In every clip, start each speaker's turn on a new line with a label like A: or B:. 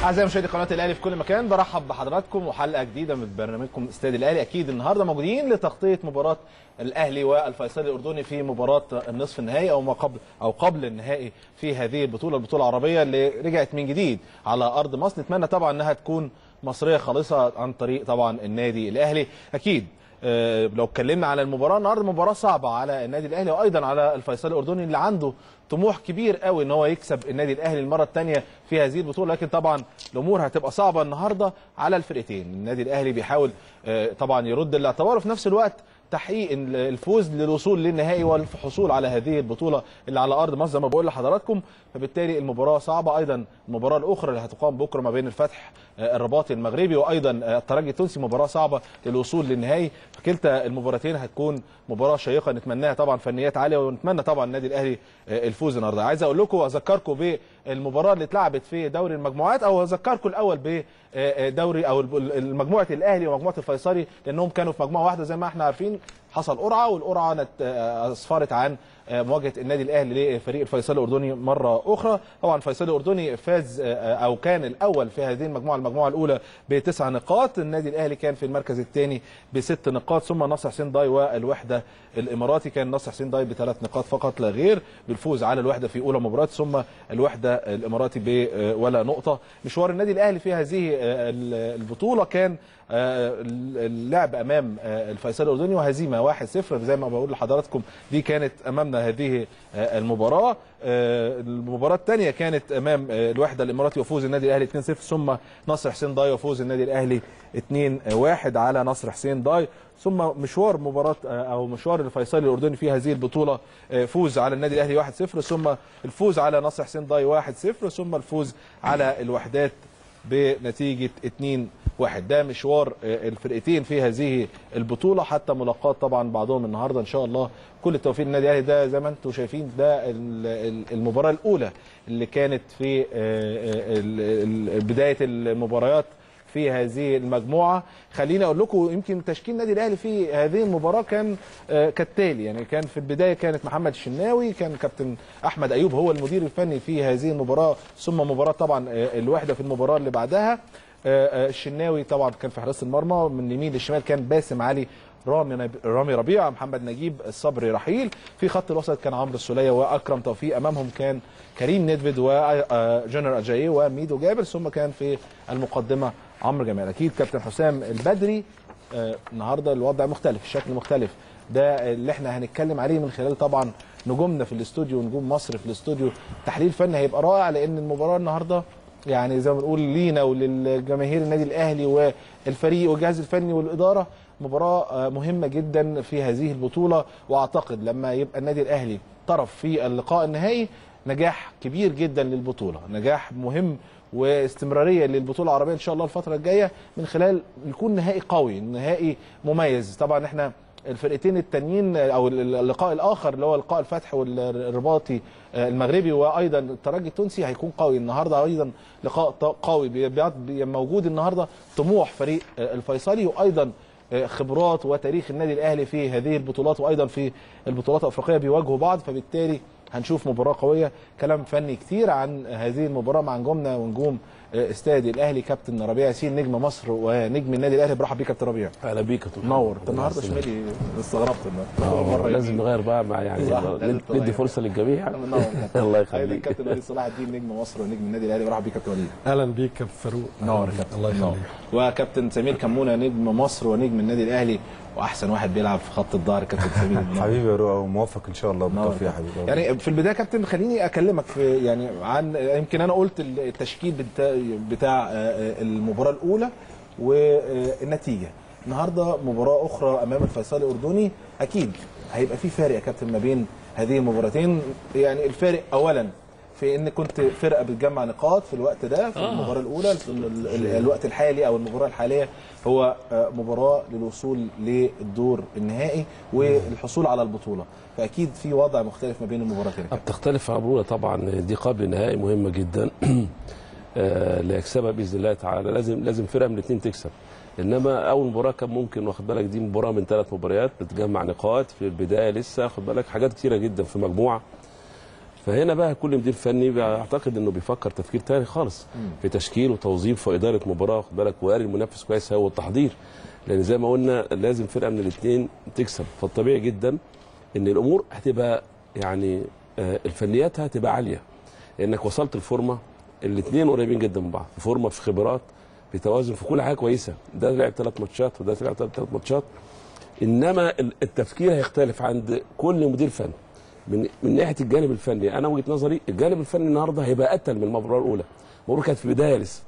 A: اعزائي مشاهدي قناه الاهلي في كل مكان برحب بحضراتكم وحلقه جديده من برنامجكم استاد الاهلي اكيد النهارده موجودين لتغطيه مباراه الاهلي والفيصلي الاردني في مباراه النصف النهائي او ما قبل او قبل النهائي في هذه البطوله البطوله العربيه اللي رجعت من جديد على ارض مصر نتمنى طبعا انها تكون مصريه خالصه عن طريق طبعا النادي الاهلي اكيد آه، لو اتكلمنا على المباراه النهارده مباراه صعبه على النادي الاهلي وايضا على الفيصلي الاردني اللي عنده طموح كبير قوي ان هو يكسب النادي الاهلي المره الثانيه في هذه البطوله لكن طبعا الامور هتبقى صعبه النهارده على الفرقتين النادي الاهلي بيحاول آه، طبعا يرد الاعتبار وفي نفس الوقت تحقيق الفوز للوصول للنهائي والحصول على هذه البطوله اللي على ارض مصر زي ما بقول لحضراتكم فبالتالي المباراه صعبه ايضا المباراه الاخرى اللي هتقام بكره ما بين الفتح آه، الرباطي المغربي وايضا آه، الترجي التونسي مباراه صعبه للوصول للنهائي فكلتا المباراتين هتكون مباراه شيقه نتمناها طبعا فنيات عاليه ونتمنى طبعا النادي الاهلي آه، الفوز النهارده عايز اقول لكم واذكركم بالمباراه اللي اتلعبت في دوري المجموعات او اذكركم الاول بدوري او مجموعه الاهلي ومجموعه الفيصلي لانهم كانوا في مجموعه واحده زي ما احنا عارفين حصل قرعه والقرعه نت- اسفرت عن مواجهه النادي الاهلي لفريق الفيصلي الاردني مره اخرى طبعا الفيصلي الاردني فاز او كان الاول في هذه المجموعه المجموعه الاولى بتسع نقاط النادي الاهلي كان في المركز الثاني بست نقاط ثم نصر حسين داي والوحده الاماراتي كان نصر حسين داي بثلاث نقاط فقط لا غير بالفوز على الوحده في اولى مباراه ثم الوحده الاماراتي ب ولا نقطه مشوار النادي الاهلي في هذه البطوله كان اللعب امام الفيصلي الاردني وهزيمه 1-0 زي ما بقول لحضراتكم دي كانت امامنا هذه المباراه المباراه الثانيه كانت امام الوحده الاماراتي وفوز النادي الاهلي 2-0 ثم نصر حسين داي وفوز النادي الاهلي 2-1 على نصر حسين داي ثم مشوار مباراه او مشوار الفيصلي الاردني في هذه البطوله فوز على النادي الاهلي 1-0 ثم الفوز على نصر حسين داي 1-0 ثم الفوز على الوحدات بنتيجه 2 واحد ده مشوار الفرقتين في هذه البطوله حتى ملاقات طبعا بعضهم النهارده ان شاء الله كل التوفيق للنادي الاهلي ده زي ما انتم شايفين ده المباراه الاولى اللي كانت في بدايه المباريات في هذه المجموعه خليني اقول لكم يمكن تشكيل النادي الاهلي في هذه المباراه كان كالتالي يعني كان في البدايه كانت محمد الشناوي كان كابتن احمد ايوب هو المدير الفني في هذه المباراه ثم مباراه طبعا الوحده في المباراه اللي بعدها الشناوي طبعا كان في حراسه المرمى من اليمين للشمال كان باسم علي رامي رامي ربيعه محمد نجيب الصبري رحيل في خط الوسط كان عمرو السوليه واكرم توفيق امامهم كان كريم ندفد وجنرال اجاييه وميدو جابر ثم كان في المقدمه عمرو جمال اكيد كابتن حسام البدري النهارده الوضع مختلف الشكل مختلف ده اللي احنا هنتكلم عليه من خلال طبعا نجومنا في الاستوديو ونجوم مصر في الاستوديو تحليل فني هيبقى رائع لان المباراه النهارده يعني زي ما بنقول لينا وللجماهير النادي الاهلي والفريق والجهاز الفني والاداره مباراه مهمه جدا في هذه البطوله واعتقد لما يبقى النادي الاهلي طرف في اللقاء النهائي نجاح كبير جدا للبطوله نجاح مهم واستمراريه للبطوله العربيه ان شاء الله الفتره الجايه من خلال يكون نهائي قوي نهائي مميز طبعا احنا الفرقتين التانيين او اللقاء الاخر اللي هو لقاء الفتح والرباطي المغربي وايضا الترجي التونسي هيكون قوي النهارده ايضا لقاء قوي موجود النهارده طموح فريق الفيصلي وايضا خبرات وتاريخ النادي الاهلي في هذه البطولات وايضا في البطولات الافريقيه بيواجهوا بعض فبالتالي هنشوف مباراه قويه كلام فني كتير عن هذه المباراه مع نجومنا ونجوم استاد الاهلي كابتن ربيع ياسين نجم مصر ونجم النادي الاهلي برحب بيك كابتن ربيع
B: اهلا بيك يا دكتور
A: نور انت النهارده شمالي استغربت
B: النهارده لازم نغير بقى مع يعني ندي فرصه للجميع الله يخليك
A: كابتن وليد صلاح الدين نجم مصر ونجم النادي الاهلي برحب بيك كابتن وليد
C: اهلا بيك كابتن فاروق
A: نور كابتن
C: الله يخليك
A: وكابتن سمير كمونه نجم مصر ونجم النادي الاهلي واحسن واحد بيلعب في خط الظهر كابتن سمير
D: حبيبي يا روح وموفق ان شاء الله بالتوفيق يا حبيبي
A: يعني في البدايه كابتن خليني اكلمك في يعني عن يمكن انا قلت التشكيل بتاع, بتاع المباراه الاولى والنتيجه النهارده مباراه اخرى امام الفيصلي الاردني اكيد هيبقى في فارق يا كابتن ما بين هذه المباراتين يعني الفارق اولا في ان كنت فرقه بتجمع نقاط في الوقت ده في المباراه الاولى الوقت الحالي او المباراه الحاليه هو مباراه للوصول للدور النهائي والحصول على البطوله فاكيد في وضع مختلف ما بين المباراتين
B: بتختلف عبوره طبعا دي قبل النهائي مهمه جدا اللي يكسبها باذن الله تعالى لازم لازم فرقه من الاثنين تكسب انما اول مباراه كان ممكن واخد بالك دي مباراه من ثلاث مباريات بتجمع نقاط في البدايه لسه واخد بالك حاجات كتيره جدا في مجموعه فهنا بقى كل مدير فني بعتقد انه بيفكر تفكير تاني خالص في تشكيل وتوظيف واداره مباراه خد بالك وقاري المنافس كويس هو التحضير لان زي ما قلنا لازم فرقه من الاثنين تكسب فالطبيعي جدا ان الامور هتبقى يعني آه، الفنيات هتبقى عاليه لانك وصلت الفورمه الاثنين قريبين جدا من بعض في فورمه في خبرات في توازن في كل حاجه كويسه ده لعب ثلاث ماتشات وده لعب ثلاث ماتشات انما ال- التفكير هيختلف عند كل مدير فني من من ناحيه الجانب الفني انا وجهه نظري الجانب الفني النهارده هيبقى اتقل من المباراه الاولى المباراه كانت في بدايه لسه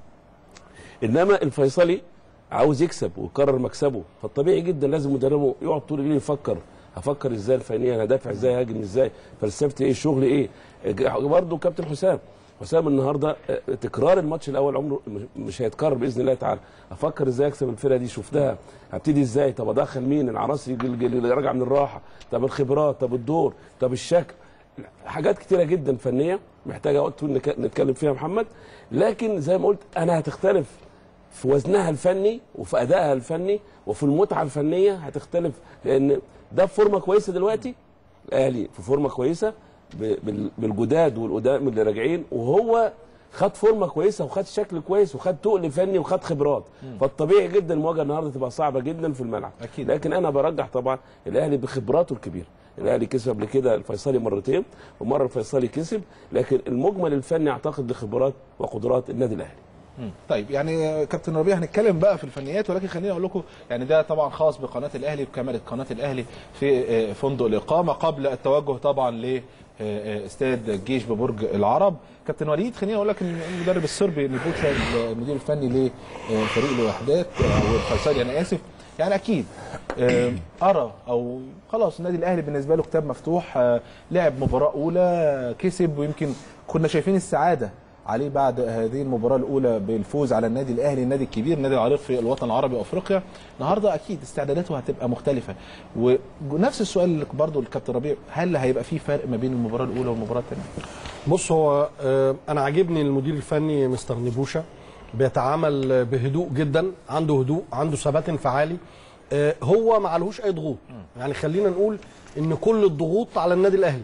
B: انما الفيصلي عاوز يكسب ويكرر مكسبه فالطبيعي جدا لازم مدربه يقعد طول الليل يفكر هفكر ازاي الفنيه انا دافع ازاي هاجم ازاي فلسفتي ايه شغلي ايه برضه كابتن حسام حسام النهارده آه، تكرار الماتش الاول عمره مش- مش هيتكرر باذن الله تعالى افكر ازاي اكسب الفرقه دي شفتها هبتدي ازاي طب ادخل مين العناصر اللي- اللي اللي راجع من الراحه طب الخبرات طب الدور طب الشكل حاجات كتيره جدا فنيه محتاجه وقت طويل نك- نتكلم فيها يا محمد لكن زي ما قلت انا هتختلف في وزنها الفني وفي ادائها الفني وفي المتعه الفنيه هتختلف لان ده في فورمه كويسه دلوقتي الاهلي في فورمه كويسه ب- بال- بالجداد والقدام اللي راجعين وهو خد فورمه كويسه وخد شكل كويس وخد تقل فني وخد خبرات فالطبيعي جدا المواجهه النهارده تبقى صعبه جدا في الملعب
A: أكيد.
B: لكن انا برجح طبعا الاهلي بخبراته الكبيره الاهلي كسب قبل كده الفيصلي مرتين ومره الفيصلي كسب لكن المجمل الفني اعتقد لخبرات وقدرات النادي الاهلي
A: مم. طيب يعني كابتن ربيع هنتكلم بقى في الفنيات ولكن خليني اقول لكم يعني ده طبعا خاص بقناه الاهلي بكاميرا قناه الاهلي في آه، فندق الاقامه قبل التوجه طبعا ل آه، استاد الجيش ببرج العرب كابتن وليد خليني اقول لك ان المدرب الصربي نيبوتشا المدير الفني لفريق الوحدات او الفيصلي انا اسف يعني اكيد آه، ارى او خلاص النادي الاهلي بالنسبه له كتاب مفتوح آه، لعب مباراه اولى كسب ويمكن كنا شايفين السعاده عليه بعد هذه المباراه الاولى بالفوز على النادي الاهلي النادي الكبير النادي العريق في الوطن العربي وافريقيا النهارده اكيد استعداداته هتبقى مختلفه ونفس السؤال اللي برضه الكابتن ربيع هل هيبقى في فرق ما بين المباراه الاولى والمباراه الثانيه
C: بص هو آه، انا عاجبني المدير الفني مستر نبوشا بيتعامل آه، بهدوء جدا عنده هدوء عنده ثبات انفعالي آه، هو ما عليهوش اي ضغوط يعني خلينا نقول ان كل الضغوط على النادي الاهلي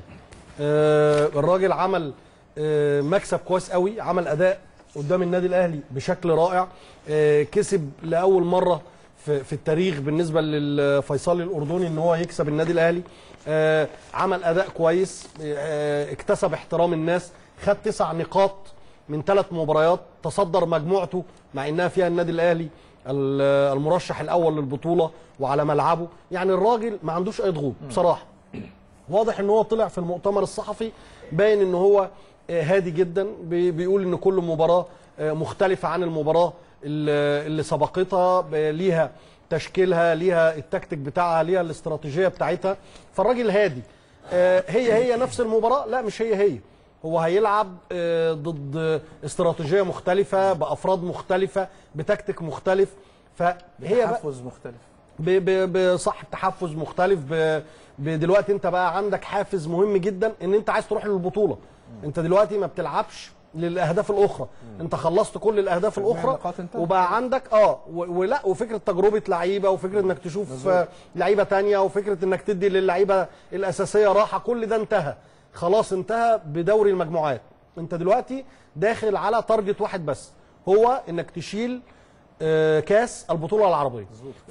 C: آه، الراجل عمل آه، مكسب كويس قوي عمل اداء قدام النادي الاهلي بشكل رائع آه، كسب لاول مره في في التاريخ بالنسبه للفيصلي الاردني ان هو يكسب النادي الاهلي آه، عمل اداء كويس آه، اكتسب احترام الناس خد تسع نقاط من ثلاث مباريات تصدر مجموعته مع انها فيها النادي الاهلي ال- المرشح الاول للبطوله وعلى ملعبه يعني الراجل ما عندوش اي ضغوط بصراحه واضح ان هو طلع في المؤتمر الصحفي باين ان هو آه، هادي جدا بي- بيقول ان كل مباراه آه، مختلفه عن المباراه اللي اللي سبقتها ب- ليها تشكيلها ليها التكتيك بتاعها ليها الاستراتيجيه بتاعتها فالراجل هادي آه، هي هي نفس المباراه لا مش هي هي هو هيلعب آه، ضد استراتيجيه مختلفه بافراد مختلفه بتكتيك مختلف فهي بقى
A: تحفز مختلف
C: ب- ب- بصاحب تحفز مختلف ب- ب- دلوقتي انت بقى عندك حافز مهم جدا ان انت عايز تروح للبطوله انت دلوقتي ما بتلعبش للاهداف الاخرى انت خلصت كل الاهداف الاخرى
A: النقاط انتهت.
C: وبقى عندك اه و- ولا وفكره تجربه لعيبه وفكره انك تشوف آه، لعيبه تانية وفكره انك تدي للعيبه الاساسيه راحه كل ده انتهى خلاص انتهى بدوري المجموعات انت دلوقتي داخل على تارجت واحد بس هو انك تشيل آه، كاس البطوله العربيه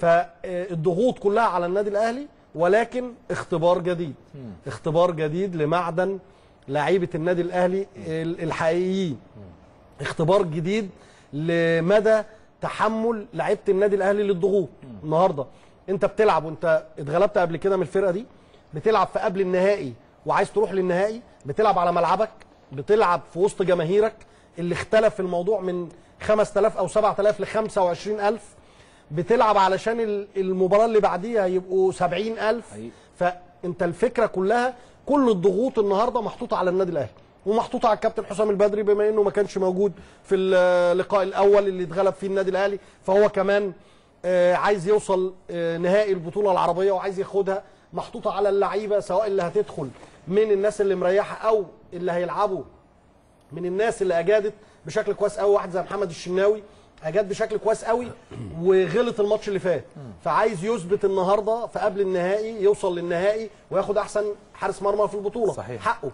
C: فالضغوط كلها على النادي الاهلي ولكن اختبار جديد اختبار جديد لمعدن لعيبه النادي الاهلي ال- الحقيقيين اختبار جديد لمدى تحمل لعيبه النادي الاهلي للضغوط النهارده انت بتلعب وانت اتغلبت قبل كده من الفرقه دي بتلعب في قبل النهائي وعايز تروح للنهائي بتلعب على ملعبك بتلعب في وسط جماهيرك اللي اختلف الموضوع من 5000 او 7000 ل 25000 بتلعب علشان ال- المباراه اللي بعديها يبقوا 70000
A: حقيقي.
C: فانت الفكره كلها كل الضغوط النهارده محطوطه على النادي الاهلي ومحطوطه على الكابتن حسام البدري بما انه ما كانش موجود في اللقاء الاول اللي اتغلب فيه النادي الاهلي فهو كمان آه، عايز يوصل آه، نهائي البطوله العربيه وعايز ياخدها محطوطه على اللعيبه سواء اللي هتدخل من الناس اللي مريحه او اللي هيلعبوا من الناس اللي اجادت بشكل كويس قوي واحد زي محمد الشناوي اجاد بشكل كويس قوي وغلط الماتش اللي فات فعايز يثبت النهارده في قبل النهائي يوصل للنهائي وياخد احسن حارس مرمى في البطوله
A: صحيح.
C: حقه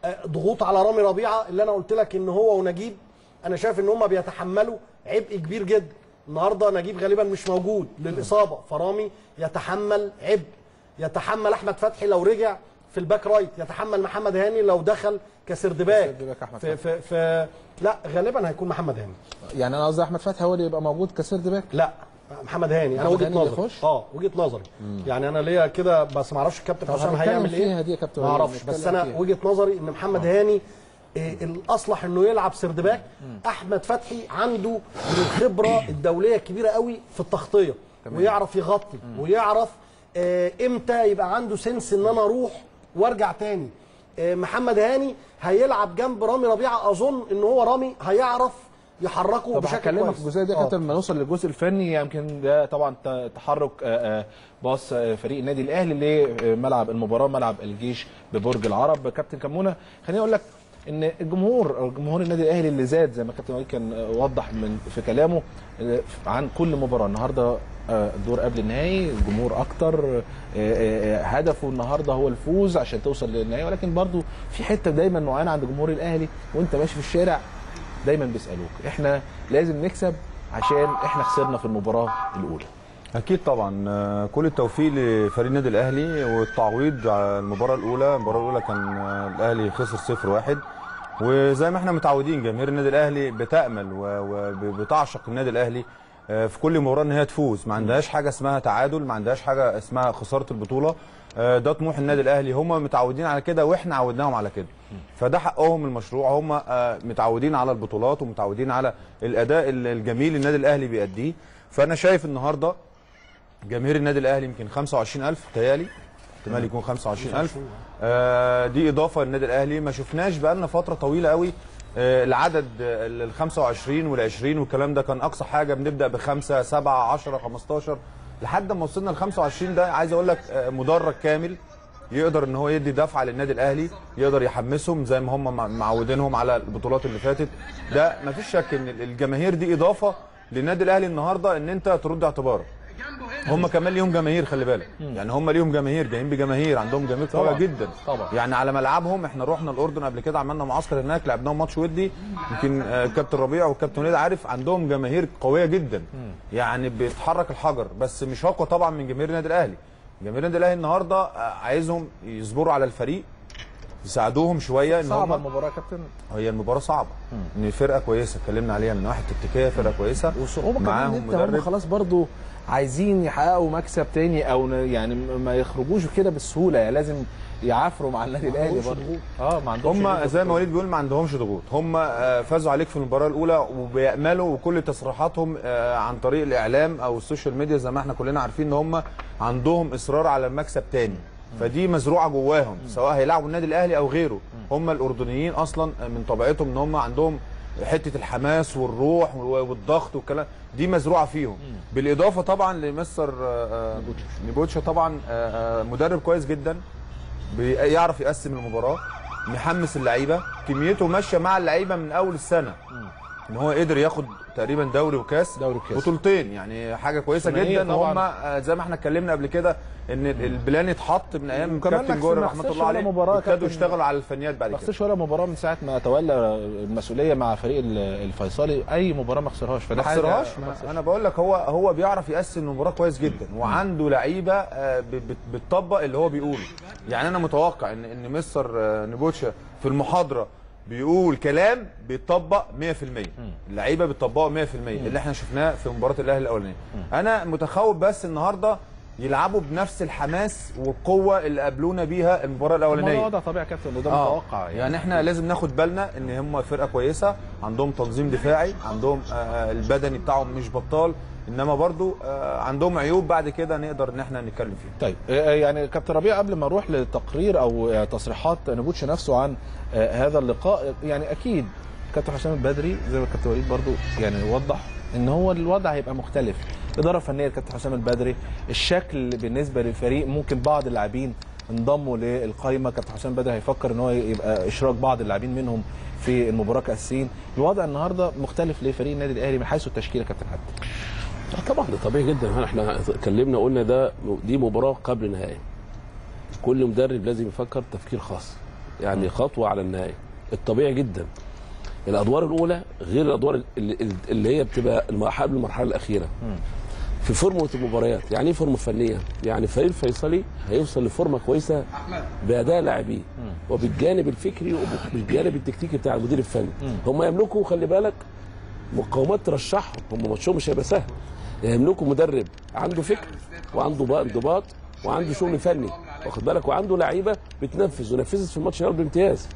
C: آه، ضغوط على رامي ربيعه اللي انا قلت لك ان هو ونجيب انا شايف ان هم بيتحملوا عبء كبير جدا النهارده نجيب غالبا مش موجود للاصابه فرامي يتحمل عبء يتحمل احمد فتحي لو رجع في الباك رايت يتحمل محمد هاني لو دخل كسرد باك
A: كسرد باك أحمد
C: في, في, في لا غالبا هيكون محمد هاني
A: يعني انا قصدي احمد فتحي هو اللي يبقى موجود كسيرد باك
C: لا محمد هاني انا
A: محمد
C: وجهه
A: هاني اللي
C: نظري
A: يخش؟
C: اه وجهه نظري يعني انا ليا كده بس ما اعرفش الكابتن
A: طب
C: حسام
A: هنتكلم
C: هيعمل
A: فيها
C: ايه
A: دي يا كابتن
C: ما
A: وليد،
C: اعرفش بس
A: نتكلم
C: انا
A: فيها.
C: وجهه نظري ان محمد هاني إيه الاصلح انه يلعب سرد باك احمد فتحي عنده من الخبره الدوليه الكبيره قوي في التغطيه ويعرف يغطي ويعرف آه، امتى يبقى عنده سنس ان انا اروح وارجع تاني آه، محمد هاني هيلعب جنب رامي ربيعه اظن ان هو رامي هيعرف يحركه
A: طب
C: بشكل
A: هكلمك
C: كويس
A: في الجزئيه دي يا
C: آه.
A: كابتن لما نوصل للجزء الفني يمكن ده طبعا ت- تحرك آه، آه، باص آه، فريق النادي الاهلي لملعب المباراه ملعب الجيش ببرج العرب كابتن كمونه خليني اقول لك ان الجمهور أو جمهور النادي الاهلي اللي زاد زي ما كابتن وليد كان آه، وضح من في كلامه آه، عن كل مباراه النهارده آه، الدور قبل النهائي الجمهور اكتر آه، آه، آه، هدفه النهارده هو الفوز عشان توصل للنهائي ولكن برضو في حته دايما معينه عند جمهور الاهلي وانت ماشي في الشارع دايما بيسالوك احنا لازم نكسب عشان احنا خسرنا في المباراه الاولى
D: اكيد طبعا آه، كل التوفيق لفريق النادي الاهلي والتعويض على المباراه الاولى المباراه الاولى كان آه، الاهلي خسر 0 1 وزي ما احنا متعودين جماهير النادي الاهلي بتامل وبتعشق النادي الاهلي آه، في كل مباراه ان هي تفوز ما عندهاش حاجه اسمها تعادل ما عندهاش حاجه اسمها خساره البطوله آه، ده طموح النادي الاهلي هم متعودين على كده واحنا عودناهم على كده فده حقهم المشروع هم آه، متعودين على البطولات ومتعودين على الاداء الجميل النادي الاهلي بيأديه فانا شايف النهارده جماهير النادي الاهلي يمكن 25000 تهيالي احتمال يكون 25000 آه دي اضافه للنادي الاهلي ما شفناش بقالنا فتره طويله قوي آه العدد ال 25 وال 20 والكلام ده كان اقصى حاجه بنبدا بخمسه سبعه 10 15 لحد ما وصلنا ل 25 ده عايز اقول لك آه مدرج كامل يقدر ان هو يدي دفعه للنادي الاهلي يقدر يحمسهم زي ما هم مع- معودينهم على البطولات اللي فاتت ده مفيش شك ان الجماهير دي اضافه للنادي الاهلي النهارده ان انت ترد اعتبارك هم كمان ليهم جماهير خلي بالك يعني هم ليهم جماهير جايين بجماهير عندهم جماهير قويه
A: طبعاً.
D: جدا
A: طبعاً.
D: يعني على ملعبهم احنا رحنا الاردن قبل كده عملنا معسكر هناك لعبناهم ماتش ودي يمكن آه، الكابتن ربيع والكابتن وليد عارف عندهم جماهير قويه جدا يعني بيتحرك الحجر بس مش اقوى طبعا من جماهير النادي الاهلي جماهير النادي الاهلي النهارده آه، عايزهم يصبروا على الفريق يساعدوهم شويه ان
A: صعبه
D: هم
A: المباراه يا كابتن
D: هي المباراه صعبه ان الفرقه كويسه اتكلمنا عليها من ناحيه تكتيكيه فرقه كويسه
A: وصعوبه كمان ان
D: معاهم
A: انت هم
D: مدرب
A: خلاص برضو عايزين يحققوا مكسب تاني او ن- يعني م- ما يخرجوش كده بالسهوله يعني لازم يعافروا مع النادي الاهلي
C: عندهمش
A: برضو
C: ضغوط.
A: اه ما عندهمش
D: هم
A: ضغوط.
D: زي ما وليد بيقول ما عندهمش ضغوط هم آه، فازوا عليك في المباراه الاولى وبياملوا وكل تصريحاتهم آه، عن طريق الاعلام او السوشيال ميديا زي ما احنا كلنا عارفين ان هم عندهم اصرار على المكسب تاني فدي مزروعه جواهم سواء هيلعبوا النادي الاهلي او غيره هم الاردنيين اصلا من طبيعتهم ان هم عندهم حته الحماس والروح والضغط والكلام دي مزروعه فيهم بالاضافه طبعا لمستر آه، آه، نيبوتشا طبعا آه، آه، مدرب كويس جدا بيعرف يقسم المباراه محمس اللعيبه كميته ماشيه مع اللعيبه من اول السنه ان هو قدر ياخد تقريبا دوري وكاس
A: دوري وكاس.
D: بطولتين يعني حاجه كويسه
A: ثنائية
D: جدا
A: طبعاً.
D: وهم آه، زي ما احنا اتكلمنا قبل كده ان البلان اتحط من ايام
A: وكمان
D: كابتن
A: ما
D: جوري
A: خسر- ما
D: رحمه
A: خسرش
D: الله
A: ولا
D: عليه
A: مباراة
D: وابتدوا
A: كابتن.
D: يشتغلوا على الفنيات بعد
A: ما
D: كده
A: خسرش ولا مباراه من ساعه ما تولى المسؤوليه مع فريق ال- الفيصلي اي مباراه ما خسرهاش فده
D: ما
A: حاجة-
D: خسرهاش
A: ما
D: ما
A: خسرش.
D: انا بقول لك هو هو بيعرف يقسم المباراه كويس جدا وعنده لعيبه آه، ب- بت- بتطبق اللي هو بيقوله يعني انا متوقع ان ان مستر آه، نيبوتشا في المحاضره بيقول كلام بيتطبق 100% اللعيبه بتطبقه 100% اللي احنا شفناه في مباراه الاهلي الاولانيه انا متخوف بس النهارده يلعبوا بنفس الحماس والقوه اللي قابلونا بيها المباراه الاولانيه
A: الموضوع ده طبيعي يا كابتن وده
D: آه.
A: متوقع
D: يعني احنا لازم ناخد بالنا ان هم فرقه كويسه عندهم تنظيم دفاعي عندهم آه، البدني بتاعهم مش بطال انما برضو آه، عندهم عيوب بعد كده نقدر ان احنا نتكلم فيها
A: طيب آه، يعني كابتن ربيع قبل ما نروح لتقرير او آه، تصريحات نبوتش نفسه عن آه، هذا اللقاء يعني اكيد كابتن حسام البدري زي ما كابتن وليد برضو يعني وضح ان هو الوضع هيبقى مختلف الاداره الفنيه لكابتن حسام البدري الشكل بالنسبه للفريق ممكن بعض اللاعبين انضموا للقائمه كابتن حسام البدري هيفكر ان هو يبقى اشراك بعض اللاعبين منهم في المباراه كاساسيين الوضع النهارده مختلف لفريق النادي الاهلي من حيث التشكيله كابتن حد
B: آه طبعا ده طبيعي جدا احنا اتكلمنا قلنا ده دي مباراه قبل نهائي كل مدرب لازم يفكر تفكير خاص يعني خطوه على النهايه الطبيعي جدا الادوار الاولى غير الادوار اللي, اللي هي بتبقى المرحله قبل المرحله الاخيره في فورمه المباريات يعني ايه فورمه فنيه يعني فريق الفيصلي هيوصل لفورمه كويسه باداء لاعبيه وبالجانب الفكري وبالجانب التكتيكي بتاع المدير الفني هم يملكوا خلي بالك مقاومات ترشحهم هم ماتشهم مش هيبقى سهل يملكوا مدرب عنده فكر وعنده بقى انضباط وعنده شغل فني واخد بالك وعنده لعيبه بتنفذ ونفذت في الماتش الأول بامتياز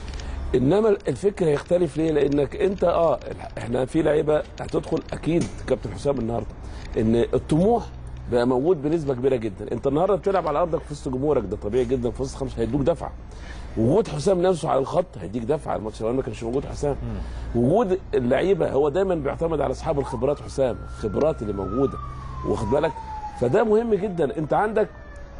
B: انما الفكر هيختلف ليه لانك انت اه احنا في لعيبه هتدخل اكيد كابتن حسام النهارده ان الطموح بقى موجود بنسبه كبيره جدا انت النهارده بتلعب على ارضك في وسط جمهورك ده طبيعي جدا في وسط خمسه هيدوك دفعه وجود حسام نفسه على الخط هيديك دفعه الماتش الاول ما كانش موجود حسام وجود اللعيبه هو دايما بيعتمد على اصحاب الخبرات حسام الخبرات اللي موجوده واخد بالك فده مهم جدا انت عندك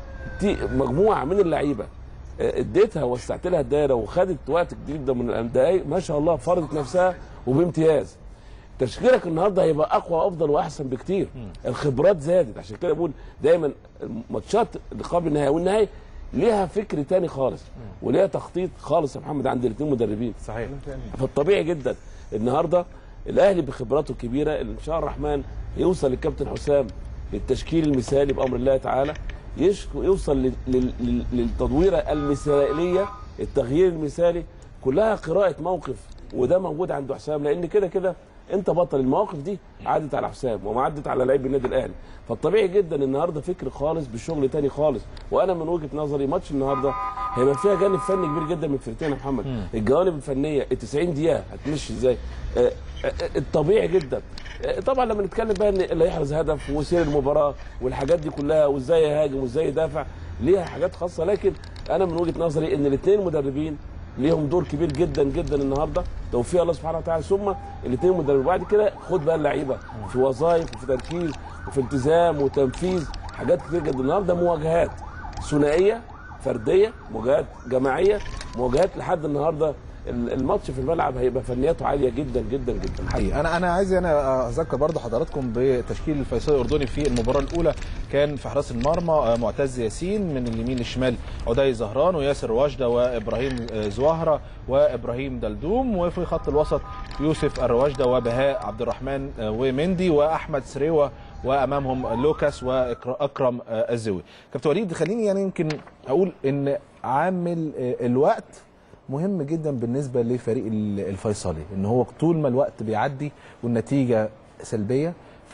B: دي مجموعه من اللعيبه آه، اديتها وسعت لها الدايره وخدت وقت كبير ده من الدقايق ما شاء الله فرضت نفسها وبامتياز تشكيلك النهارده هيبقى اقوى وافضل واحسن بكتير الخبرات زادت عشان كده بقول دايما ماتشات قبل النهائي والنهائي ليها فكر تاني خالص وليها تخطيط خالص يا محمد عند الاثنين مدربين
A: صحيح
B: فالطبيعي جدا النهارده الاهلي بخبراته الكبيره اللي ان شاء الله الرحمن يوصل للكابتن حسام للتشكيل المثالي بامر الله تعالى يشك- يوصل لل- لل- لل- للتدويره المثاليه التغيير المثالي كلها قراءه موقف وده موجود عند حسام لان كده كده انت بطل المواقف دي عدت على حسام وما عدت على لعيب النادي الاهلي فالطبيعي جدا النهارده فكر خالص بشغل تاني خالص وانا من وجهه نظري ماتش النهارده هيبقى فيها جانب فني كبير جدا من الفرقتين يا محمد الجوانب الفنيه ال 90 دقيقه هتمشي ازاي آه، آه، الطبيعي جدا آه، طبعا لما نتكلم بقى ان اللي هيحرز هدف وسير المباراه والحاجات دي كلها وازاي يهاجم وازاي يدافع ليها حاجات خاصه لكن انا من وجهه نظري ان الاثنين مدربين ليهم دور كبير جدا جدا النهارده توفيق الله سبحانه وتعالى ثم الاثنين مدربين وبعد كده خد بقى اللعيبه في وظائف وفي تركيز وفي التزام وتنفيذ حاجات كتير جدا النهارده مواجهات ثنائيه فرديه مواجهات جماعيه مواجهات لحد النهارده ال- الماتش في الملعب هيبقى فنياته عاليه جدا جدا جدا
A: حقيقي انا انا عايز انا اذكر برضه حضراتكم بتشكيل الفيصلي الاردني في المباراه الاولى كان في حراس المرمى آه، معتز ياسين من اليمين للشمال عدي زهران وياسر وجده وابراهيم آه، زواهره وابراهيم دلدوم وفي خط الوسط يوسف الرواشده وبهاء عبد الرحمن آه، ومندي واحمد سريوه وامامهم لوكاس واكرم آه، الزوي كابتن وليد خليني يعني يمكن اقول ان عامل آه، الوقت مهم جدا بالنسبه لفريق ال- الفيصلي ان هو طول ما الوقت بيعدي والنتيجه سلبيه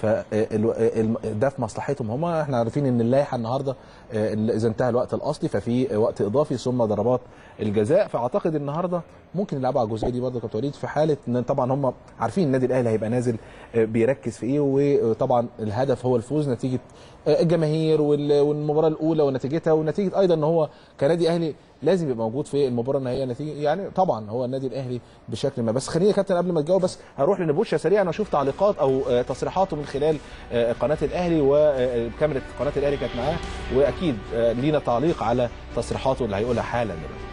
A: فده في مصلحتهم هم احنا عارفين ان اللائحه النهارده آه، اذا انتهى الوقت الاصلي ففي وقت اضافي ثم ضربات الجزاء فاعتقد النهارده ممكن يلعبوا على الجزئيه دي برضه كابتن وليد في حاله ان طبعا هم عارفين النادي الاهلي هيبقى نازل آه، بيركز في ايه وطبعا الهدف هو الفوز نتيجه آه، الجماهير وال- والمباراه الاولى ونتيجتها ونتيجه ايضا ان هو كنادي اهلي لازم يبقى موجود في المباراه النهائيه نتيجه يعني طبعا هو النادي الاهلي بشكل ما بس خليني يا كابتن قبل ما تجاوب بس هروح لنبوشة سريعا واشوف تعليقات او آه، تصريحاته من خلال آه، قناه الاهلي وكاميرا قناه الاهلي كانت معاه واكيد آه، لينا تعليق على تصريحاته اللي هيقولها حالا دلوقتي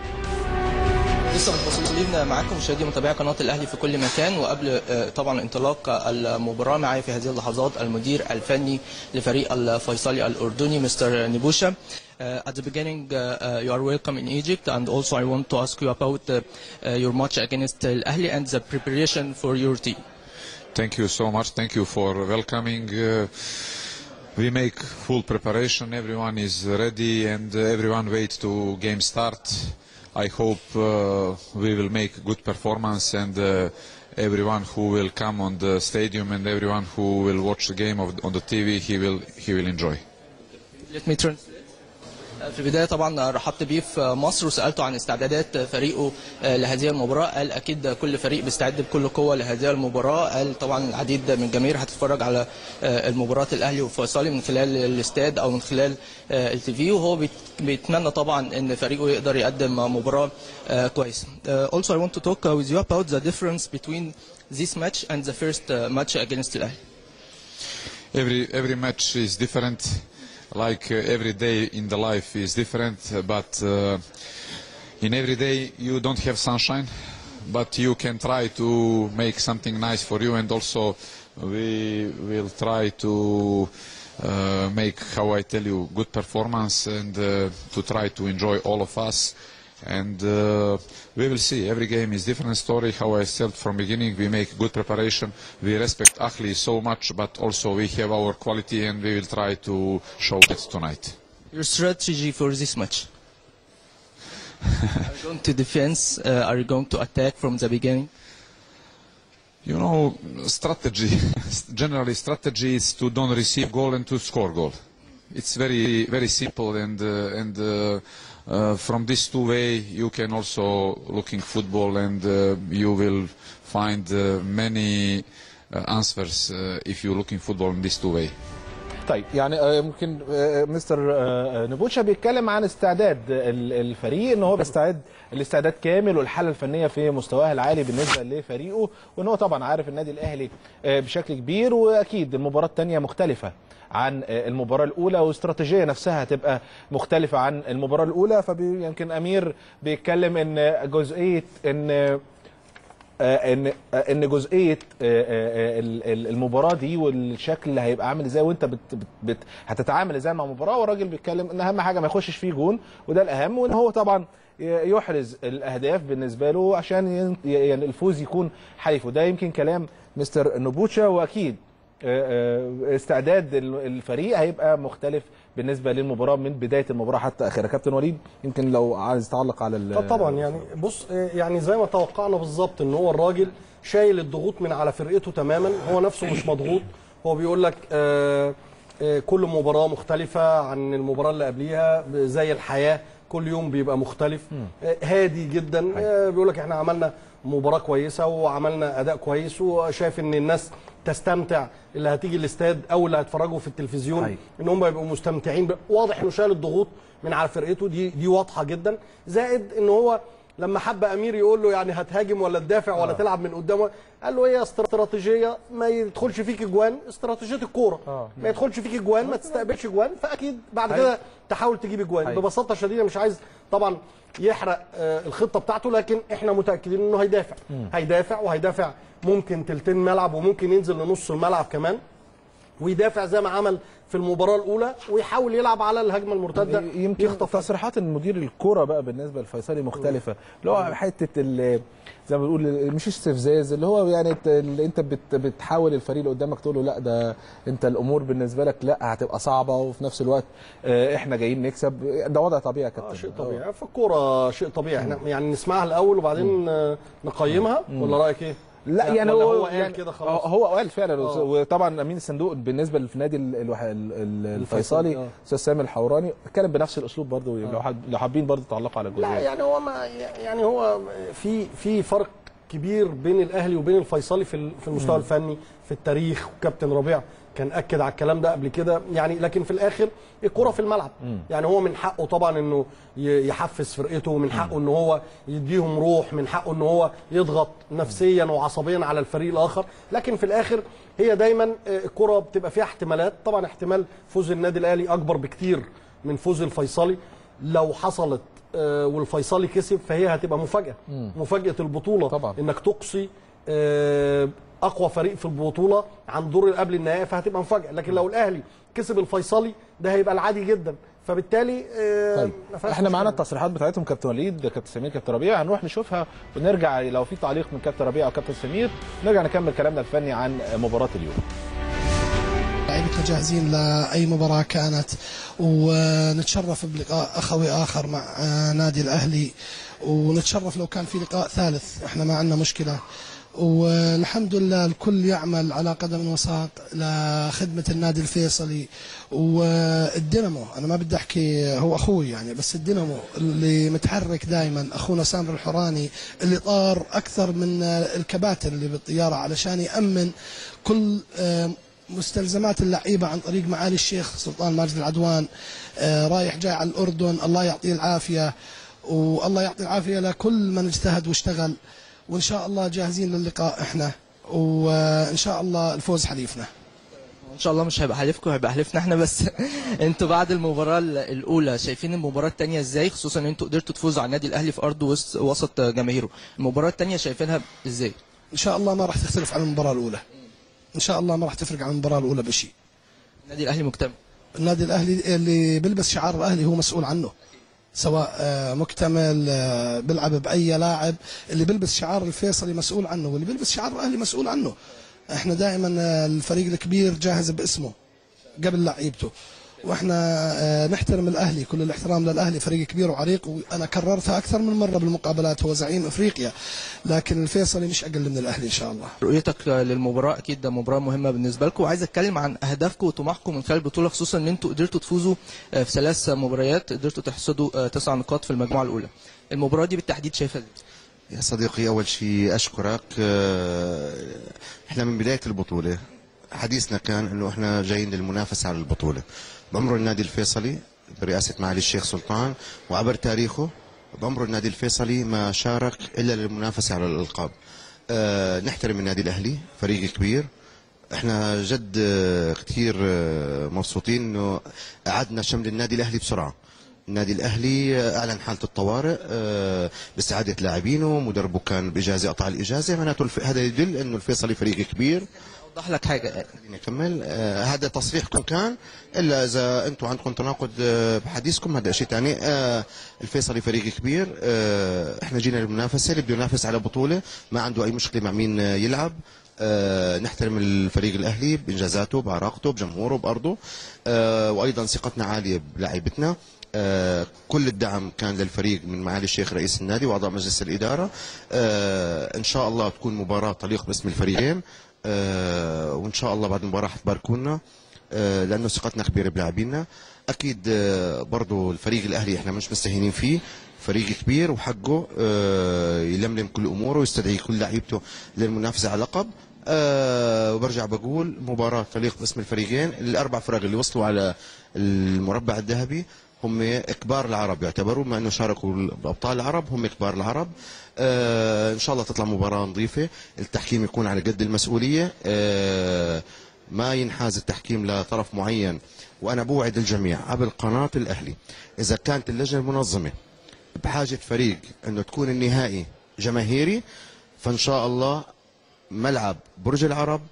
E: لسه متواصلين معاكم مشاهدي متابعي قناه الاهلي في كل مكان وقبل آه، طبعا انطلاق المباراه معايا في هذه اللحظات المدير الفني لفريق الفيصلي الاردني مستر نبوشا Uh, at the beginning, uh, uh, you are welcome in Egypt, and also I want to ask you about uh, uh, your match against Al Ahly and the preparation for your team.
F: Thank you so much. Thank you for welcoming. Uh, we make full preparation. Everyone is ready and everyone wait to game start. I hope uh, we will make good performance and uh, everyone who will come on the stadium and everyone who will watch the game of, on the TV, he will he will enjoy.
E: Let me translate. في البدايه طبعا رحبت بيه في مصر وسالته عن استعدادات فريقه لهذه المباراه قال اكيد كل فريق بيستعد بكل قوه لهذه المباراه قال طبعا العديد من الجماهير هتتفرج على المباراه الاهلي والفيصلي من خلال الاستاد او من خلال التي في وهو بيت- بيتمنى طبعا ان فريقه يقدر يقدم مباراه كويسه. Also I want to talk with you about the difference between this match and the first match against الاهلي.
F: Every every match is different, like uh, every day in the life is different. uh, But uh, in every day you don't have sunshine, but you can try to make something nice for you, and also we will try to uh, make, how I tell you, good performance and uh, to try to enjoy all of us. and uh, we will see. Every game is different story. How I said from beginning, we make good preparation. We respect Ahli so much, but also we have our quality, and we will try to show that tonight.
E: Your strategy for this match? are you going to defense? Uh, are you going to attack from the beginning?
F: You know, strategy. Generally, strategy is to don't receive goal and to score goal. It's very very simple, and uh, and uh, uh, from this two way you can also looking football, and uh, you will find uh, many uh, answers uh, if you looking football in this two way.
A: طيب يعني آه، ممكن آه، مستر آه، آه، نبوتشا بيتكلم عن استعداد ال- الفريق ان هو بيستعد الاستعداد كامل والحاله الفنيه في مستواه العالي بالنسبه لفريقه وان هو طبعا عارف النادي الاهلي آه، بشكل كبير واكيد المباراه الثانيه مختلفه عن آه، المباراه الاولى واستراتيجيه نفسها هتبقى مختلفه عن المباراه الاولى فيمكن امير بيتكلم ان جزئيه ان آه، ان آه، ان جزئيه آه، آه، ال- ال- المباراه دي والشكل اللي هيبقى عامل ازاي وانت بت بت بت هتتعامل ازاي مع المباراه والراجل بيتكلم ان اهم حاجه ما يخشش فيه جون وده الاهم وان هو طبعا ي- يحرز الاهداف بالنسبه له عشان ين- يعني الفوز يكون حليف وده يمكن كلام مستر نوبوتشا واكيد آه، آه، استعداد ال- الفريق هيبقى مختلف بالنسبه للمباراه من بدايه المباراه حتى اخرها كابتن وليد يمكن لو عايز تعلق على ال-
C: طب طبعا يعني بص آه، يعني زي ما توقعنا بالظبط ان هو الراجل شايل الضغوط من على فرقته تماما هو نفسه مش مضغوط هو بيقول لك آه، آه، كل مباراه مختلفه عن المباراه اللي قبليها زي الحياه كل يوم بيبقى مختلف آه، هادي جدا آه، بيقول لك احنا عملنا مباراه كويسه وعملنا اداء كويس وشايف ان الناس تستمتع اللي هتيجي الاستاد او اللي هتفرجوا في التلفزيون
A: أيوة.
C: ان هم يبقوا مستمتعين ب- واضح انه شايل الضغوط من على فرقته دي دي واضحه جدا زائد ان هو لما حب امير يقول له يعني هتهاجم ولا تدافع ولا تلعب من قدامه قال له هي استراتيجيه ما يدخلش فيك اجوان استراتيجيه الكوره ما يدخلش فيك اجوان ما تستقبلش اجوان فاكيد بعد كده تحاول تجيب اجوان
A: أيوة.
C: ببساطه شديده مش عايز طبعا يحرق آه، الخطه بتاعته لكن احنا متاكدين انه هيدافع هيدافع وهيدافع ممكن تلتين ملعب وممكن ينزل لنص الملعب كمان ويدافع زي ما عمل في المباراه الاولى ويحاول يلعب على الهجمه المرتده
A: يمكن
C: يخطف
A: تصريحات المدير الكرة بقى بالنسبه للفيصلي مختلفه اللي هو حته ال- زي ما بنقول مش استفزاز اللي هو يعني انت اللي انت بت بتحاول الفريق اللي قدامك تقول له لا ده انت الامور بالنسبه لك لا هتبقى صعبه وفي نفس الوقت آه، احنا جايين نكسب ده وضع طبيعي يا
C: آه
A: كابتن
C: شيء طبيعي في الكوره شيء طبيعي احنا يعني نسمعها الاول وبعدين آه، نقيمها ولا رايك ايه؟
A: لا يعني
C: ولا
A: هو,
C: هو قال
A: يعني
C: كده خلاص
A: هو قال فعلا
C: آه.
A: وطبعا امين الصندوق بالنسبه للنادي ال- الوح- ال- ال- الفيصلي
C: آه.
A: استاذ سامي الحوراني اتكلم بنفس الاسلوب برضه لو حد- لو حابين برضه تعلقوا على
C: لا
A: الجزئيه
C: يعني هو ما يعني هو في في فرق كبير بين الاهلي وبين الفيصلي في ال- في المستوى الفني في التاريخ وكابتن ربيع كان اكد على الكلام ده قبل كده يعني لكن في الاخر الكره في الملعب يعني هو من حقه طبعا انه ي- يحفز فرقته من حقه ان هو يديهم روح من حقه ان هو يضغط نفسيا وعصبيا على الفريق الاخر لكن في الاخر هي دايما آه، الكره بتبقى فيها احتمالات طبعا احتمال فوز النادي الاهلي اكبر بكتير من فوز الفيصلي لو حصلت آه، والفيصلي كسب فهي هتبقى مفاجاه مفاجاه البطوله
A: طبعا.
C: انك تقصي آه، اقوى فريق في البطوله عن دور قبل النهائي فهتبقى مفاجاه لكن لو الاهلي كسب الفيصلي ده هيبقى العادي جدا فبالتالي آه،
A: طيب
C: ما فيهاش
A: احنا معانا
C: مشكلة.
A: التصريحات بتاعتهم كابتن وليد كابتن سمير كابتن ربيع هنروح نشوفها ونرجع لو في تعليق من كابتن ربيع او كابتن سمير نرجع نكمل كلامنا الفني عن مباراه اليوم
G: لعيبتنا جاهزين لأي مباراة كانت ونتشرف بلقاء أخوي آخر مع آه، نادي الأهلي ونتشرف لو كان في لقاء ثالث احنا ما عندنا مشكلة والحمد لله الكل يعمل على قدم وساق لخدمة النادي الفيصلي والدينامو أنا ما بدي أحكي هو أخوي يعني بس الدينامو اللي متحرك دائما أخونا سامر الحوراني اللي طار أكثر من الكباتن اللي بالطيارة علشان يأمن كل آه، مستلزمات اللعيبه عن طريق معالي الشيخ سلطان ماجد العدوان آه، رايح جاي على الاردن الله يعطيه العافيه والله يعطي العافيه لكل من اجتهد واشتغل وان شاء الله جاهزين للقاء احنا وان شاء الله الفوز حليفنا
E: ان شاء الله مش هيبقى حليفكم هيبقى حليفنا احنا بس انتوا بعد المباراه ال- الاولى شايفين المباراه الثانيه ازاي خصوصا ان انتوا قدرتوا تفوزوا على النادي الاهلي في ارض وسط وسط جماهيره المباراه الثانيه شايفينها ازاي
G: ان شاء الله ما راح تختلف عن المباراه الاولى ان شاء الله ما راح تفرق عن المباراه الاولى بشيء
E: النادي الاهلي مكتمل
G: النادي الاهلي اللي بيلبس شعار الاهلي هو مسؤول عنه سواء آه، مكتمل آه، بيلعب باي لاعب اللي بيلبس شعار الفيصلي مسؤول عنه واللي بيلبس شعار الاهلي مسؤول عنه احنا دائما آه، الفريق الكبير جاهز باسمه قبل لعيبته واحنا آه، نحترم الاهلي كل الاحترام للاهلي فريق كبير وعريق وانا كررتها اكثر من مره بالمقابلات هو زعيم افريقيا لكن الفيصلي مش اقل من الاهلي ان شاء الله
E: رؤيتك للمباراه اكيد ده مباراه مهمه بالنسبه لكم وعايز اتكلم عن اهدافكم وطموحكم من خلال البطوله خصوصا ان انتوا قدرتوا تفوزوا آه، في ثلاث مباريات قدرتوا تحصدوا آه، تسع نقاط في المجموعه الاولى المباراه دي بالتحديد شايفها ازاي؟
H: يا صديقي أول شيء أشكرك آه، إحنا من بداية البطولة حديثنا كان إنه إحنا جايين للمنافسة على البطولة بعمره النادي الفيصلي برئاسة معالي الشيخ سلطان وعبر تاريخه بعمره النادي الفيصلي ما شارك إلا للمنافسة على الألقاب آه، نحترم النادي الأهلي فريق كبير احنا جد آه، كتير آه، مبسوطين انه اعدنا شمل النادي الاهلي بسرعه النادي الاهلي اعلن حاله الطوارئ آه، باستعاده لاعبينه مدربه كان باجازه قطع الاجازه معناته الف- هذا يدل انه الفيصلي فريق كبير
E: اوضح لك حاجه
H: خليني اكمل آه، هذا تصريحكم كان الا اذا انتم عندكم تناقض آه، بحديثكم هذا شيء ثاني آه، الفيصلي فريق كبير آه، احنا جينا للمنافسه اللي بده ينافس على بطوله ما عنده اي مشكله مع مين آه، يلعب آه، نحترم الفريق الاهلي بانجازاته بعراقته بجمهوره بارضه آه، وايضا ثقتنا عاليه بلاعيبتنا آه، كل الدعم كان للفريق من معالي الشيخ رئيس النادي واعضاء مجلس الاداره آه، ان شاء الله تكون مباراه تليق باسم الفريقين آه، وان شاء الله بعد المباراه حتباركونا آه، لانه ثقتنا كبيره بلاعبينا اكيد آه، برضو الفريق الاهلي احنا مش مستهينين فيه فريق كبير وحقه آه، يلملم كل اموره ويستدعي كل لعيبته للمنافسه على اللقب أه وبرجع بقول مباراة تليق باسم الفريقين الأربع فرق اللي وصلوا على المربع الذهبي هم كبار العرب يعتبروا بما انه شاركوا بابطال العرب هم كبار العرب آه ان شاء الله تطلع مباراه نظيفه التحكيم يكون على قد المسؤوليه آه ما ينحاز التحكيم لطرف معين وانا بوعد الجميع قبل قناه الاهلي اذا كانت اللجنه المنظمه بحاجه فريق انه تكون النهائي جماهيري فان شاء الله ملعب برج العرب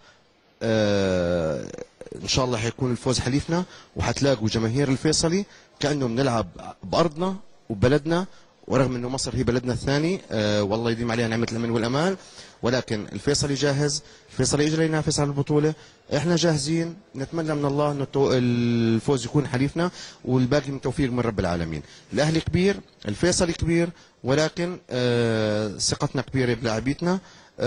H: آه ان شاء الله حيكون الفوز حليفنا وحتلاقوا جماهير الفيصلي كانه بنلعب بارضنا وبلدنا ورغم انه مصر هي بلدنا الثاني آه والله يديم عليها نعمه الامن والامان ولكن الفيصلي جاهز الفيصلي اجى ينافس على البطوله احنا جاهزين نتمنى من الله انه التو- الفوز يكون حليفنا والباقي من توفيق من رب العالمين الاهلي كبير الفيصلي كبير ولكن آه ثقتنا كبيره بلاعبيتنا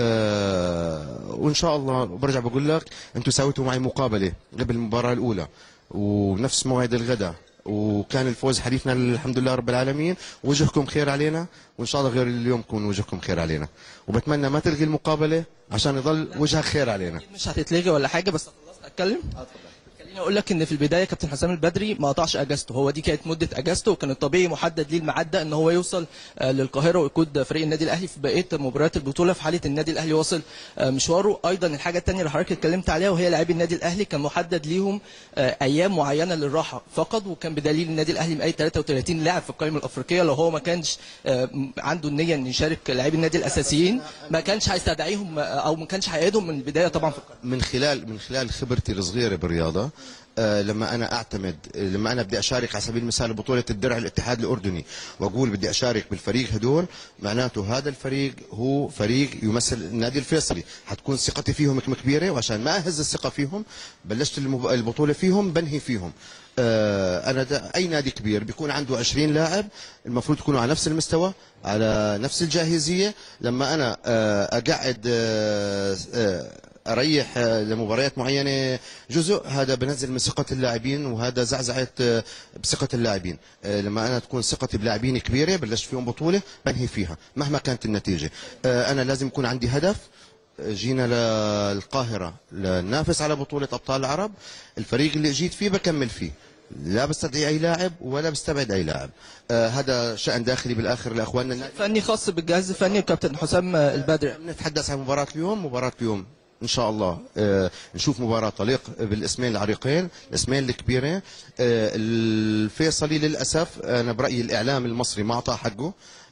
H: آه وان شاء الله برجع بقول لك انتم سويتوا معي مقابله قبل المباراه الاولى ونفس موعد الغداء وكان الفوز حليفنا الحمد لله رب العالمين وجهكم خير علينا وان شاء الله غير اليوم يكون وجهكم خير علينا وبتمنى ما تلغي المقابله عشان يضل وجهك خير علينا
E: مش هتتلغي ولا حاجه بس خلصت اتكلم خليني اقول لك ان في البدايه كابتن حسام البدري ما قطعش اجازته هو دي كانت مده اجازته وكان الطبيعي محدد ليه الميعاد ده ان هو يوصل آه، للقاهره ويقود فريق النادي الاهلي في بقيه مباريات البطوله في حاله النادي الاهلي واصل آه، مشواره ايضا الحاجه الثانيه اللي حضرتك اتكلمت عليها وهي لاعبي النادي الاهلي كان محدد ليهم آه، ايام معينه للراحه فقط وكان بدليل النادي الاهلي مقايد 33 لاعب في القائمه الافريقيه لو هو ما كانش آه، عنده النيه ان يشارك لاعبي النادي الاساسيين ما كانش هيستدعيهم آه، او ما كانش هيقعدهم من البدايه طبعا في القائمه
H: من خلال من خلال خبرتي الصغيره بالرياضه آه، لما انا اعتمد لما انا بدي اشارك على سبيل المثال بطوله الدرع الاتحاد الاردني واقول بدي اشارك بالفريق هدول معناته هذا الفريق هو فريق يمثل النادي الفيصلي حتكون ثقتي فيهم كبيره وعشان ما اهز الثقه فيهم بلشت المب- البطوله فيهم بنهي فيهم آه، انا دا اي نادي كبير بيكون عنده 20 لاعب المفروض يكونوا على نفس المستوى على نفس الجاهزيه لما انا آه، اقعد آه، آه، اريح آه، لمباريات معينه جزء هذا بنزل من ثقه اللاعبين وهذا زعزعه آه، بثقه اللاعبين آه، لما انا تكون ثقتي بلاعبين كبيره بلشت فيهم بطوله بنهي فيها مهما كانت النتيجه آه، انا لازم يكون عندي هدف جينا للقاهرة لننافس على بطولة أبطال العرب الفريق اللي جيت فيه بكمل فيه لا بستدعي أي لاعب ولا بستبعد أي لاعب آه هذا شأن داخلي بالآخر لأخواننا النادي
E: فني خاص بالجهاز الفني وكابتن حسام آه، البدري
H: نتحدث عن مباراة اليوم مباراة اليوم ان شاء الله آه نشوف مباراة تليق بالاسمين العريقين الاسمين الكبيرين آه الفيصلي للاسف انا برايي الاعلام المصري ما اعطاه حقه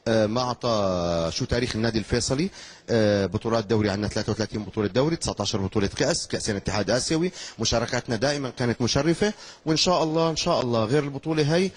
H: آه، ما اعطى شو تاريخ النادي الفيصلي آه، بطولات دوري عندنا 33 بطوله دوري 19 بطوله كاس كاسين اتحاد اسيوي مشاركاتنا دائما كانت مشرفه وان شاء الله ان شاء الله غير البطوله هي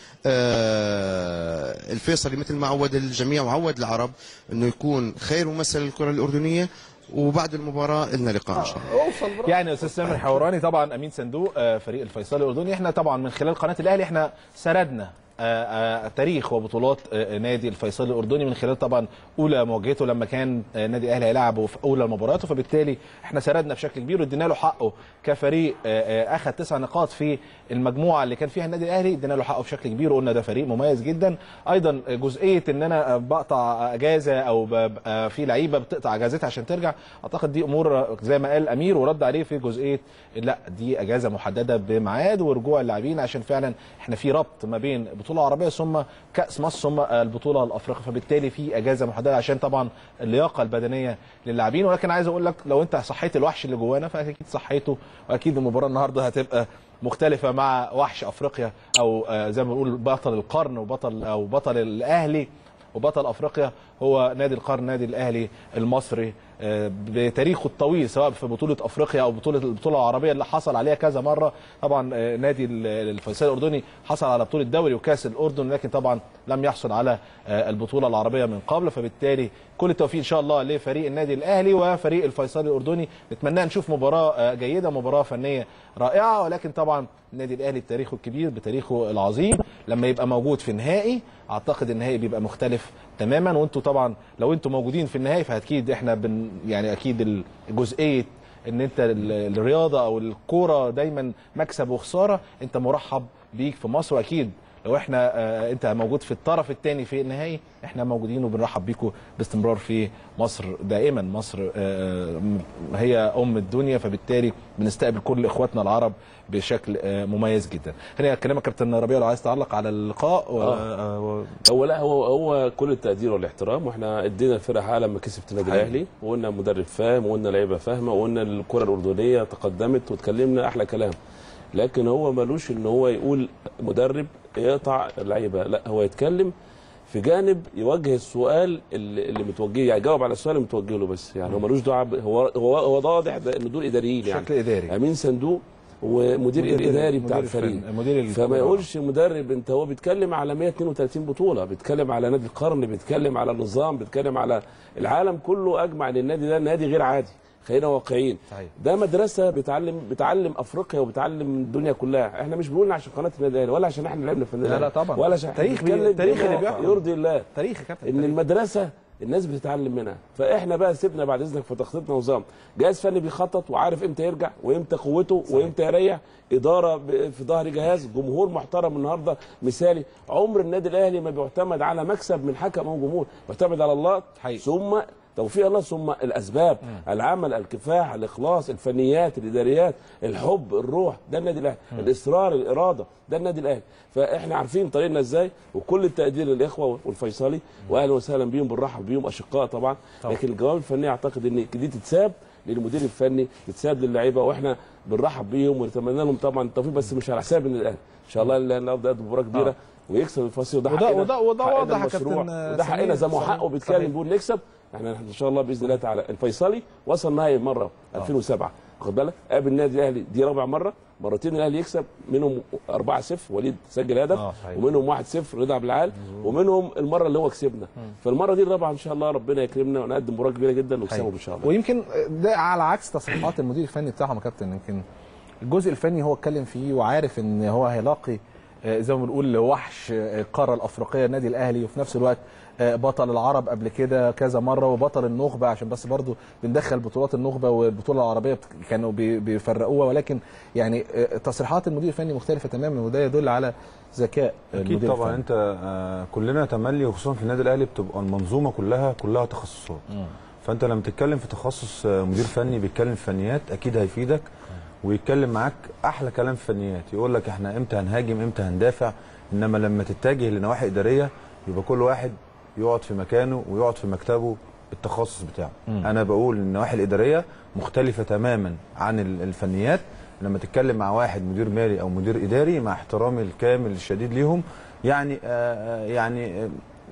H: آه، الفيصلي مثل ما عود الجميع وعود العرب انه يكون خير ممثل للكره الاردنيه وبعد المباراه لنا لقاء ان شاء الله
A: يعني استاذ سامر حوراني طبعا امين صندوق آه، فريق الفيصلي الاردني احنا طبعا من خلال قناه الاهلي احنا سردنا آه، آه، تاريخ وبطولات آه، نادي الفيصلي الاردني من خلال طبعا اولى مواجهته لما كان آه، نادي الاهلي هيلعبه في اولى المباريات فبالتالي احنا سردنا بشكل كبير وادينا له حقه كفريق آه، آه، اخذ تسع نقاط في المجموعه اللي كان فيها النادي الاهلي ادينا له حقه بشكل كبير وقلنا ده فريق مميز جدا ايضا جزئيه ان انا بقطع اجازه او ببقى في لعيبه بتقطع اجازتها عشان ترجع اعتقد دي امور زي ما قال امير ورد عليه في جزئيه لا دي اجازه محدده بميعاد ورجوع اللاعبين عشان فعلا احنا في ربط ما بين بطوله عربيه ثم كاس مصر ثم البطوله الافريقيه فبالتالي في اجازه محدده عشان طبعا اللياقه البدنيه للاعبين ولكن عايز اقول لك لو انت صحيت الوحش اللي جوانا فاكيد صحيته واكيد المباراه النهارده هتبقى مختلفه مع وحش افريقيا او آه، زي ما بنقول بطل القرن وبطل او بطل الاهلي وبطل افريقيا هو نادي القرن نادي الاهلي المصري آه، بتاريخه الطويل سواء في بطوله افريقيا او بطوله البطوله العربيه اللي حصل عليها كذا مره طبعا آه، نادي ال- الفيصلي الاردني حصل على بطوله دوري وكاس الاردن لكن طبعا لم يحصل على آه، البطوله العربيه من قبل فبالتالي كل التوفيق ان شاء الله لفريق النادي الاهلي وفريق الفيصلي الاردني نتمنى نشوف مباراه آه، جيده مباراه فنيه رائعه ولكن طبعا النادي الاهلي بتاريخه الكبير بتاريخه العظيم لما يبقى موجود في النهائي اعتقد النهائي بيبقى مختلف تماما وانتوا طبعا لو انتوا موجودين في النهائي فاكيد احنا بن يعني اكيد الجزئيه ان انت ال- الرياضه او الكوره دايما مكسب وخساره انت مرحب بيك في مصر واكيد لو احنا آه، انت موجود في الطرف الثاني في النهائي احنا موجودين وبنرحب بيكم باستمرار في مصر دائما مصر آه، م- هي ام الدنيا فبالتالي بنستقبل كل اخواتنا العرب بشكل آه، مميز جدا خليني اكلمك كابتن ربيع لو عايز تعلق على اللقاء و...
B: آه.
A: و...
B: هو لا هو هو كل التقدير والاحترام واحنا ادينا الفرقه حقها لما كسبت النادي
A: حقيقي.
B: الاهلي وقلنا مدرب فاهم وقلنا لعيبه فاهمه وقلنا الكره الاردنيه تقدمت واتكلمنا احلى كلام لكن هو ملوش ان هو يقول مدرب يقطع اللعيبه لا هو يتكلم في جانب يوجه السؤال اللي, اللي متوجه يعني يجاوب على السؤال اللي متوجه له بس يعني هو ملوش دعوه ب- هو هو هو واضح ده ان دول اداريين يعني
A: بشكل اداري
B: امين صندوق ومدير
A: مدير-
B: الاداري بتاع
A: مدير الفن-
B: الفريق
A: مدير الكرة.
B: فما يقولش مدرب انت هو بيتكلم على 132 بطوله بيتكلم على نادي القرن بيتكلم على النظام بيتكلم على العالم كله اجمع ان النادي ده نادي غير عادي خلينا واقعيين
A: صحيح.
B: ده مدرسه بتعلم بتعلم افريقيا وبتعلم الدنيا كلها احنا مش بنقول عشان قناه النادي الاهلي ولا عشان احنا لعبنا في النادي
A: لا، لا
B: الأهلي،
A: طبعا.
B: ولا عشان احنا
A: تاريخ بي-
B: بنتكلم
A: تاريخ اللي
B: بما
A: بيحكم.
B: يرضي الله
A: تاريخ يا كابتن
B: ان
A: تاريخ.
B: المدرسه الناس بتتعلم منها فاحنا بقى سيبنا بعد اذنك في تخطيطنا نظام جهاز فني بيخطط وعارف امتى يرجع وامتى قوته وامتى يريح اداره ب- في ظهر جهاز جمهور محترم النهارده مثالي عمر النادي الاهلي ما بيعتمد على مكسب من حكم او جمهور بيعتمد على الله
A: حقيقي.
B: ثم توفيق الله ثم الاسباب العمل الكفاح الاخلاص الفنيات الاداريات الحب الروح ده النادي الاهلي الاصرار الاراده ده النادي الاهلي فاحنا عارفين طريقنا ازاي وكل التقدير للاخوه والفيصلي واهلا وسهلا بيهم بنرحب بيهم اشقاء طبعا لكن الجواب الفنيه اعتقد ان دي تتساب للمدير الفني تتساب للعيبه واحنا بنرحب بيهم ونتمنى لهم طبعا التوفيق بس مش على حساب النادي الاهلي ان شاء الله النهارده قدم مباراه كبيره
A: آه.
B: ويكسب الفصيل وده
A: وده-
B: حقنا
A: وده- وده
B: حقنا
A: واضح يا
B: المشروع.
A: كابتن
B: وده حقنا
A: سمير.
B: زي ما هو
A: صحيح.
B: حقه بيتكلم
A: صحيح.
B: بيقول نكسب احنا ان شاء الله باذن الله تعالى الفيصلي وصل نهائي مره 2007 واخد بالك قابل النادي الاهلي دي رابع مره مرتين الاهلي يكسب منهم 4-0 وليد سجل هدف
A: آه، صحيح.
B: ومنهم 1-0 رضا عبد العال ومنهم المره اللي هو كسبنا فالمره دي الرابعه ان شاء الله ربنا يكرمنا ونقدم مباراه كبيره جدا ونكسبه ان شاء الله
A: ويمكن ده على عكس تصريحات المدير الفني بتاعهم يا كابتن يمكن الجزء الفني هو اتكلم فيه وعارف ان هو هيلاقي آه، زي ما بنقول وحش آه، القاره الافريقيه النادي الاهلي وفي نفس الوقت آه، بطل العرب قبل كده كذا مره وبطل النخبه عشان بس برضو بندخل بطولات النخبه والبطوله العربيه بت- كانوا بي- بيفرقوها ولكن يعني آه، تصريحات المدير الفني مختلفه تماما وده يدل على ذكاء
D: اكيد
A: المدير
D: طبعا
A: الفني.
D: انت آه، كلنا تملي وخصوصا في النادي الاهلي بتبقى المنظومه كلها كلها تخصصات فانت لما تتكلم في تخصص آه، مدير فني بيتكلم في فنيات اكيد هيفيدك ويتكلم معاك احلى كلام في فنيات يقول لك احنا امتى هنهاجم امتى هندافع انما لما تتجه لنواحي اداريه يبقى كل واحد يقعد في مكانه ويقعد في مكتبه التخصص بتاعه انا بقول ان النواحي الاداريه مختلفه تماما عن ال- الفنيات لما تتكلم مع واحد مدير مالي او مدير اداري مع احترامي الكامل الشديد ليهم يعني آه آه، يعني آه،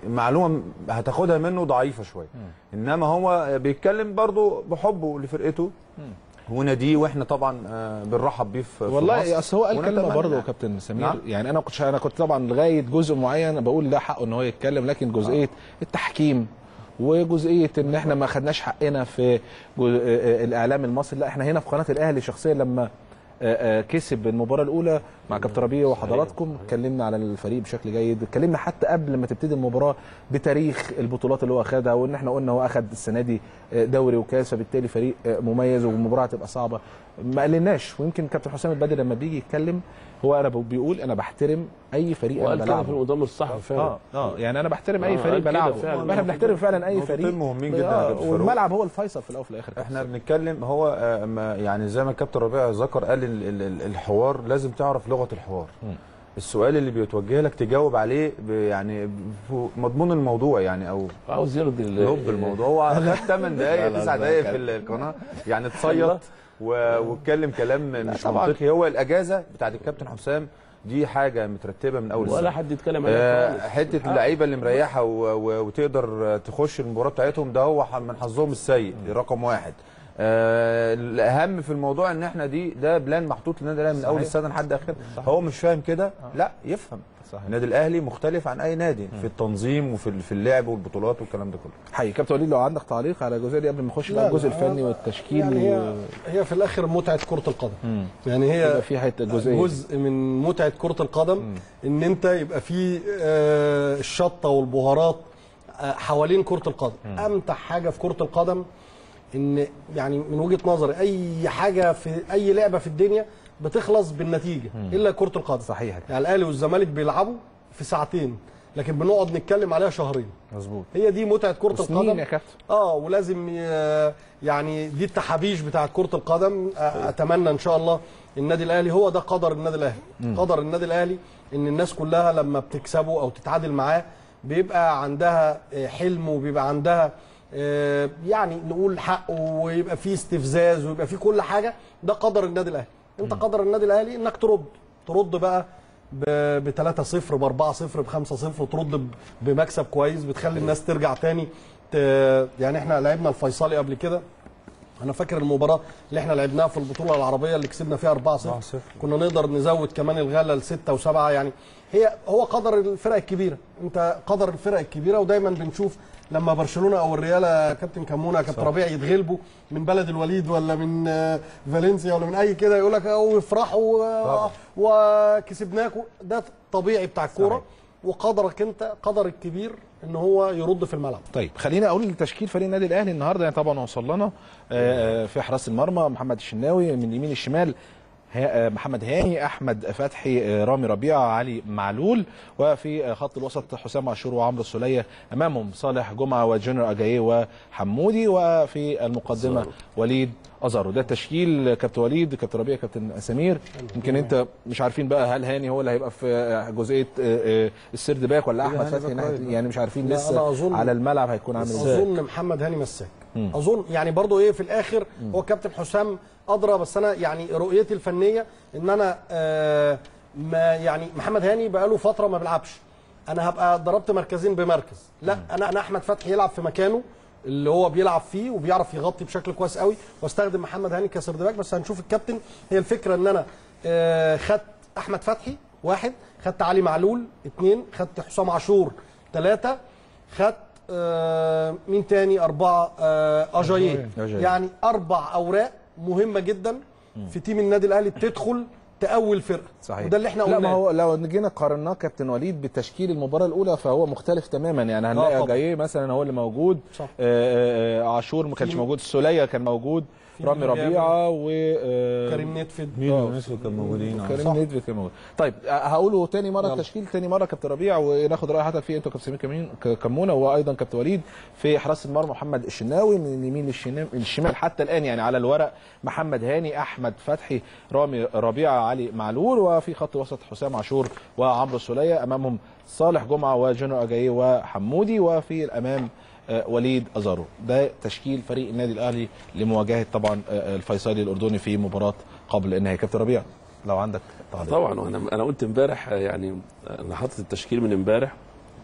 D: معلومه هتاخدها منه ضعيفه شويه انما هو بيتكلم برضه بحبه لفرقته وناديه واحنا طبعا آه، بنرحب بيه في في
A: والله
D: مصر.
A: اصل هو قال كلمه
D: ونتمنى-
A: برضه يا كابتن سمير
D: نعم.
A: يعني انا كنت انا كنت طبعا لغايه جزء معين بقول ده حقه ان هو يتكلم لكن جزئيه التحكيم وجزئيه ان احنا ما خدناش حقنا في جو- آه، آه، الاعلام المصري لا احنا هنا في قناه الاهلي شخصيا لما آه، آه، كسب المباراه الاولى مع كابتن ربيع وحضراتكم اتكلمنا على الفريق بشكل جيد اتكلمنا حتى قبل ما تبتدي المباراه بتاريخ البطولات اللي هو اخذها وان احنا قلنا هو اخذ السنه دي آه، دوري وكاس فبالتالي فريق آه، مميز والمباراه هتبقى صعبه ما قلناش ويمكن كابتن حسام البدري لما بيجي يتكلم هو انا بيقول انا بحترم اي فريق انا
B: وقال كده في
A: بلعبه
B: المؤتمر الصحفي فعلا
A: اه اه يعني انا بحترم
B: آه،
A: اي فريق
B: قال كده
A: بلعبه
B: فعلا.
A: احنا بنحترم فعلا اي
D: نقطتين
A: فريق
D: مهمين جدا يا
A: آه،
D: كابتن فاروق.
A: والملعب هو الفيصل في الاول وفي الاخر
D: احنا بنتكلم هو آه، ما- يعني زي ما الكابتن ربيع ذكر قال ال- ال- ال- الحوار لازم تعرف لغه الحوار السؤال اللي بيتوجه لك تجاوب عليه ب- يعني في مضمون الموضوع يعني او
B: عاوز يرضي ال-
D: لب الموضوع هو خد 8
A: لا،
D: دقائق
A: لا،
D: 9
A: ده
D: دقائق
A: كان-
D: في القناه يعني تصيط و- واتكلم كلام مش
A: طبعاً.
D: منطقي هو الاجازه بتاعت الكابتن حسام دي حاجه مترتبه من اول
B: ولا
D: السنه
B: حد يتكلم عليها
D: آه،
B: خالص
D: حته اللعيبه اللي مريحه و- و- وتقدر تخش المباراه بتاعتهم ده هو ح- من حظهم السيء دي رقم واحد آه الاهم في الموضوع ان احنا دي ده بلان محطوط للنادي الاهلي من اول السنه لحد اخر هو مش فاهم كده لا يفهم
A: صحيح.
D: النادي الاهلي مختلف عن اي نادي في التنظيم وفي ال- في اللعب والبطولات والكلام ده كله
A: حقيقي كابتن وليد لو عندك تعليق على الجزئيه دي قبل ما نخش
C: لا،
A: بقى الجزء
C: لا،
A: الفني
C: أنا-
A: والتشكيل
C: يعني
A: و...
C: هي هي في الاخر متعه كره القدم يعني هي
A: يبقى في حته جزئيه
C: جزء من متعه كره القدم ان انت يبقى في آه، الشطه والبهارات آه، حوالين كره القدم امتع حاجه في كره القدم ان يعني من وجهه نظري اي حاجه في اي لعبه في الدنيا بتخلص بالنتيجه الا كره القدم
A: صحيح
C: يعني الاهلي والزمالك بيلعبوا في ساعتين لكن بنقعد نتكلم عليها شهرين
A: مظبوط
C: هي دي متعه كره
A: وسنين
C: القدم
A: يا كابتن
C: اه ولازم ي- يعني دي التحابيش بتاعت كره القدم آه، اتمنى ان شاء الله النادي الاهلي هو ده قدر النادي الاهلي قدر النادي الاهلي ان الناس كلها لما بتكسبه او تتعادل معاه بيبقى عندها آه، حلم وبيبقى عندها آه، يعني نقول حق ويبقى فيه استفزاز ويبقى فيه كل حاجه ده قدر النادي الاهلي انت قدر النادي الاهلي انك ترد ترد بقى ب 3 0 ب 4 0 ب 5 0 وترد ب- بمكسب كويس بتخلي الناس ترجع تاني ت... يعني احنا لعبنا الفيصلي قبل كده انا فاكر المباراه اللي احنا لعبناها في البطوله العربيه اللي كسبنا فيها 4 0 كنا نقدر نزود كمان الغله ل 6 و7 يعني هي هو قدر الفرق الكبيره انت قدر الفرق الكبيره ودايما بنشوف لما برشلونه او الريال يا كابتن كمونه يا كابتن ربيع يتغلبوا من بلد الوليد ولا من آه، فالنسيا ولا من اي كده يقول لك او يفرحوا آه، وكسبناكم ده طبيعي بتاع الكوره وقدرك انت قدر الكبير ان هو يرد في الملعب
A: طيب خلينا اقول تشكيل فريق النادي الاهلي النهارده يعني طبعا وصل لنا آه، في حراس المرمى محمد الشناوي من اليمين الشمال ها- آه، محمد هاني احمد فتحي آه، رامي ربيعه علي معلول وفي آه، خط الوسط حسام عاشور وعمرو السوليه امامهم صالح جمعه وجونيور اجاييه وحمودي وفي المقدمه وليد ازارو ده تشكيل كابتن وليد كابتن ربيع كابتن سمير يمكن انت مش عارفين بقى هل هاني هو اللي هيبقى في جزئيه آه، آه، السيرد باك ولا احمد فتحي ناحية- يعني مش عارفين
C: لا،
A: لسه
C: أنا أظن-
A: على الملعب هيكون عامل ازاي
C: اظن محمد هاني مساك اظن يعني برضو ايه في الاخر هو كابتن حسام ادرى بس انا يعني رؤيتي الفنيه ان انا آه ما يعني محمد هاني بقاله فتره ما بيلعبش انا هبقى ضربت مركزين بمركز لا انا انا احمد فتحي يلعب في مكانه اللي هو بيلعب فيه وبيعرف يغطي بشكل كويس قوي واستخدم محمد هاني كسرد باك بس هنشوف الكابتن هي الفكره ان انا آه خدت احمد فتحي واحد خدت علي معلول اثنين خدت حسام عاشور ثلاثه خدت آه مين تاني أربعة آه أجاييه
A: أجاييه.
C: يعني أربع أوراق مهمة جدا في تيم النادي الأهلي بتدخل تقوي فرقة
A: صحيح
C: وده اللي احنا
A: لا ما
C: قلناه
A: هو لو جينا قارناه كابتن وليد بتشكيل المباراه الاولى فهو مختلف تماما يعني هنلاقي
C: طبعا.
A: جاي مثلا هو اللي موجود
C: صح.
A: آه، آه، آه، عاشور ما كانش
C: في-
A: موجود السوليه كان موجود رامي
C: جابر.
A: ربيعه و آه،
C: كريم نتفد
D: مين الناس اللي كانوا موجودين آه.
A: كريم نيدفيد كان موجود طيب آه، هقوله تاني مره
C: يلا.
A: التشكيل تاني مره كابتن ربيع وناخد راي حضرتك فيه انتوا كابتن سمير كمين- ك- كمونه وايضا كابتن وليد في حراسه المرمى محمد الشناوي من اليمين للشمال الشمال حتى الان يعني على الورق محمد هاني احمد فتحي رامي ربيعه علي معلول وفي خط وسط حسام عاشور وعمرو السوليه امامهم صالح جمعه وجونو اجاييه وحمودي وفي الامام آه، وليد ازارو ده تشكيل فريق النادي الاهلي لمواجهه طبعا آه، الفيصلي الاردني في مباراه قبل النهائي كابتن ربيع لو عندك تعليق
B: طبعا وانا انا قلت امبارح يعني انا حاطط التشكيل من امبارح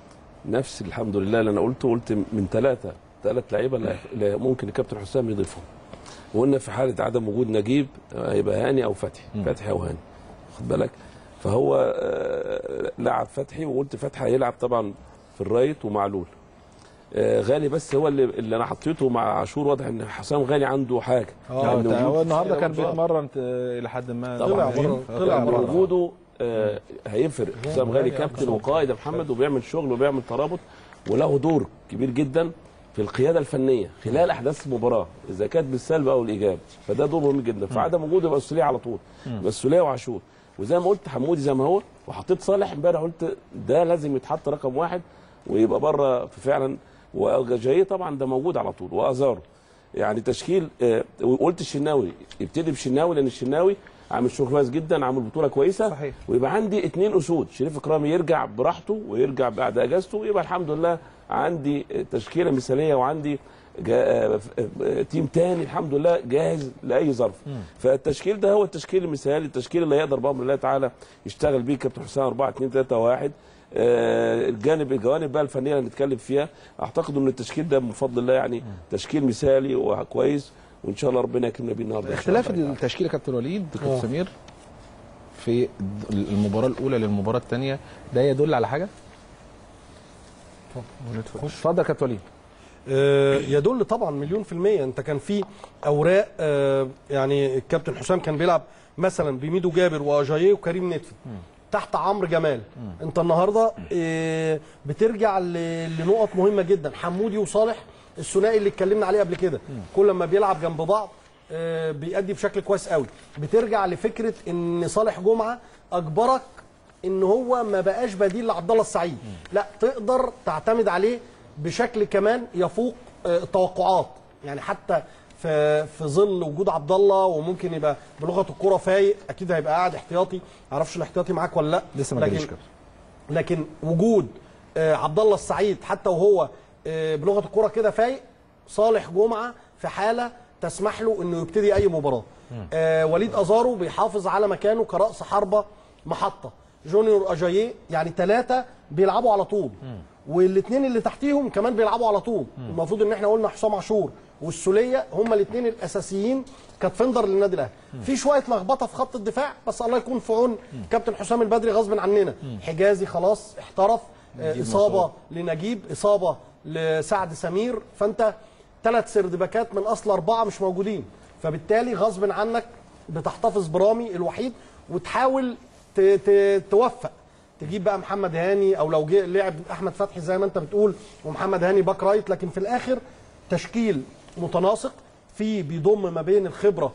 B: نفس الحمد لله اللي انا قلته قلت من ثلاثه ثلاث لعيبه اللي- اللي ممكن الكابتن حسام يضيفهم وقلنا في حاله عدم وجود نجيب آه، هيبقى هاني او فتحي فتحي او هاني خد بالك فهو آه، لعب فتحي وقلت فتحي هيلعب طبعا في الرايت ومعلول آه، غالي بس هو اللي, اللي انا حطيته مع عاشور واضح ان حسام غالي عنده حاجه
A: اه
B: لأن
A: هو
B: وجود-
A: النهارده كان
B: آه.
A: بيتمرن آه، الى حد ما
B: طبعا
C: طلع بره-
A: آه،
C: طلع
A: بره.
C: بره.
B: وجوده آه، هيفرق حسام غالي
C: غالي
B: كابتن
C: أقصى.
B: وقائد يا محمد وبيعمل شغل وبيعمل ترابط وله دور كبير جدا في القياده الفنيه خلال احداث المباراه اذا كانت بالسلب او الايجاب فده دور مهم جدا فعدم وجوده يبقى السوليه على طول يبقى السوليه وعاشور وزي ما قلت حمودي زي ما هو وحطيت صالح امبارح قلت ده لازم يتحط رقم واحد ويبقى بره فعلا وجاي طبعا ده موجود على طول وازارو يعني تشكيل آه، وقلت الشناوي يبتدي بشناوي لان الشناوي عامل شغل كويس جدا عامل بطوله كويسه
A: صحيح.
B: ويبقى عندي اثنين اسود شريف اكرامي يرجع براحته ويرجع بعد اجازته يبقى الحمد لله عندي تشكيله مثاليه وعندي جا... تيم تاني الحمد لله جاهز لاي ظرف فالتشكيل ده هو التشكيل المثالي التشكيل اللي يقدر بامر الله تعالى يشتغل بيه كابتن حسام 4 2 3 1 آه، الجانب الجوانب بقى الفنيه اللي هنتكلم فيها اعتقد ان التشكيل ده بفضل الله يعني تشكيل مثالي وكويس وان شاء الله ربنا يكرمنا بيه النهارده إن شاء
A: اختلاف
B: الله.
A: التشكيل يا كابتن وليد
C: آه.
A: كابتن سمير في المباراه الاولى للمباراه الثانيه ده يدل على حاجه اتفضل يا كابتن وليد
C: آه، يدل طبعا مليون في المية انت كان في اوراق آه، يعني الكابتن حسام كان بيلعب مثلا بميدو جابر واجاييه وكريم نتفي تحت عمرو جمال انت النهارده آه، بترجع ل- لنقط مهمه جدا حمودي وصالح الثنائي اللي اتكلمنا عليه قبل كده كل ما بيلعب جنب بعض آه، بيأدي بشكل كويس قوي بترجع لفكره ان صالح جمعه اجبرك ان هو ما بقاش بديل لعبد الله السعيد لا تقدر تعتمد عليه بشكل كمان يفوق آه، التوقعات يعني حتى في في ظل وجود عبد الله وممكن يبقى بلغه الكوره فايق اكيد هيبقى قاعد احتياطي معرفش الاحتياطي معاك ولا لا
A: لسه ما
C: لكن
A: جاليش كابتن
C: لكن وجود آه، عبد الله السعيد حتى وهو آه، بلغه الكوره كده فايق صالح جمعه في حاله تسمح له انه يبتدي اي مباراه آه وليد ازارو بيحافظ على مكانه كراس حربه محطه جونيور اجاييه يعني ثلاثه بيلعبوا على طول والاثنين اللي تحتيهم كمان بيلعبوا على طول المفروض ان احنا قلنا حسام عاشور والسوليه هم الاثنين الاساسيين كدفندر للنادي الاهلي في شويه لخبطه في خط الدفاع بس الله يكون في عون كابتن حسام البدري غصب عننا حجازي خلاص احترف آه، اصابه لنجيب اصابه لسعد سمير فانت ثلاث سردباكات من اصل اربعه مش موجودين فبالتالي غصب عنك بتحتفظ برامي الوحيد وتحاول ت- ت- توفق تجيب بقى محمد هاني او لو جه لعب احمد فتحي زي ما انت بتقول ومحمد هاني باك رايت لكن في الاخر تشكيل متناسق فيه بيضم ما بين الخبره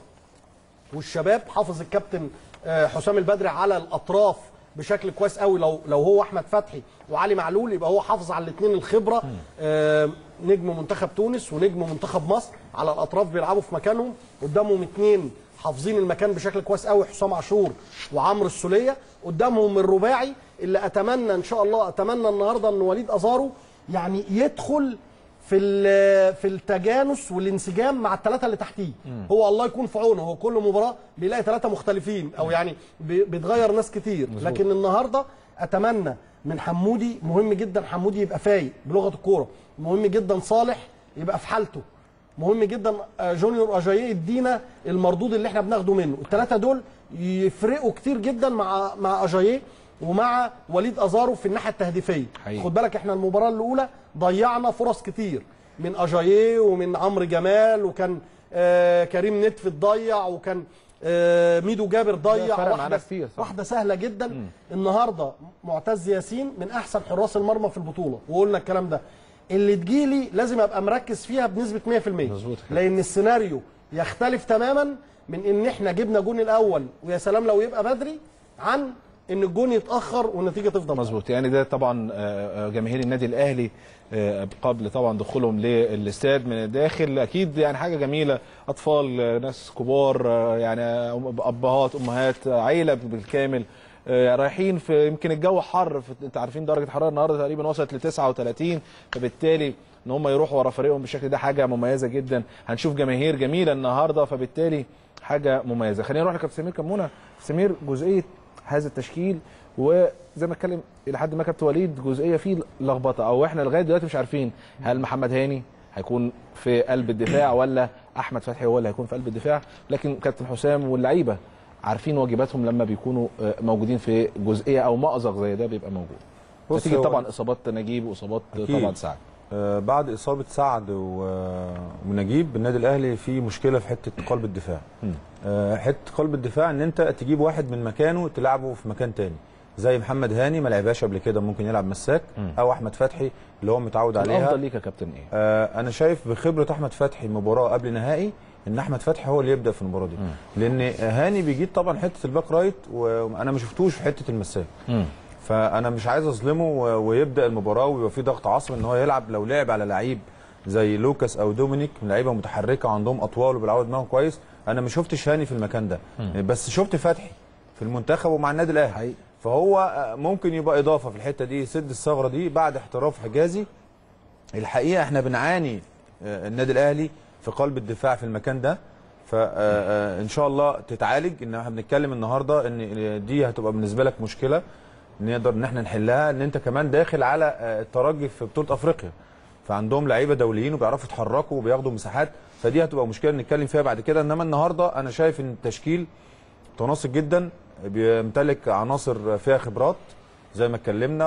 C: والشباب حافظ الكابتن آه، حسام البدري على الاطراف بشكل كويس قوي لو لو هو احمد فتحي وعلي معلول يبقى هو حافظ على الاثنين الخبره آه، نجم منتخب تونس ونجم منتخب مصر على الاطراف بيلعبوا في مكانهم قدامهم اثنين حافظين المكان بشكل كويس قوي حسام عاشور وعمرو السوليه قدامهم الرباعي اللي اتمنى ان شاء الله اتمنى النهارده ان وليد ازارو يعني يدخل في ال- في التجانس والانسجام مع الثلاثه اللي تحتيه هو الله يكون في عونه هو كل مباراه بيلاقي ثلاثه مختلفين او يعني بي- بيتغير ناس كتير لكن النهارده اتمنى من حمودي مهم جدا حمودي يبقى فايق بلغه الكوره مهم جدا صالح يبقى في حالته مهم جدا آه، جونيور اجاييه يدينا المردود اللي احنا بناخده منه الثلاثه دول يفرقوا كتير جدا مع مع اجاييه ومع وليد ازارو في الناحيه التهديفيه
A: حقيقي.
C: خد بالك احنا المباراه الاولى ضيعنا فرص كتير من اجاييه ومن عمرو جمال وكان آه كريم نتف ضيع وكان آه ميدو جابر ضيع
A: فرق معانا
C: واحده
A: كتير، صح.
C: واحده سهله جدا النهارده معتز ياسين من احسن حراس المرمى في البطوله وقلنا الكلام ده اللي تجيلي لازم ابقى مركز فيها بنسبه 100%
A: مظبوط كده.
C: لان السيناريو يختلف تماما من ان احنا جبنا جون الاول ويا سلام لو يبقى بدري عن ان الجون يتاخر والنتيجه تفضل
A: مظبوط يعني ده طبعا آه، آه، جماهير النادي الاهلي آه، قبل طبعا دخولهم للاستاد من الداخل اكيد يعني حاجه جميله اطفال آه، ناس كبار آه، يعني أم- ابهات امهات آه، عيله بالكامل آه، رايحين في يمكن الجو حر في انت عارفين درجه الحراره النهارده تقريبا وصلت ل 39 فبالتالي ان هم يروحوا ورا فريقهم بالشكل ده حاجه مميزه جدا هنشوف جماهير جميله النهارده فبالتالي حاجه مميزه خلينا نروح لكابتن سمير كمونه سمير جزئيه هذا التشكيل وزي ما اتكلم الى حد ما كابتن وليد جزئيه فيه لخبطه او احنا لغايه دلوقتي مش عارفين هل محمد هاني هيكون في قلب الدفاع ولا احمد فتحي هو اللي هيكون في قلب الدفاع لكن كابتن حسام واللعيبه عارفين واجباتهم لما بيكونوا آه، موجودين في جزئيه او مأزق زي ده بيبقى موجود
D: بص
A: نتيجه
D: هو-
A: طبعا اصابات نجيب واصابات
D: أكيد.
A: طبعا سعد
D: آه، بعد اصابه سعد و- ونجيب النادي الاهلي في مشكله في حته قلب الدفاع آه، حته قلب الدفاع ان انت تجيب واحد من مكانه تلعبه في مكان تاني زي محمد هاني ما لعبهاش قبل كده ممكن يلعب مساك او احمد فتحي اللي هو متعود عليها
A: الافضل ليك يا كابتن ايه
D: آه، انا شايف بخبره احمد فتحي مباراه قبل نهائي ان احمد فتحي هو اللي يبدا في المباراه دي لان هاني بيجيب طبعا حته الباك رايت وانا ما شفتوش في حته المساك فانا مش عايز اظلمه و- ويبدا المباراه ويبقى في ضغط عصبي ان هو يلعب لو لعب على لعيب زي لوكاس او دومينيك من لعيبه متحركه وعندهم اطوال وبيلعبوا دماغهم كويس انا ما شفتش هاني في المكان ده بس شفت فتحي في المنتخب ومع النادي الاهلي
A: حقيقي.
D: فهو آه، ممكن يبقى اضافه في الحته دي يسد الثغره دي بعد احتراف حجازي الحقيقه احنا بنعاني آه، النادي الاهلي في قلب الدفاع في المكان ده فان شاء الله تتعالج ان احنا بنتكلم النهارده ان دي هتبقى بالنسبه لك مشكله نقدر ان احنا نحلها ان انت كمان داخل على آه، الترجي في بطوله افريقيا فعندهم لعيبه دوليين وبيعرفوا يتحركوا وبياخدوا مساحات فدي هتبقى مشكله نتكلم فيها بعد كده انما النهارده انا شايف ان التشكيل متناسق جدا بيمتلك عناصر فيها خبرات زي ما اتكلمنا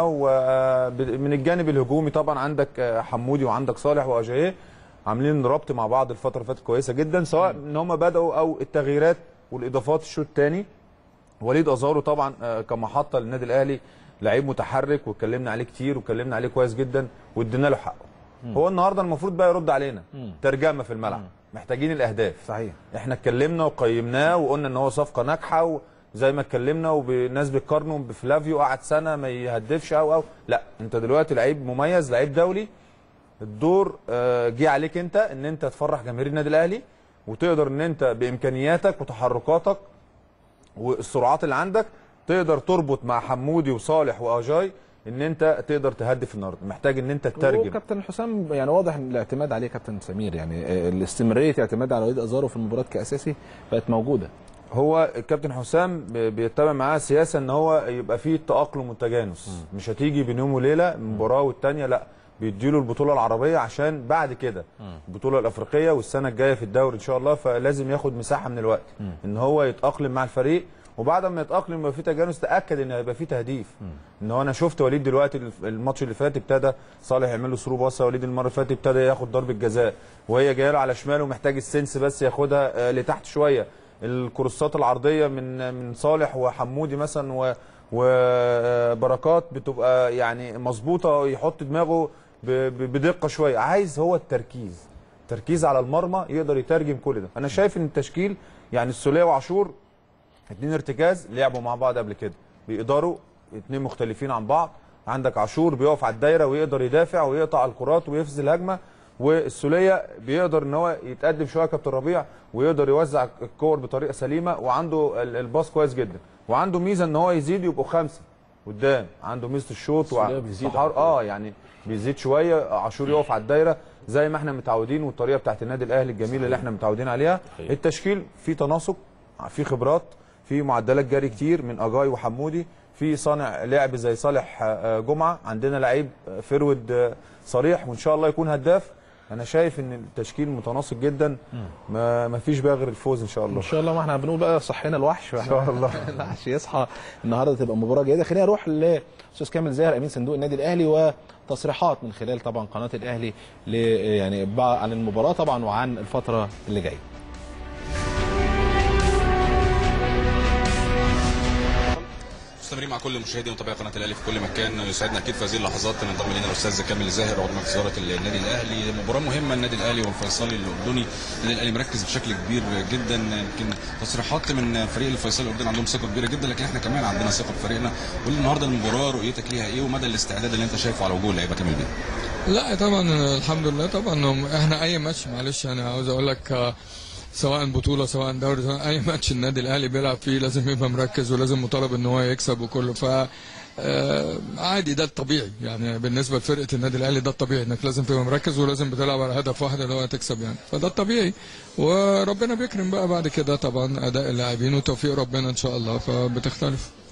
D: ومن الجانب الهجومي طبعا عندك حمودي وعندك صالح واجاييه عاملين ربط مع بعض الفتره اللي فاتت كويسه جدا سواء ان هم بداوا او التغييرات والاضافات الشوط الثاني وليد ازارو طبعا آه، كمحطه للنادي الاهلي لعيب متحرك واتكلمنا عليه كتير واتكلمنا عليه كويس جدا وادينا له حقه هو النهارده المفروض بقى يرد علينا ترجمه في الملعب محتاجين الاهداف
A: صحيح
D: احنا اتكلمنا وقيمناه وقلنا ان هو صفقه ناجحه وزي ما اتكلمنا والناس بتقارنه بفلافيو قعد سنه ما يهدفش او او لا انت دلوقتي لعيب مميز لعيب دولي الدور آه، جه عليك انت ان انت تفرح جماهير النادي الاهلي وتقدر ان انت بامكانياتك وتحركاتك والسرعات اللي عندك تقدر تربط مع حمودي وصالح واجاي ان انت تقدر تهدف النهارده محتاج ان انت تترجم
A: وكابتن حسام يعني واضح ان الاعتماد عليه كابتن سمير يعني آه، الاستمراريه الاعتماد على وليد ازارو في المباراه كاساسي بقت موجوده
D: هو الكابتن حسام بي- بيتبع معاه سياسه ان هو يبقى فيه التاقلم والتجانس مش هتيجي بين يوم وليله مباراه والتانيه لا بيديله البطوله العربيه عشان بعد كده البطوله الافريقيه والسنه الجايه في الدوري ان شاء الله فلازم ياخد مساحه من الوقت ان هو يتاقلم مع الفريق وبعد ما يتاقلم يبقى فيه تجانس تاكد ان هيبقى فيه تهديف ان هو انا شفت وليد دلوقتي الف- الماتش اللي فات ابتدى صالح يعمل له ثرو باصه وليد المره اللي فاتت ابتدى ياخد ضربه جزاء وهي جايه له على شماله ومحتاج السنس بس ياخدها آه، لتحت شويه الكروسات العرضيه من من صالح وحمودي مثلا و وبركات بتبقى يعني مظبوطه يحط دماغه ب- ب- بدقه شويه عايز هو التركيز تركيز على المرمى يقدر يترجم كل ده انا شايف ان التشكيل يعني السوليه وعاشور اتنين ارتكاز لعبوا مع بعض قبل كده بيقدروا اتنين مختلفين عن بعض عندك عاشور بيقف على الدايره ويقدر يدافع ويقطع الكرات ويفز الهجمه والسوليه بيقدر ان هو يتقدم شويه كابتن ربيع ويقدر يوزع الكور بطريقه سليمه وعنده ال- الباص كويس جدا وعنده ميزه ان هو يزيد يبقوا خمسه قدام عنده ميزه الشوط
B: السولية بيزيد
D: وحار اه يعني بيزيد شويه عاشور يقف على الدايره زي ما احنا متعودين والطريقه بتاعت النادي الاهلي الجميله اللي احنا متعودين عليها
B: صحيح.
D: التشكيل فيه تناسق في خبرات في معدلات جري كتير من اجاي وحمودي في صانع لعب زي صالح آه، جمعه عندنا لعيب آه، فرود آه، صريح وان شاء الله يكون هداف انا شايف ان التشكيل متناسق جدا ما ما فيش بقى غير الفوز ان شاء الله
A: ان شاء الله ما احنا بنقول بقى صحينا الوحش ان شاء الله الوحش يصحى النهارده تبقى مباراه جيده خلينا نروح لاستاذ كامل زاهر امين صندوق النادي الاهلي وتصريحات من خلال طبعا قناه الاهلي ل يعني بع- عن المباراه طبعا وعن الفتره اللي جايه
I: مستمرين مع كل مشاهدي ومتابعي قناه الاهلي في كل مكان يسعدنا اكيد في هذه اللحظات ان ينضم الينا الاستاذ كامل زاهر عضو مجلس اداره النادي الاهلي مباراه مهمه النادي الاهلي والفيصلي الاردني النادي الاهلي مركز بشكل كبير جدا يمكن تصريحات من فريق الفيصلي الاردني عندهم ثقه كبيره جدا لكن احنا كمان عندنا ثقه في فريقنا قول لي النهارده المباراه رؤيتك ليها ايه ومدى الاستعداد اللي انت شايفه على وجوه اللعيبه كامل بيه
J: لا طبعا الحمد لله طبعا احنا اي ماتش معلش انا عاوز اقول لك آه، سواء بطوله سواء دوري سواء اي ماتش النادي الاهلي بيلعب فيه لازم يبقى مركز ولازم مطالب ان هو يكسب وكله ف آه، عادي ده الطبيعي يعني بالنسبه لفرقه النادي الاهلي ده الطبيعي انك لازم تبقى مركز ولازم بتلعب على هدف واحد اللي هو تكسب يعني فده الطبيعي وربنا بيكرم بقى بعد كده طبعا اداء اللاعبين وتوفيق ربنا ان شاء الله فبتختلف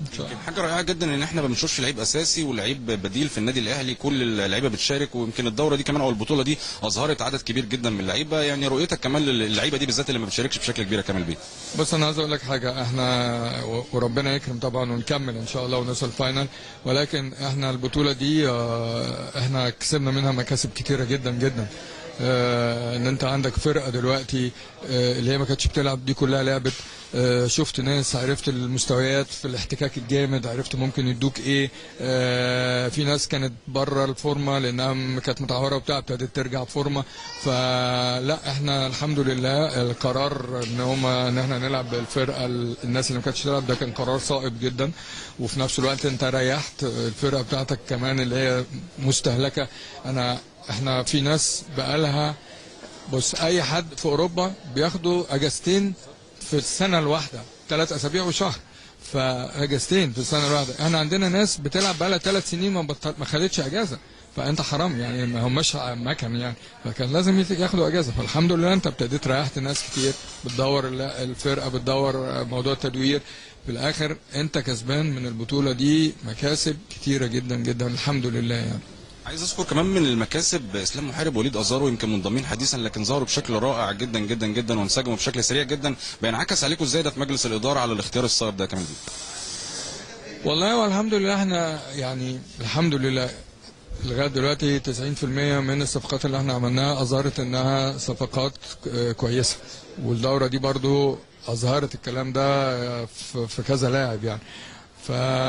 J: ان شاء الله
I: حاجه رائعه جدا ان احنا ما بنشوفش لعيب اساسي ولعيب بديل في النادي الاهلي كل اللعيبه بتشارك ويمكن الدوره دي كمان او البطوله دي اظهرت عدد كبير جدا من اللعيبه يعني رؤيتك كمان للعيبه دي بالذات اللي ما بتشاركش بشكل كبير يا كامل بيه
J: بص انا عايز اقول لك حاجه احنا و- وربنا يكرم طبعا ونكمل ان شاء الله ونوصل فاينل ولكن احنا البطوله دي آه، احنا كسبنا منها مكاسب كتيره جدا جدا آه، ان انت عندك فرقه دلوقتي آه، اللي هي ما كانتش بتلعب دي كلها لعبت آه، شفت ناس عرفت المستويات في الاحتكاك الجامد عرفت ممكن يدوك ايه آه، في ناس كانت بره الفورمه لانها م- كانت متعوره وبتاع ابتدت ترجع فورمه فلا احنا الحمد لله القرار ان هما ان احنا نلعب بالفرقه ال- الناس اللي ما كانتش تلعب ده كان قرار صائب جدا وفي نفس الوقت انت ريحت الفرقه بتاعتك كمان اللي هي مستهلكه انا احنا في ناس بقالها بص اي حد في اوروبا بياخدوا اجازتين في السنه الواحده ثلاث اسابيع وشهر فاجازتين في السنه الواحده احنا عندنا ناس بتلعب بقالها ثلاث سنين ما, بطل ما خدتش اجازه فانت حرام يعني ما هماش مكن يعني فكان لازم يت- ياخدوا اجازه فالحمد لله انت ابتديت ريحت ناس كتير بتدور ال- الفرقه بتدور موضوع التدوير في الاخر انت كسبان من البطوله دي مكاسب كتيره جدا جدا الحمد لله يعني
I: عايز اذكر كمان من المكاسب اسلام محارب ووليد ازارو يمكن منضمين حديثا لكن ظهروا بشكل رائع جدا جدا جدا وانسجموا بشكل سريع جدا بينعكس عليكم ازاي ده في مجلس الاداره على الاختيار الصائب ده كمان دي
J: والله والحمد لله احنا يعني الحمد لله لغايه دلوقتي 90% من الصفقات اللي احنا عملناها اظهرت انها صفقات ك- كويسه والدوره دي برضو اظهرت الكلام ده في في كذا لاعب يعني ف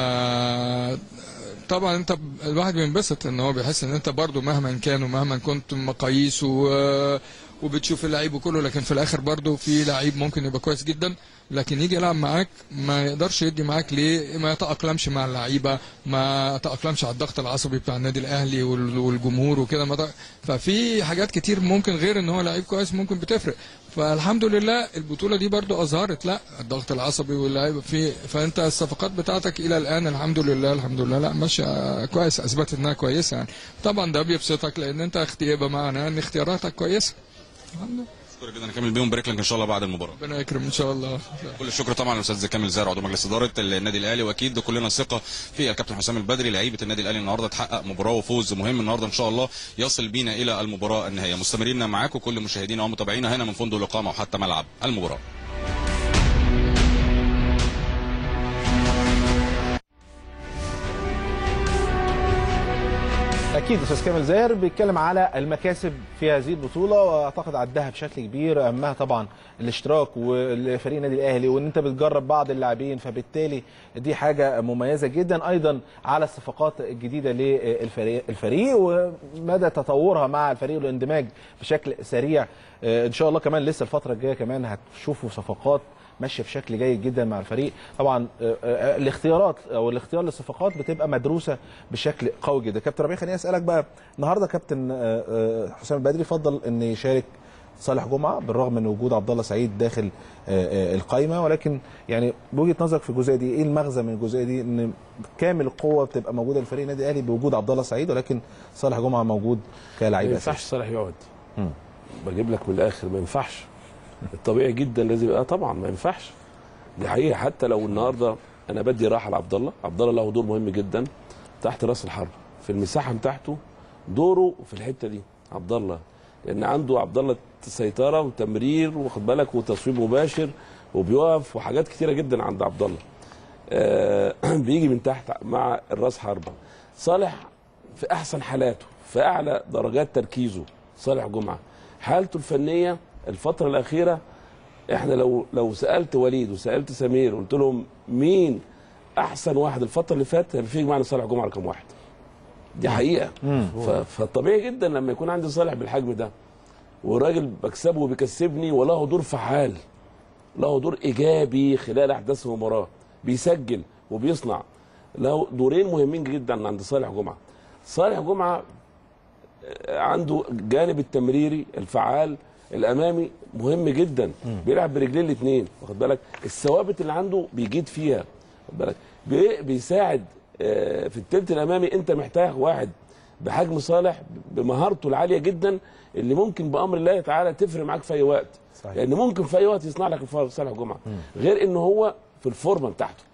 J: طبعا انت ب- الواحد بينبسط ان هو بيحس ان انت برضو مهما كان ومهما كنت مقاييس و... وبتشوف اللعيب وكله لكن في الاخر برضو في لعيب ممكن يبقى كويس جدا لكن يجي يلعب معاك ما يقدرش يدي معاك ليه ما يتاقلمش مع اللعيبه ما يتاقلمش على الضغط العصبي بتاع النادي الاهلي وال- والجمهور وكده ما تق- ففي حاجات كتير ممكن غير ان هو لعيب كويس ممكن بتفرق فالحمد لله البطوله دي برضو اظهرت لا الضغط العصبي واللعيبه في فانت الصفقات بتاعتك الى الان الحمد لله الحمد لله لا ماشيه كويس اثبتت انها كويسه يعني طبعا ده بيبسطك لان انت اختيار معناه ان اختياراتك كويسه الحمد لله
I: شكرا جدا كامل بيهم بارك لك ان شاء الله بعد المباراه
J: ربنا يكرم ان شاء الله
I: كل الشكر طبعا للاستاذ كامل زاهر عضو مجلس اداره النادي الاهلي واكيد كلنا ثقه في الكابتن حسام البدري لعيبه النادي الاهلي النهارده تحقق مباراه وفوز مهم النهارده ان شاء الله يصل بينا الى المباراه النهائيه مستمرين معاكم كل مشاهدينا ومتابعينا هنا من فندق الاقامه وحتى ملعب المباراه
A: اكيد استاذ كامل زاهر بيتكلم على المكاسب في هذه البطوله واعتقد عدها بشكل كبير اهمها طبعا الاشتراك والفريق النادي الاهلي وان انت بتجرب بعض اللاعبين فبالتالي دي حاجه مميزه جدا ايضا على الصفقات الجديده للفريق الفريق ومدى تطورها مع الفريق والاندماج بشكل سريع ان شاء الله كمان لسه الفتره الجايه كمان هتشوفوا صفقات ماشيه بشكل جيد جدا مع الفريق طبعا آه، آه، الاختيارات او الاختيار للصفقات بتبقى مدروسه بشكل قوي جدا كابتن ربيع خليني اسالك بقى النهارده كابتن آه، آه، حسام البدري فضل ان يشارك صالح جمعه بالرغم من وجود عبد الله سعيد داخل آه، آه، القايمه ولكن يعني بوجهه نظرك في الجزئيه دي ايه المغزى من الجزئيه دي ان كامل القوه بتبقى موجوده لفريق النادي الاهلي بوجود عبد الله سعيد ولكن صالح جمعه موجود
B: ما
A: كلاعب
B: ينفعش
A: اساسي
B: صالح يقعد
A: مم.
B: بجيب لك من الاخر ما ينفعش الطبيعي جدا لازم يبقى طبعا ما ينفعش دي حقيقه حتى لو النهارده انا بدي راحه لعبد الله عبد الله له دور مهم جدا تحت راس الحرب في المساحه بتاعته دوره في الحته دي عبد الله لان عنده عبد الله سيطره وتمرير واخد بالك وتصويب مباشر وبيقف وحاجات كتيره جدا عند عبد الله آه بيجي من تحت مع الراس حربه صالح في احسن حالاته في اعلى درجات تركيزه صالح جمعه حالته الفنيه الفتره الاخيره احنا لو لو سالت وليد وسالت سمير قلت لهم مين احسن واحد الفتره اللي فاتت هيبقى في معنى صالح جمعه رقم واحد دي حقيقه ف- فطبيعي جدا لما يكون عندي صالح بالحجم ده وراجل بكسبه وبيكسبني وله دور فعال له دور ايجابي خلال احداث المباراه بيسجل وبيصنع له دورين مهمين جدا عند صالح جمعه صالح جمعه عنده جانب التمريري الفعال الامامي مهم جدا بيلعب برجلين الاثنين واخد بالك الثوابت اللي عنده بيجيد فيها واخد بالك بي- بيساعد آه، في التلت الامامي انت محتاج واحد بحجم صالح بمهارته العاليه جدا اللي ممكن بامر الله تعالى تفرق معاك في اي وقت
A: صحيح.
B: لان ممكن في اي وقت يصنع لك الفرق صالح جمعه غير ان هو في الفورمه بتاعته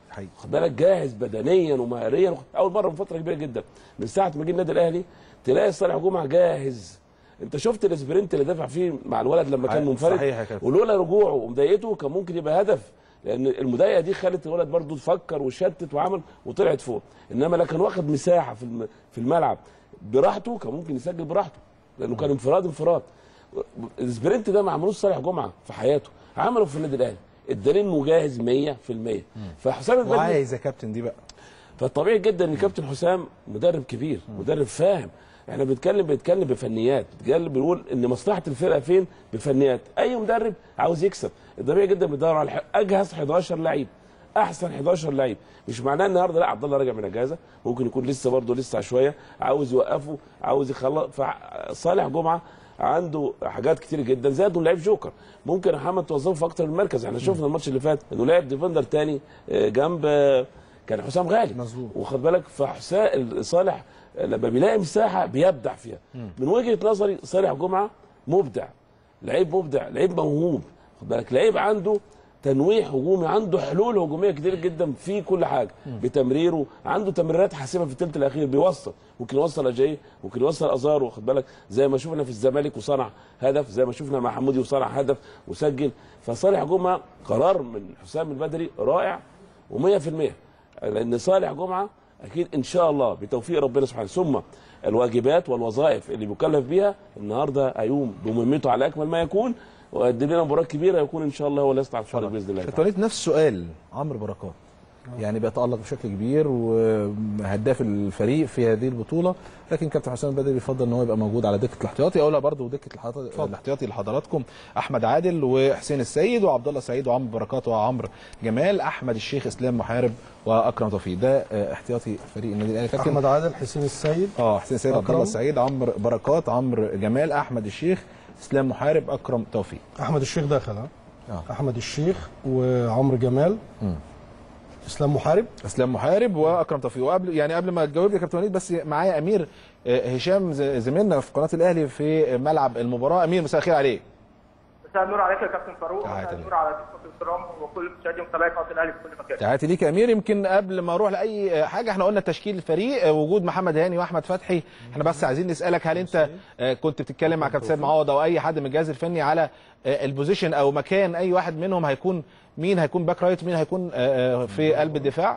A: حقيقي.
B: خد بالك جاهز بدنيا ومهاريا اول مره من فتره كبيره جدا من ساعه ما جه النادي الاهلي تلاقي صالح جمعه جاهز انت شفت الاسبرنت اللي دفع فيه مع الولد لما كان
A: حقيقي.
B: منفرد
A: صحيح يا كابتن.
B: ولولا رجوعه ومضايقته كان ممكن يبقى هدف لان المضايقه دي خلت الولد برضه فكر وشتت وعمل وطلعت فوق انما لو كان واخد مساحه في الم- في الملعب براحته كان ممكن يسجل براحته لانه كان انفراد انفراد السبرنت ده ما عملوش صالح جمعه في حياته عمله في النادي الاهلي الدليل انه جاهز 100% فحسام البدري
A: وعايز يا كابتن دي بقى
B: فالطبيعي جدا ان كابتن حسام مدرب كبير مدرب فاهم احنا بنتكلم بنتكلم بفنيات بنتكلم بنقول ان مصلحه الفرقه فين بفنيات اي مدرب عاوز يكسب الطبيعي جدا بيدور على الح- اجهز 11 لعيب احسن 11 لعيب مش معناه النهارده لا عبد الله راجع من اجازه ممكن يكون لسه برضه لسه شويه عاوز يوقفه عاوز يخلص فصالح جمعه عنده حاجات كتير جدا زائد انه لعيب جوكر ممكن محمد توظفه في اكتر من مركز احنا شفنا الماتش اللي فات انه لعب ديفندر تاني آه، جنب آه، كان حسام غالي
A: مظبوط.
B: وخد بالك فحسام صالح لما بيلاقي مساحه بيبدع فيها من وجهه نظري صالح جمعه مبدع لعيب مبدع لعيب موهوب خد بالك لعيب عنده تنويع هجومي عنده حلول هجوميه كتير جدا في كل حاجه بتمريره عنده تمريرات حاسمه في الثلث الاخير بيوصل ممكن يوصل اجاي ممكن يوصل ازار واخد بالك زي ما شفنا في الزمالك وصنع هدف زي ما شفنا مع حمودي وصنع هدف وسجل فصالح جمعه قرار من حسام البدري رائع و100% لان صالح جمعه اكيد ان شاء الله بتوفيق ربنا سبحانه ثم الواجبات والوظائف اللي بيكلف بيها النهارده هيقوم بمهمته على اكمل ما يكون وقدم لنا مباراه كبيره يكون ان شاء الله هو اللي يصنع الفرق باذن الله
A: كابتن وليد نفس السؤال عمرو بركات يعني بيتالق بشكل كبير وهداف الفريق في هذه البطوله لكن كابتن حسام البدري بيفضل ان هو يبقى موجود على دكه الاحتياطي اقولها برضه دكه الحط- الاحتياطي لحضراتكم احمد عادل وحسين السيد وعبد الله سعيد وعمرو بركات وعمرو جمال احمد الشيخ اسلام محارب واكرم توفيق ده آه، احتياطي فريق النادي الاهلي كابتن
C: احمد عادل حسين السيد
A: اه حسين السيد عبد
C: أكرم.
A: الله السعيد عمرو بركات عمرو جمال احمد الشيخ اسلام محارب اكرم توفيق
C: احمد الشيخ دخل ها
A: آه.
C: احمد الشيخ وعمرو جمال اسلام محارب
A: اسلام محارب واكرم توفيق وقبل يعني قبل ما تجاوب لي يا كابتن وليد بس معايا امير آه، هشام ز- زميلنا في قناه الاهلي في ملعب المباراه امير مساء الخير عليك
K: مساء النور عليك يا كابتن فاروق
A: تعال
K: مساء
A: تعال.
K: النور على ضيوفك الكرام وكل مشاهدي ومتابعي قناه الاهلي في كل مكان
A: تحياتي ليك يا امير يمكن قبل ما اروح لاي حاجه احنا قلنا تشكيل الفريق آه، وجود محمد هاني واحمد فتحي احنا بس عايزين نسالك هل انت آه، كنت بتتكلم مع كابتن سيد معوض او اي حد من الجهاز الفني على آه، البوزيشن او مكان اي واحد منهم هيكون مين هيكون باك رايت مين هيكون آه، آه، في قلب الدفاع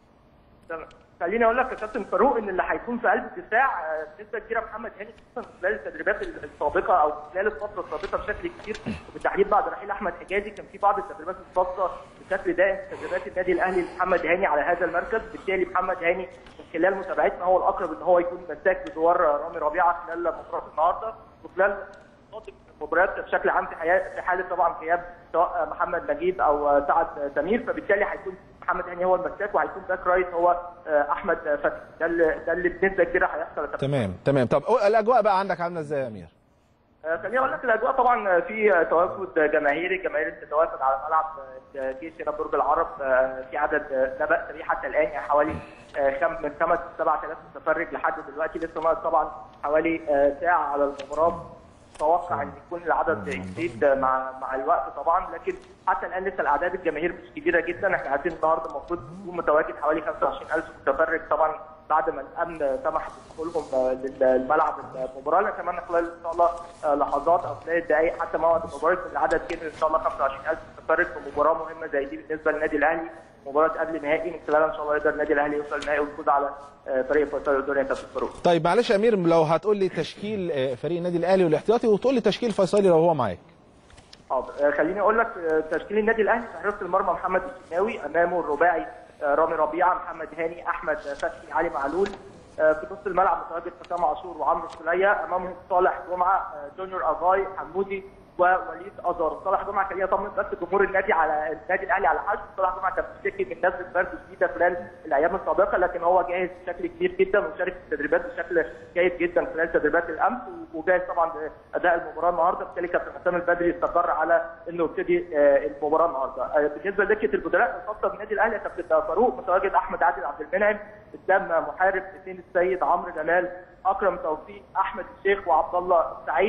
K: تمام خليني اقول لك يا كابتن فاروق ان اللي هيكون في قلب الدفاع آه، بنسبه كبيره محمد هاني خصوصا خلال التدريبات السابقه او خلال الفتره السابقه بشكل كبير وبالتحديد بعد رحيل احمد حجازي كان في بعض التدريبات الخاصه بشكل دائم في تدريبات النادي الاهلي لمحمد هاني على هذا المركز بالتالي محمد هاني من خلال متابعتنا هو الاقرب ان هو يكون مساك بجوار رامي ربيعه خلال مباراه النهارده وخلال المباريات بشكل عام في حياة في حاله طبعا غياب سواء محمد نجيب او سعد سمير فبالتالي هيكون محمد هاني هو المساك وهيكون باك رايت هو آه، احمد فتحي ده اللي ده اللي بنسبه كبيره هيحصل يا كابتن.
A: تمام تمام طب الاجواء بقى عندك عامله ازاي يا امير
K: آه، خليني اقول لك الاجواء طبعا في تواجد جماهيري الجماهير بتتواجد على ملعب آه، كيس هنا برج العرب آه، في عدد آه، لا باس به حتى الان يعني حوالي آه، خم من 5 ل 7000 متفرج لحد دلوقتي لسه ناقص طبعا حوالي آه، ساعه على المباراه متوقع ان يكون العدد يزيد مع مع الوقت طبعا لكن حتى الان لسه الاعداد الجماهير مش كبيره جدا احنا عارفين النهارده المفروض يكون متواجد حوالي 25000 متفرج طبعا بعد ما الامن سمح بدخولهم آه، للملعب المباراه نتمنى خلال ان شاء الله آه، لحظات او خلال الدقائق حتى موعد المباراه يكون العدد كبير ان شاء الله 25000 متفرج في مباراه مهمه زي دي بالنسبه للنادي الاهلي مباراه قبل نهائي من خلالها ان شاء الله يقدر النادي الاهلي يوصل النهائي ويفوز على آه، فريق فيصل الدنيا كابتن فاروق
A: طيب معلش يا امير لو هتقول لي تشكيل آه، فريق النادي الاهلي والاحتياطي وتقول لي تشكيل فيصلي لو هو معاك
K: حاضر آه، خليني اقول لك آه، تشكيل النادي الاهلي في حراسه المرمى محمد الشناوي امامه الرباعي آه، رامي ربيعه محمد هاني احمد فتحي علي معلول آه، في نص الملعب متواجد حسام عاشور وعمرو السوليه امامهم صالح جمعه آه، جونيور اغاي حمودي ووليد ازار صالح جمعه كان يطمن بس جمهور النادي على النادي الاهلي على حاجه صالح جمعه كان بيشتكي من نزله برد شديده خلال الايام السابقه لكن هو جاهز بشكل كبير جدا وشارك في التدريبات بشكل جيد جدا خلال تدريبات الامس وجاهز طبعا باداء المباراه النهارده بالتالي كابتن حسام البدري استقر على انه يبتدي آه، المباراه النهارده آه، بالنسبه لدكه البدلاء الخاصه بالنادي الاهلي يا كابتن فاروق متواجد احمد عادل عبد المنعم اسلام محارب حسين السيد عمرو جمال اكرم توفيق احمد الشيخ وعبد الله السعيد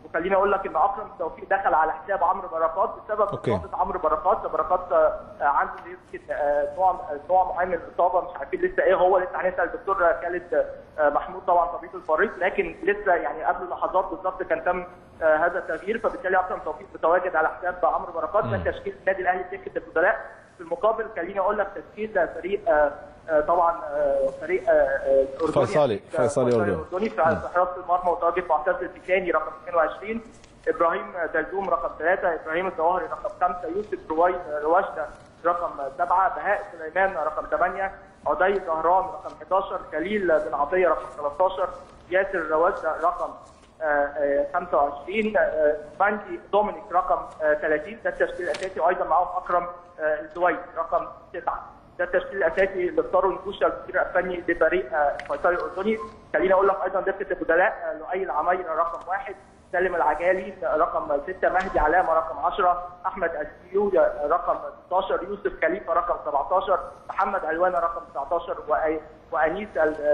K: وخليني اقول لك ان اكرم توفيق دخل على حساب عمرو بركات بسبب
A: أوكي.
K: اصابه عمرو بركات بركات آه، عنده يمكن آه، نوع نوع معين من الاصابه مش عارفين لسه ايه هو لسه هنسال الدكتور خالد آه، محمود طبعا طبيب الفريق لكن لسه يعني قبل لحظات بالظبط كان تم آه، هذا التغيير فبالتالي اكرم توفيق متواجد على حساب عمرو بركات ده تشكيل النادي الاهلي دكه البدلاء في المقابل خليني اقول لك تشكيل فريق آه، آه، طبعا آه، فريق آه، آه، اردني
A: فيصلي- فيصلي أردني.
K: اردني في في حراسه المرمى متواجد معتز الفيشاني رقم 22 ابراهيم دلدوم رقم 3 ابراهيم الظواهري رقم 5 يوسف روي رواشده رقم 7 بهاء سليمان رقم 8 عدي زهران رقم 11 خليل بن عطيه رقم 13 ياسر رواشده رقم آه، آه، 25 آه، باندي دومينيك رقم آه، 30 ده التشكيل الاساسي وايضا معاهم اكرم آه، الزويد رقم 9 ده التشكيل الاساسي اللي اختاره نكوشا المدير الفني لفريق آه، الفيصلي الاردني خليني اقول لك ايضا دكه البدلاء آه، لؤي العمايره رقم واحد سالم العجالي رقم 6 مهدي علامه رقم 10 احمد السيو رقم 16 يوسف خليفه رقم 17 محمد علوانه رقم 19 وأي- وانيس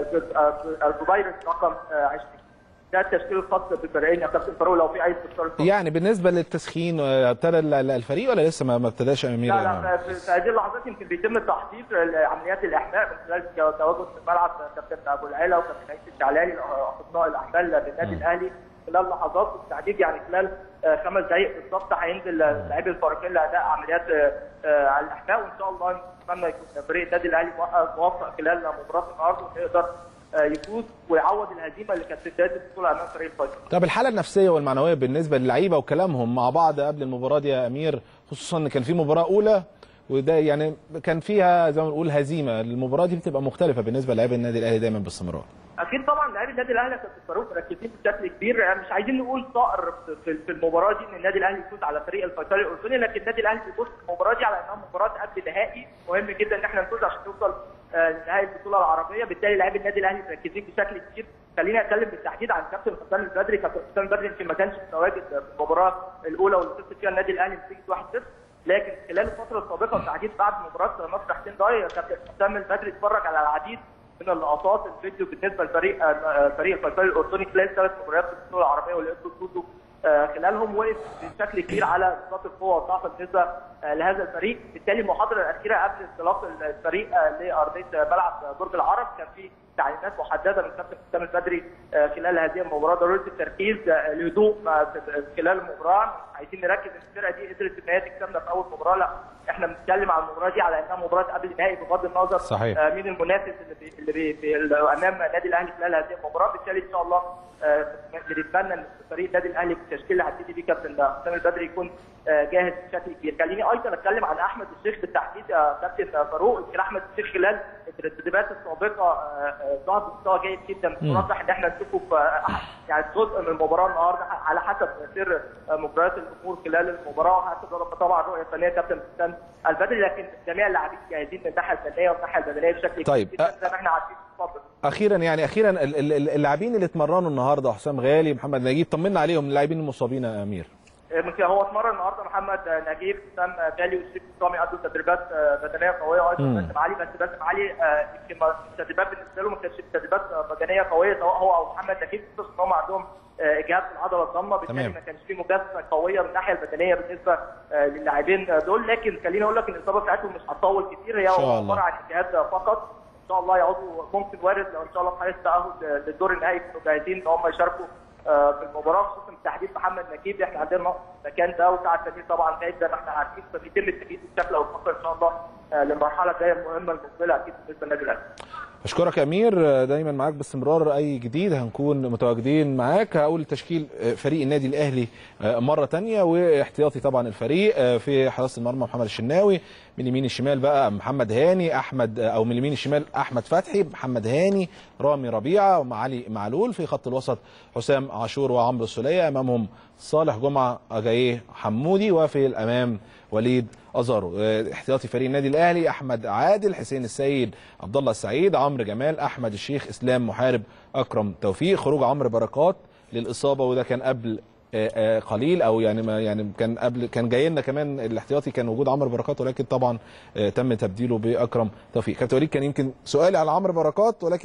K: الجبيرس رقم آه، 20 ده التشكيل الخاص بالفريقين يا كابتن فاروق لو في اي استفسار اتفضل.
A: يعني بالنسبه للتسخين آه، ابتدى ال- ال- الفريق ولا لسه ما ما ابتداش يا امير
K: لا لا في- في هذه اللحظات يمكن بيتم التحضير لعمليات الاحماء من خلال تواجد في الملعب كابتن ابو العلا وكابتن عيسى الشعلاني اخصائي الاحمال للنادي الاهلي خلال لحظات بالتحديد يعني خلال آه، خمس دقائق بالظبط هينزل لاعبي الفريقين لاداء عمليات آه، آه، على الاحماء وان شاء الله نتمنى يكون فريق النادي الاهلي موفق- موفق خلال مباراه النهارده ويقدر آه، يفوز ويعوض الهزيمه اللي كانت في بدايه البطوله امام فريق الفيصل.
A: طب الحاله النفسيه والمعنويه بالنسبه للعيبه وكلامهم مع بعض قبل المباراه دي يا امير خصوصا ان كان في مباراه اولى وده يعني كان فيها زي ما بنقول هزيمه المباراه دي بتبقى مختلفه بالنسبه للاعيبه النادي الاهلي دايما باستمرار
K: اكيد طبعا لاعبي النادي الاهلي كانوا فاروق مركزين بشكل كبير يعني مش عايزين نقول صقر في- في في المباراه دي ان النادي الاهلي يفوز على فريق الفيصلي الاردني لكن النادي الاهلي بيبص في المباراه دي على انها مباراه قبل نهائي مهم جدا ان احنا نفوز عشان نوصل آه، لنهائي البطوله العربيه بالتالي لاعبي النادي الاهلي مركزين بشكل كبير خليني اتكلم بالتحديد عن كابتن حسام البدري كابتن حسام البدري يمكن ما كانش متواجد في المباراه الاولى واللي خسر فيها النادي الاهلي نتيجه 1-0 لكن خلال الفتره السابقه بالتحديد بعد مباراه نصر حسين ضاي كابتن حسام البدري اتفرج على العديد من اللقطات الفيديو بالنسبه لفريق آه، فريق الفيصلي الاردني خلال ثلاث مباريات في البطوله العربيه واللي قدروا يفوزوا آه، خلالهم وقف بشكل كبير على نقاط القوه والضعف بالنسبه آه، لهذا الفريق، بالتالي المحاضره الاخيره قبل انطلاق الفريق آه، لارضيه ملعب برج العرب كان في تعليمات محدده من كابتن حسام البدري آه، خلال هذه المباراه ضروره التركيز آه، الهدوء مع- في- خلال المباراه عايزين نركز ان الفرقه دي قدرت ان هي تكسبنا في اول مباراه لا احنا بنتكلم عن المباراه دي على انها مباراه قبل النهائي بغض النظر
A: صحيح.
K: آه، مين المنافس اللي بي اللي بي بي اللي امام النادي الاهلي خلال هذه المباراه بالتالي ان شاء الله آه، بنتمنى ان فريق النادي الاهلي بالتشكيل اللي هتبتدي بيه كابتن حسام البدري يكون آه، جاهز بشكل كبير خليني ايضا اتكلم عن احمد الشيخ بالتحديد يا كابتن فاروق يمكن احمد الشيخ خلال التدريبات السابقه آه، آه، ظهر بمستوى جيد جدا مرشح ان احنا نشوفه في آه، يعني جزء من المباراه النهارده على حسب سر آه، مجريات الامور خلال المباراه وحسب طبعا الرؤيه الفنيه كابتن حسام البدري لكن جميع اللاعبين جاهزين من الناحيه الفنيه والناحيه البدنيه بشكل
A: طيب،
K: كبير جدا زي ما احنا عارفين اتفضل
A: اخيرا يعني اخيرا ال- ال- ال- اللاعبين اللي اتمرنوا النهارده حسام غالي محمد نجيب طمنا عليهم اللاعبين المصابين يا امير
K: يمكن هو اتمرن النهارده محمد نجيب حسام غالي وشريف اسلامي ادوا تدريبات آه، بدنيه قويه ايضا
A: مم.
K: باسم علي بس باسم علي آه، يمكن ما- التدريبات بالنسبه له ما كانتش تدريبات آه، بدنيه قويه سواء هو او محمد نجيب خصوصا ان هم عندهم آه، اجهاد في العضله الضمه بالتالي
A: تمام.
K: ما كانش في مجازفه قويه من الناحيه البدنيه بالنسبه آه، للاعبين دول لكن خليني اقول لك ان الاصابه بتاعتهم مش هتطول كتير هي
A: إن شاء الله.
K: عباره عن اجهاد فقط ان شاء الله يعودوا ممكن وارد لو ان شاء الله في حاله تاهل للدور النهائي يكونوا جاهزين ان هم يشاركوا آه، في المباراه خصوصا تحديد محمد نجيب احنا عندنا نقص مكان ده وسعد سمير طبعا غايب زي ما احنا عارفين فبيتم التجهيز بشكل او باخر ان شاء الله آه، للمرحله الجايه المهمه المقبله اكيد بالنسبه للنادي الاهلي
A: اشكرك يا امير دايما معاك باستمرار اي جديد هنكون متواجدين معاك هقول تشكيل فريق النادي الاهلي مره تانية واحتياطي طبعا الفريق في حراسه المرمى محمد الشناوي من اليمين الشمال بقى محمد هاني احمد او من اليمين الشمال احمد فتحي محمد هاني رامي ربيعه وعلي معلول في خط الوسط حسام عاشور وعمرو السوليه امامهم صالح جمعه اجاييه حمودي وفي الامام وليد ازارو اه، احتياطي فريق النادي الاهلي احمد عادل حسين السيد عبد الله السعيد عمرو جمال احمد الشيخ اسلام محارب اكرم توفيق خروج عمرو بركات للاصابه وده كان قبل اه، اه، قليل او يعني ما يعني كان قبل كان جاي لنا كمان الاحتياطي كان وجود عمرو بركات ولكن طبعا اه، تم تبديله باكرم توفيق كابتن وليد كان يمكن سؤالي على عمرو بركات ولكن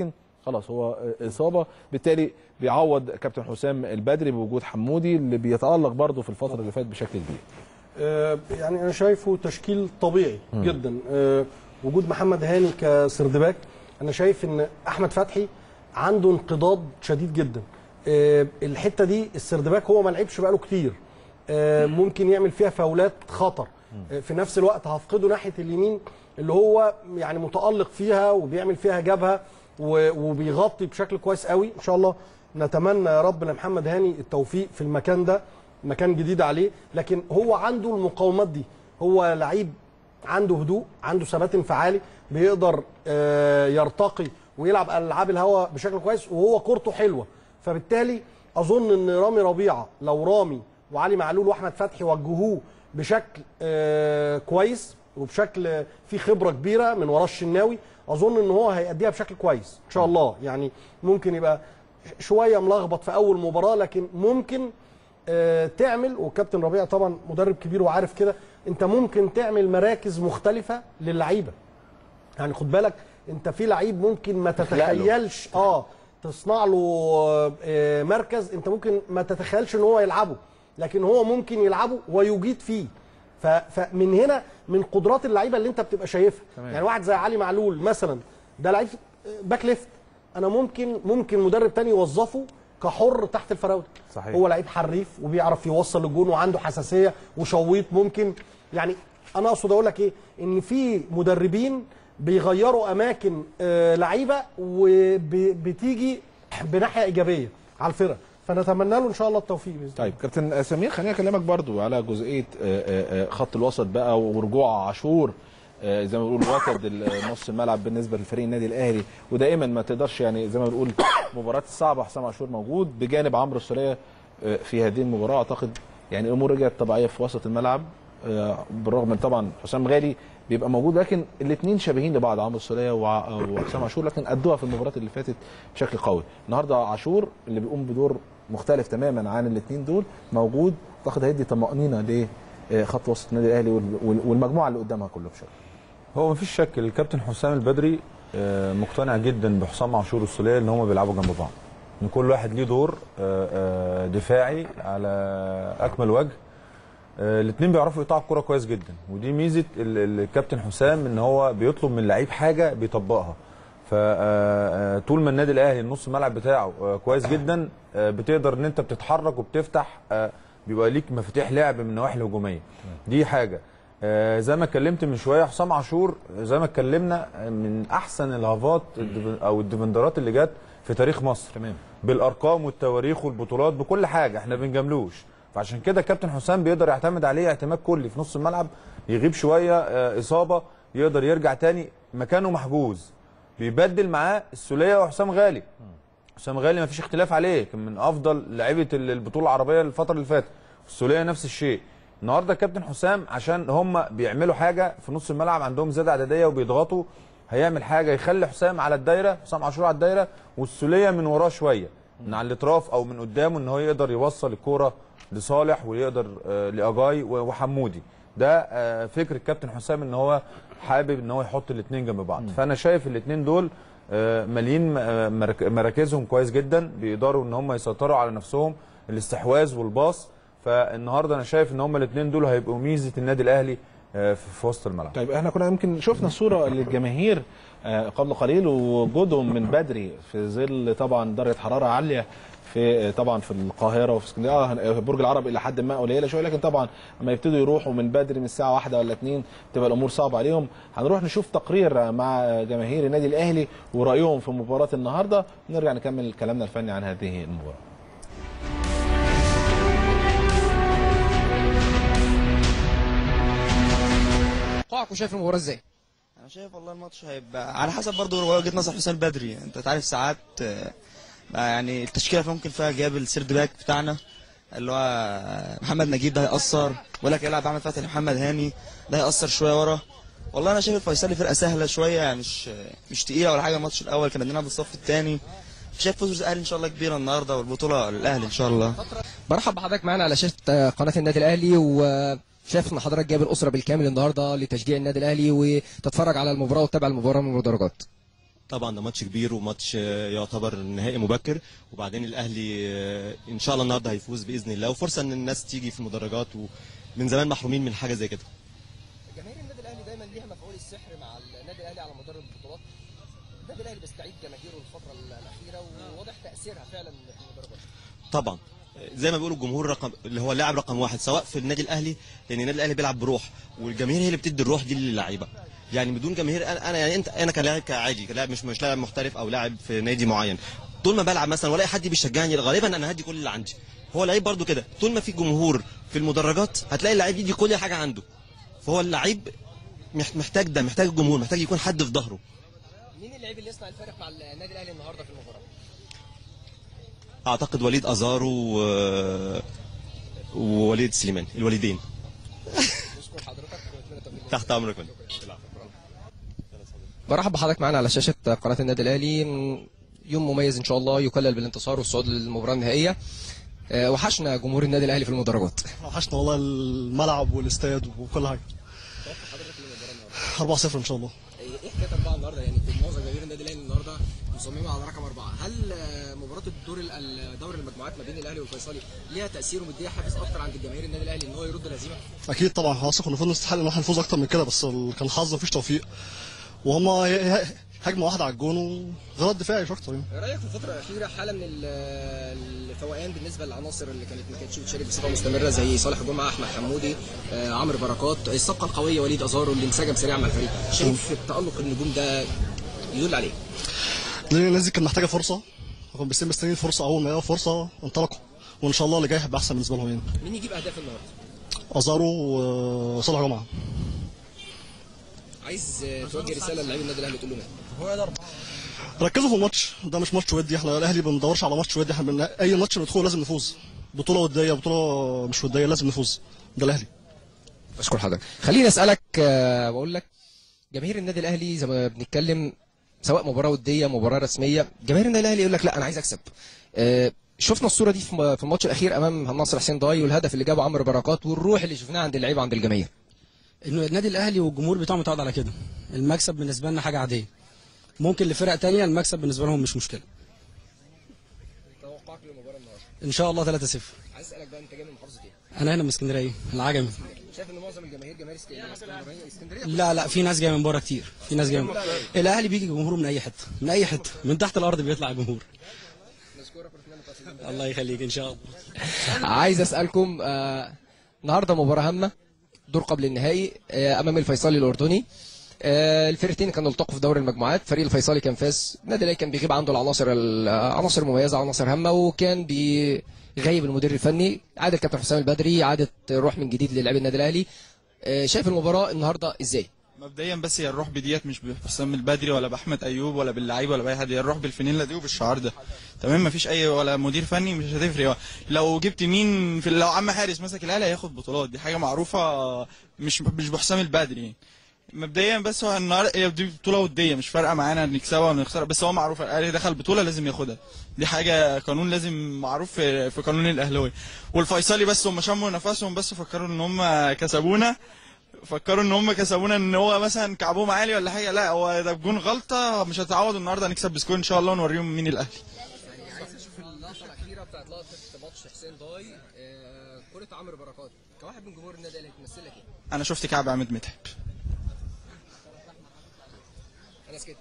A: خلاص هو آه، اصابه بالتالي بيعوض كابتن حسام البدري بوجود حمودي اللي بيتالق برضه في الفتره اللي فاتت بشكل كبير
C: آه، يعني انا شايفه تشكيل طبيعي
A: مم.
C: جدا آه، وجود محمد هاني كسردباك انا شايف ان احمد فتحي عنده انقضاض شديد جدا آه، الحته دي السردباك هو ما لعبش بقاله كتير آه، ممكن يعمل فيها فاولات خطر آه، في نفس الوقت هفقده ناحيه اليمين اللي هو يعني متالق فيها وبيعمل فيها جبهه و- وبيغطي بشكل كويس قوي ان شاء الله نتمنى يا رب لمحمد هاني التوفيق في المكان ده مكان جديد عليه لكن هو عنده المقاومات دي هو لعيب عنده هدوء عنده ثبات انفعالي بيقدر آه، يرتقي ويلعب العاب الهواء بشكل كويس وهو كورته حلوه فبالتالي اظن ان رامي ربيعه لو رامي وعلي معلول واحمد فتحي وجهوه بشكل آه، كويس وبشكل فيه خبره كبيره من وراه الشناوي اظن ان هو هيأديها بشكل كويس ان شاء الله يعني ممكن يبقى شويه ملخبط في اول مباراه لكن ممكن آه، تعمل وكابتن ربيع طبعا مدرب كبير وعارف كده انت ممكن تعمل مراكز مختلفه للعيبه يعني خد بالك انت في لعيب ممكن ما
A: تخلق له.
C: تتخيلش اه تصنع له آه، مركز انت ممكن ما تتخيلش ان هو يلعبه لكن هو ممكن يلعبه ويجيد فيه ف- فمن هنا من قدرات اللعيبه اللي انت بتبقى شايفها
A: تمام.
C: يعني واحد زي علي معلول مثلا ده لعيب آه، باك ليفت انا ممكن ممكن مدرب تاني يوظفه كحر تحت الفراوده
A: صحيح.
C: هو لعيب حريف وبيعرف يوصل للجون وعنده حساسيه وشويط ممكن يعني انا اقصد اقول لك ايه ان في مدربين بيغيروا اماكن آه، لعيبه وبتيجي بناحيه ايجابيه على الفرق فنتمنى له ان شاء الله التوفيق باذن الله
A: طيب كابتن سمير خليني اكلمك برضو على جزئيه آه، آه، آه، خط الوسط بقى ورجوع عاشور آه، زي ما بنقول وتد ال- نص الملعب بالنسبه لفريق النادي الاهلي ودائما ما تقدرش يعني زي ما بنقول مباراه الصعبه حسام عاشور موجود بجانب عمرو السوليه آه، في هذه المباراه اعتقد يعني الامور رجعت طبيعيه في وسط الملعب آه، بالرغم من طبعا حسام غالي بيبقى موجود لكن الاثنين شبيهين لبعض عمرو السوليه وع- وحسام عاشور لكن ادوها في المباراه اللي فاتت بشكل قوي النهارده عاشور اللي بيقوم بدور مختلف تماما عن الاثنين دول موجود اعتقد هيدي طمانينه لخط وسط النادي الاهلي وال- وال- والمجموعه اللي قدامها كله بشكل
D: هو مفيش شك الكابتن حسام البدري آه، مقتنع جدا بحسام عاشور والسوليه ان هم بيلعبوا جنب بعض ان كل واحد ليه دور آه، آه، دفاعي على اكمل وجه الاثنين بيعرفوا يقطعوا الكوره كويس جدا ودي ميزه ال- ال- الكابتن حسام ان هو بيطلب من اللعيب حاجه بيطبقها فطول ما النادي الاهلي النص الملعب بتاعه آه، كويس جدا آه، بتقدر ان انت بتتحرك وبتفتح آه، بيبقى ليك مفاتيح لعب من النواحي الهجوميه دي حاجه آه، زي ما اتكلمت من شويه حسام عاشور زي ما اتكلمنا آه، من احسن الهافات الديف- او الديفندرات اللي جت في تاريخ مصر
A: تمام
D: بالارقام والتواريخ والبطولات بكل حاجه احنا بنجاملوش فعشان كده كابتن حسام بيقدر يعتمد عليه اعتماد كلي في نص الملعب يغيب شويه آه، اصابه يقدر يرجع تاني مكانه محجوز بيبدل معاه السوليه وحسام غالي حسام غالي ما فيش اختلاف عليه كان من افضل لعيبه ال- البطوله العربيه الفتره اللي فاتت السوليه نفس الشيء النهارده كابتن حسام عشان هم بيعملوا حاجه في نص الملعب عندهم زياده عدديه وبيضغطوا هيعمل حاجه يخلي حسام على الدايره حسام عاشور على الدايره والسوليه من وراه شويه من على الاطراف او من قدامه ان هو يقدر يوصل الكوره لصالح ويقدر آه، لاجاي و- وحمودي ده آه، فكر الكابتن حسام ان هو حابب ان هو يحط الاثنين جنب بعض فانا شايف الاثنين دول آه، مالين آه، مرك- مراكزهم كويس جدا بيقدروا ان هم يسيطروا على نفسهم الاستحواذ والباص فالنهارده انا شايف ان هم الاثنين دول هيبقوا ميزه النادي الاهلي آه، في في وسط الملعب
A: طيب احنا كنا يمكن شفنا صوره للجماهير آه، قبل قليل ووجودهم من بدري في ظل طبعا درجه حراره عاليه في طبعا في القاهره وفي اسكندريه آه، في برج العرب الى حد ما قليله شويه لكن طبعا لما يبتدوا يروحوا من بدري من الساعه واحدة ولا اتنين تبقى الامور صعبه عليهم هنروح نشوف تقرير مع جماهير النادي الاهلي ورايهم في مباراه النهارده ونرجع نكمل كلامنا الفني عن هذه المباراه
L: توقعك وشايف المباراه ازاي؟
M: انا شايف والله الماتش هيبقى على حسب برضه وجهه نظر حسام بدري انت عارف ساعات آه، بقى يعني التشكيله ممكن فيها جاب السيرد باك بتاعنا اللي هو محمد نجيب ده هيأثر بيقول لك يلعب احمد فتحي محمد هاني ده هيأثر شويه ورا والله انا شايف الفيصلي فرقه سهله شويه يعني مش مش تقيله ولا حاجه الماتش الاول كنا بنلعب بالصف الثاني شايف فوز الاهلي ان شاء الله كبيره النهارده والبطوله للاهلي ان شاء الله
L: برحب بحضرتك معانا على شاشه آه، قناه النادي الاهلي وشايف ان حضرتك جايب الاسره بالكامل النهارده لتشجيع النادي الاهلي وتتفرج على المباراه وتتابع المباراه من المدرجات
N: طبعا ده ماتش كبير وماتش آه، يعتبر نهائي مبكر وبعدين الاهلي آه، ان شاء الله النهارده هيفوز باذن الله وفرصه ان الناس تيجي في المدرجات ومن زمان محرومين من حاجه زي كده
L: جماهير النادي الاهلي دايما ليها مفعول السحر مع النادي الاهلي على مدار البطولات النادي الاهلي بيستعيد جماهيره الفتره الاخيره وواضح تاثيرها فعلا في المدرجات
N: طبعا زي ما بيقولوا الجمهور رقم اللي هو اللاعب رقم واحد سواء في النادي الاهلي لان النادي الاهلي بيلعب بروح والجماهير هي اللي بتدي الروح دي للعيبه يعني بدون جماهير انا أنا- يعني انت انا كلاعب كعادي كلاعب مش مش لاعب محترف او لاعب في نادي معين طول ما بلعب مثلا والاقي حد بيشجعني غالبا انا هدي كل اللي عندي هو لعيب برضو كده طول ما في جمهور في المدرجات هتلاقي اللعيب يدي كل حاجه عنده فهو اللعيب مح- محتاج ده محتاج الجمهور محتاج يكون حد في ظهره
L: مين اللاعب اللي يصنع الفارق مع النادي الاهلي النهارده في المباراه؟
N: اعتقد وليد ازارو و... ووليد سليمان الوليدين
L: نشكر حضرتك واتمنى التوفيق
N: تحت امرك
L: برحب بحضرتك معانا على شاشه قناه النادي الاهلي يوم مميز ان شاء الله يكلل بالانتصار والصعود للمباراه النهائيه آه، وحشنا جمهور النادي الاهلي في المدرجات
O: وحشنا والله الملعب والاستاد وكل حاجه 4-0 ان شاء الله
L: ايه حكايتك بقى النهارده يعني معظم جماهير النادي الاهلي النهارده مصممه على رقم اربعه هل آه، مباراه الدور ال- دوري المجموعات ما بين الاهلي والفيصلي ليها تاثير ومديها حافز اكتر عند جماهير النادي الاهلي ان هو يرد الهزيمه؟
O: اكيد طبعا خلاص كنا المفروض نستحق ان احنا نفوز اكتر من كده بس ال- كان حظ مفيش توفيق وهم ه- ه- هجمه واحده على الجون وغلط دفاعي مش اكتر يعني
L: ايه رايك في الفتره الاخيره حاله من ال- الفوقان بالنسبه للعناصر اللي كانت ما كانتش بتشارك بصفه مستمره زي صالح جمعه احمد حمودي آه، عمرو بركات الصفقه القويه وليد ازارو اللي انسجم سريعا مع الفريق شايف التالق النجوم ده يدل عليه
O: لان الناس دي كانت محتاجه فرصه هم بس مستنيين فرصه اول ما يلاقوا فرصه انطلقوا وان شاء الله اللي جاي هيبقى احسن بالنسبه لهم يعني
L: مين يجيب اهداف النهارده؟
O: ازارو وصالح جمعه
L: عايز آه، توجه رساله للاعبي النادي الاهلي تقول لهم ايه؟
O: ركزوا في الماتش ده مش ماتش ودي احنا الاهلي ما بندورش على ماتش ودي احنا بن... اي ماتش ندخله لازم نفوز بطوله وديه بطوله مش وديه لازم نفوز ده الاهلي
L: بشكر حضرتك خليني اسالك آه، واقول لك جماهير النادي الاهلي زي ما بنتكلم سواء مباراه وديه مباراه رسميه جماهير النادي الاهلي يقول لك لا انا عايز اكسب آه، شفنا الصوره دي في م- في الماتش الاخير امام ناصر حسين ضاي والهدف اللي جابه عمرو بركات والروح اللي شفناها عند اللعيبه عند الجماهير
P: انه النادي الاهلي والجمهور بتاعه متعود على كده المكسب بالنسبه لنا حاجه عاديه ممكن لفرق تانية المكسب بالنسبه لهم مش مشكله
L: توقعك للمباراه النهارده
P: ان شاء الله 3-0
L: عايز اسالك بقى انت جاي من محافظه ايه
P: انا هنا من اسكندريه العجمي
L: شايف ان معظم الجماهير جماهير اسكندريه اسكندريه
P: لا لا في ناس جايه من بره كتير في ناس جايه من... الاهلي بيجي جمهوره من اي حته من اي حته من تحت الارض بيطلع جمهور الله يخليك ان شاء الله
L: عايز اسالكم آه النهارده مباراه هامه دور قبل النهائي آه امام الفيصلي الاردني آه الفرقتين كانوا التقوا في دوري المجموعات فريق الفيصلي كان فاز النادي الاهلي كان بيغيب عنده العناصر العناصر المميزه عناصر هامه وكان بيغيب المدير الفني عاد الكابتن حسام البدري عادت روح من جديد للاعبي النادي الاهلي آه شايف المباراه النهارده ازاي
Q: مبدئيا بس هي الروح بديت مش بحسام البدري ولا باحمد ايوب ولا باللعيبه ولا باي حد هي الروح بالفانيلا دي وبالشعار ده تمام مفيش اي ولا مدير فني مش هتفرق لو جبت مين في لو عم حارس مسك الاهلي هياخد بطولات دي حاجه معروفه مش مش بحسام البدري يعني. مبدئيا بس هو النهارده هي دي بطوله وديه مش فارقه معانا نكسبها ولا نخسرها بس هو معروف الاهلي دخل بطوله لازم ياخدها دي حاجه قانون لازم معروف في, في قانون الاهلاوي والفيصلي بس هم شموا نفسهم بس فكروا ان هم كسبونا فكروا ان هم كسبونا ان هو مثلا كعبهم عالي ولا حاجه لا هو ده بجون غلطه مش هتعوض النهارده هنكسب بسكور ان شاء الله ونوريهم مين الاهلي
L: عايز اشوف اللقطه الاخيره بتاعت لقطه ماتش حسين ضاي آه كره عمرو بركات كواحد من جمهور النادي الاهلي تمثلك ايه؟
Q: انا شفت كعب عماد متعب
L: انا سكت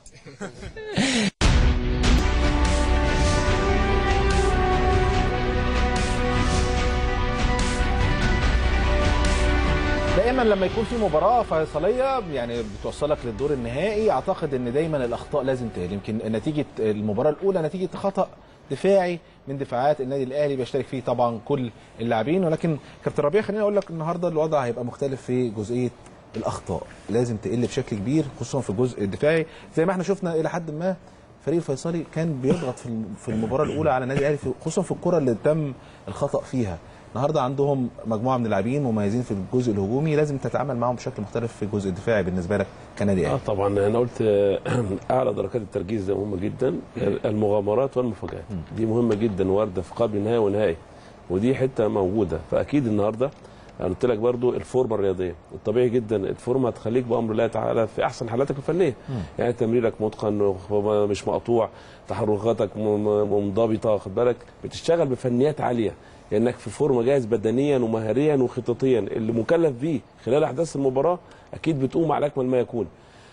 A: دائما لما يكون في مباراه فيصليه يعني بتوصلك للدور النهائي اعتقد ان دايما الاخطاء لازم تقل يمكن نتيجه المباراه الاولى نتيجه خطا دفاعي من دفاعات النادي الاهلي بيشترك فيه طبعا كل اللاعبين ولكن كابتن ربيع خليني اقول لك النهارده الوضع هيبقى مختلف في جزئيه الاخطاء لازم تقل بشكل كبير خصوصا في الجزء الدفاعي زي ما احنا شفنا الى حد ما فريق الفيصلي كان بيضغط في في المباراه الاولى على النادي الاهلي في- خصوصا في الكره اللي تم الخطا فيها النهارده عندهم مجموعه من اللاعبين مميزين في الجزء الهجومي لازم تتعامل معاهم بشكل مختلف في الجزء الدفاعي بالنسبه لك كنادي
B: اه
A: اهلي
B: طبعا انا قلت آه، اعلى درجات التركيز ده مهمه جدا المغامرات والمفاجات دي مهمه جدا وارده في قبل النهائي ونهائي ودي حته موجوده فاكيد النهارده انا قلت لك برضو الفورمه الرياضيه الطبيعي جدا الفورمه هتخليك بامر الله تعالى في احسن حالاتك الفنيه يعني تمريرك متقن مش مقطوع تحركاتك م- م- منضبطه واخد بالك بتشتغل بفنيات عاليه لانك في فورمه جاهز بدنيا ومهاريا وخططيا اللي مكلف بيه خلال احداث المباراه اكيد بتقوم على اكمل ما يكون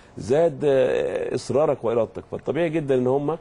B: زاد آه، اصرارك وارادتك فالطبيعي جدا ان هم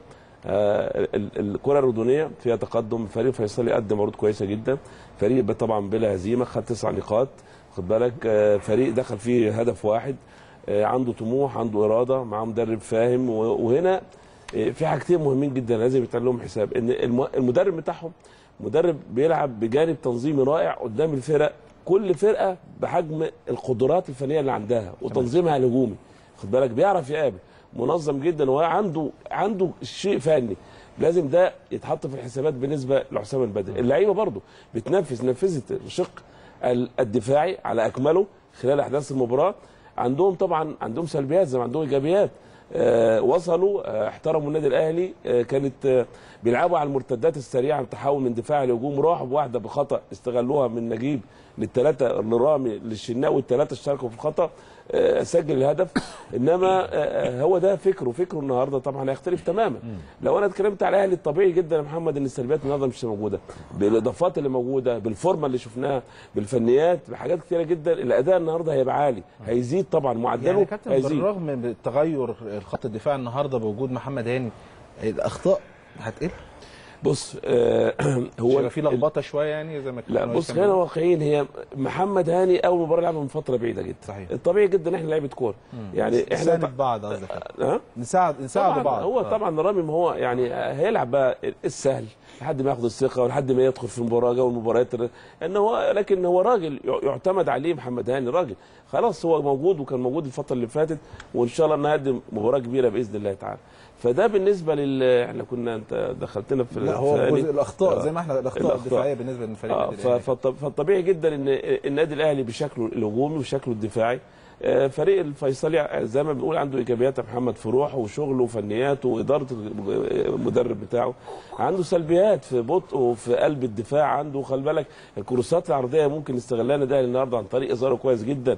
B: آه، ال- الكره الاردنيه فيها تقدم فريق فيصلي قدم عروض كويسه جدا فريق ب- طبعا بلا هزيمه خد تسع نقاط خد بالك آه، فريق دخل فيه هدف واحد آه، عنده طموح عنده اراده معاه مدرب فاهم و- وهنا آه، في حاجتين مهمين جدا لازم يتعمل لهم حساب ان الم- المدرب بتاعهم مدرب بيلعب بجانب تنظيمي رائع قدام الفرق كل فرقه بحجم القدرات الفنيه اللي عندها وتنظيمها الهجومي خد بالك بيعرف يقابل منظم جدا وعنده عنده شيء فني لازم ده يتحط في الحسابات بالنسبه لحسام البدري اللعيبه برضه بتنفذ نفذت الشق ال- الدفاعي على اكمله خلال احداث المباراه عندهم طبعا عندهم سلبيات زي ما عندهم ايجابيات آه وصلوا آه احترموا النادي الاهلي آه كانت آه بيلعبوا على المرتدات السريعه التحول من دفاع لهجوم راحوا بواحده بخطا استغلوها من نجيب للثلاثه لرامي للشناوي الثلاثه اشتركوا في الخطا آه سجل الهدف انما آه هو ده فكره فكره النهارده طبعا هيختلف تماما لو انا اتكلمت على الاهلي الطبيعي جدا يا محمد ان السلبيات النهارده مش موجوده بالاضافات اللي موجوده بالفورمه اللي شفناها بالفنيات بحاجات كتيره جدا الاداء النهارده هيبقى عالي هيزيد طبعا معدله
A: يعني يا كابتن
B: هيزيد
A: بالرغم من تغير خط الدفاع النهارده بوجود محمد هاني الاخطاء هتقل
B: بص آه
A: هو
B: هو
A: في لخبطه شويه يعني زي ما
B: لا
A: كانوا
B: بص
A: يسموا.
B: خلينا واقعيين هي محمد هاني اول مباراه لعبها من فتره بعيده جدا
A: صحيح.
B: الطبيعي جدا احنا لعيبه كوره يعني احنا
A: نساند بعض قصدك
B: ها
A: نساعد نساعد
B: طبعاً
A: بعض
B: هو
A: آه.
B: طبعا رامي ما هو يعني هيلعب بقى السهل لحد ما ياخد الثقه ولحد ما يدخل في المباراه جو المباريات ان هو لكن هو راجل يعتمد عليه محمد هاني راجل خلاص هو موجود وكان موجود الفتره اللي فاتت وان شاء الله انه يقدم مباراه كبيره باذن الله تعالى فده بالنسبه لل احنا كنا انت دخلتنا في
A: لا هو
B: في-
A: جزء الاخطاء
B: آه.
A: زي ما احنا الاخطاء الدفاعيه بالنسبه للفريق
B: آه
A: النادي
B: ف-
A: الأهلي.
B: فالط- فالطبيعي جدا ان النادي الاهلي بشكله الهجومي وشكله الدفاعي آه، فريق الفيصلي زي ما بنقول عنده ايجابيات يا محمد في روحه وشغله وفنياته واداره المدرب بتاعه عنده سلبيات في بطء وفي قلب الدفاع عنده خلي بالك الكروسات العرضيه ممكن يستغلها النادي الاهلي النهارده عن طريق اظهاره كويس جدا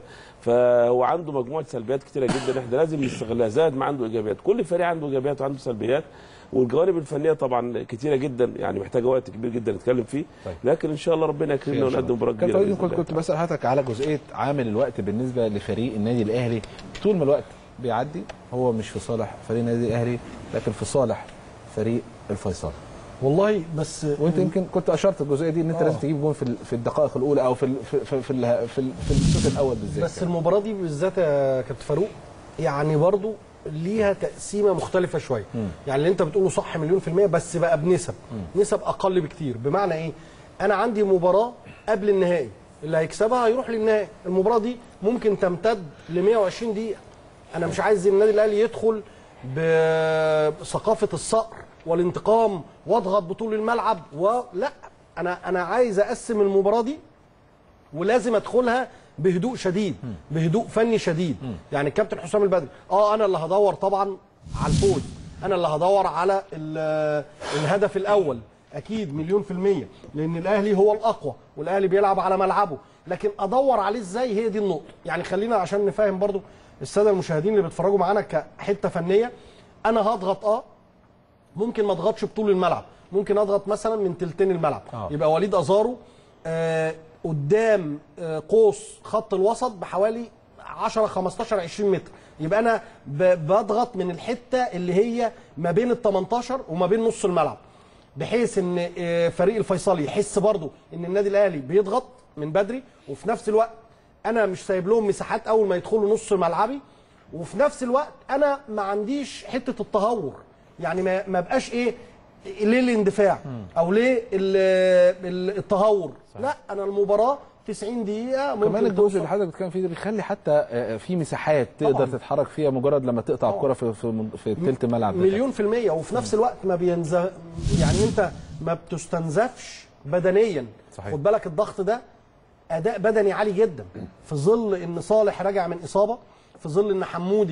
B: فهو عنده مجموعه سلبيات كتيره جدا احنا لازم نستغلها زائد ما عنده ايجابيات كل فريق عنده ايجابيات وعنده سلبيات والجوانب الفنيه طبعا كتيره جدا يعني محتاجه وقت كبير جدا نتكلم فيه لكن ان شاء الله ربنا يكرمنا ونقدم مباراه
A: كابتن
B: كبيره
A: وليد
B: بإذن
A: كنت
B: الله
A: كنت بسال حضرتك على جزئيه عامل الوقت بالنسبه لفريق النادي الاهلي طول ما الوقت بيعدي هو مش في صالح فريق النادي الاهلي لكن في صالح فريق الفيصل
C: والله بس
A: وانت يمكن كنت اشرت الجزئيه دي ان انت
C: آه.
A: لازم تجيب جون في ال- في الدقائق الاولى او في ال- في في في, ال- في, ال- في الشوط الاول بالذات
C: بس المباراه دي بالذات يا كابتن فاروق يعني برضو ليها تقسيمه مختلفه شويه يعني اللي انت بتقوله صح مليون في الميه بس بقى بنسب نسب اقل بكتير بمعنى ايه انا عندي مباراه قبل النهائي اللي هيكسبها هيروح للنهائي المباراه دي ممكن تمتد ل 120 دقيقه انا مش عايز النادي الاهلي يدخل بثقافه الصقر والانتقام واضغط بطول الملعب ولا انا انا عايز اقسم المباراه دي ولازم ادخلها بهدوء شديد بهدوء فني شديد يعني الكابتن حسام البدري اه انا اللي هدور طبعا على الفوز انا اللي هدور على ال- الهدف الاول اكيد مليون في الميه لان الاهلي هو الاقوى والاهلي بيلعب على ملعبه لكن ادور عليه ازاي هي دي النقطه يعني خلينا عشان نفهم برضو الساده المشاهدين اللي بيتفرجوا معانا كحته فنيه انا هضغط اه ممكن ما اضغطش بطول الملعب ممكن اضغط مثلا من تلتين الملعب
A: آه.
C: يبقى وليد ازارو آه قدام آه قوس خط الوسط بحوالي 10 15 20 متر يبقى انا ب- بضغط من الحته اللي هي ما بين ال 18 وما بين نص الملعب بحيث ان آه، فريق الفيصلي يحس برضو ان النادي الاهلي بيضغط من بدري وفي نفس الوقت انا مش سايب لهم مساحات اول ما يدخلوا نص ملعبي وفي نفس الوقت انا ما عنديش حته التهور يعني ما ما بقاش ايه ليه الاندفاع او ليه ال- ال- التهور لا انا المباراه 90 دقيقه ممكن
A: كمان الجزء
C: توصل-
A: اللي حضرتك بتتكلم فيه ده بيخلي حتى آه، في مساحات تقدر
C: طبعاً.
A: تتحرك فيها مجرد لما تقطع الكره في في من- في تلت الملعب بتاعك.
C: مليون في المية وفي نفس الوقت ما بينز يعني انت ما بتستنزفش بدنيا
A: صحيح.
C: خد بالك الضغط ده اداء بدني عالي جدا في ظل ان صالح راجع من اصابه في ظل ان حمودي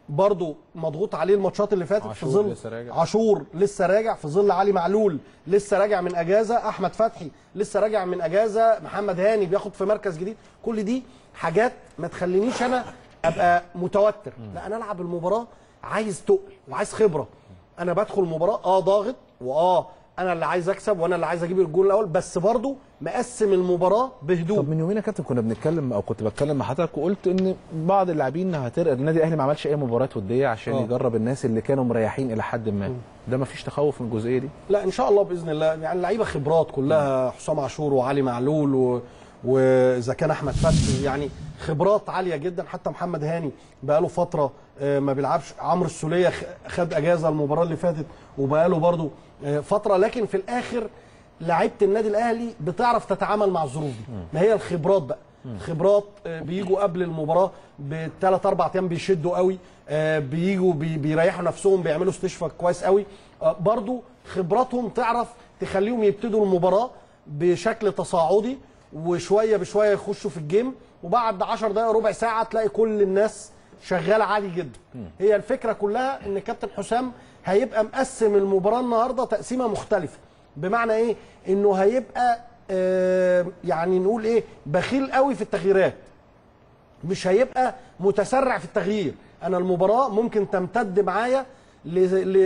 C: برضو مضغوط عليه الماتشات اللي فاتت في
A: عاشور
C: ظل
A: لسه راجع.
C: عاشور لسه راجع في ظل علي معلول لسه راجع من اجازه احمد فتحي لسه راجع من اجازه محمد هاني بياخد في مركز جديد كل دي حاجات ما تخلينيش انا ابقى متوتر لا انا العب المباراه عايز تقل وعايز خبره انا بدخل المباراه اه ضاغط واه انا اللي عايز اكسب وانا اللي عايز اجيب الجول الاول بس برضو مقسم المباراه بهدوء
A: طب من يومين يا كابتن كنا بنتكلم او كنت بتكلم مع حضرتك وقلت ان بعض اللاعبين هترقى النادي الاهلي ما عملش اي مباريات وديه عشان
C: آه.
A: يجرب الناس اللي كانوا مريحين الى حد ما ده ما فيش تخوف من الجزئيه دي
C: لا ان شاء الله باذن الله يعني لعيبه خبرات كلها حسام عاشور وعلي معلول و... واذا كان احمد فتحي يعني خبرات عاليه جدا حتى محمد هاني بقاله فتره آه، ما بيلعبش عمرو السوليه خ- خد اجازه المباراه اللي فاتت وبقاله برضو آه، فتره لكن في الاخر لعيبه النادي الاهلي بتعرف تتعامل مع الظروف دي ما هي الخبرات بقى خبرات آه، بيجوا قبل المباراه بثلاث اربع ايام بيشدوا قوي آه، بيجوا بي- بيريحوا نفسهم بيعملوا استشفاء كويس قوي آه، برضو خبراتهم تعرف تخليهم يبتدوا المباراه بشكل تصاعدي وشويه بشويه يخشوا في الجيم وبعد 10 دقائق ربع ساعه تلاقي كل الناس شغاله عادي جدا هي الفكره كلها ان كابتن حسام هيبقى مقسم المباراه النهارده تقسيمه مختلفه بمعنى ايه انه هيبقى آه يعني نقول ايه بخيل قوي في التغييرات مش هيبقى متسرع في التغيير انا المباراه ممكن تمتد معايا ل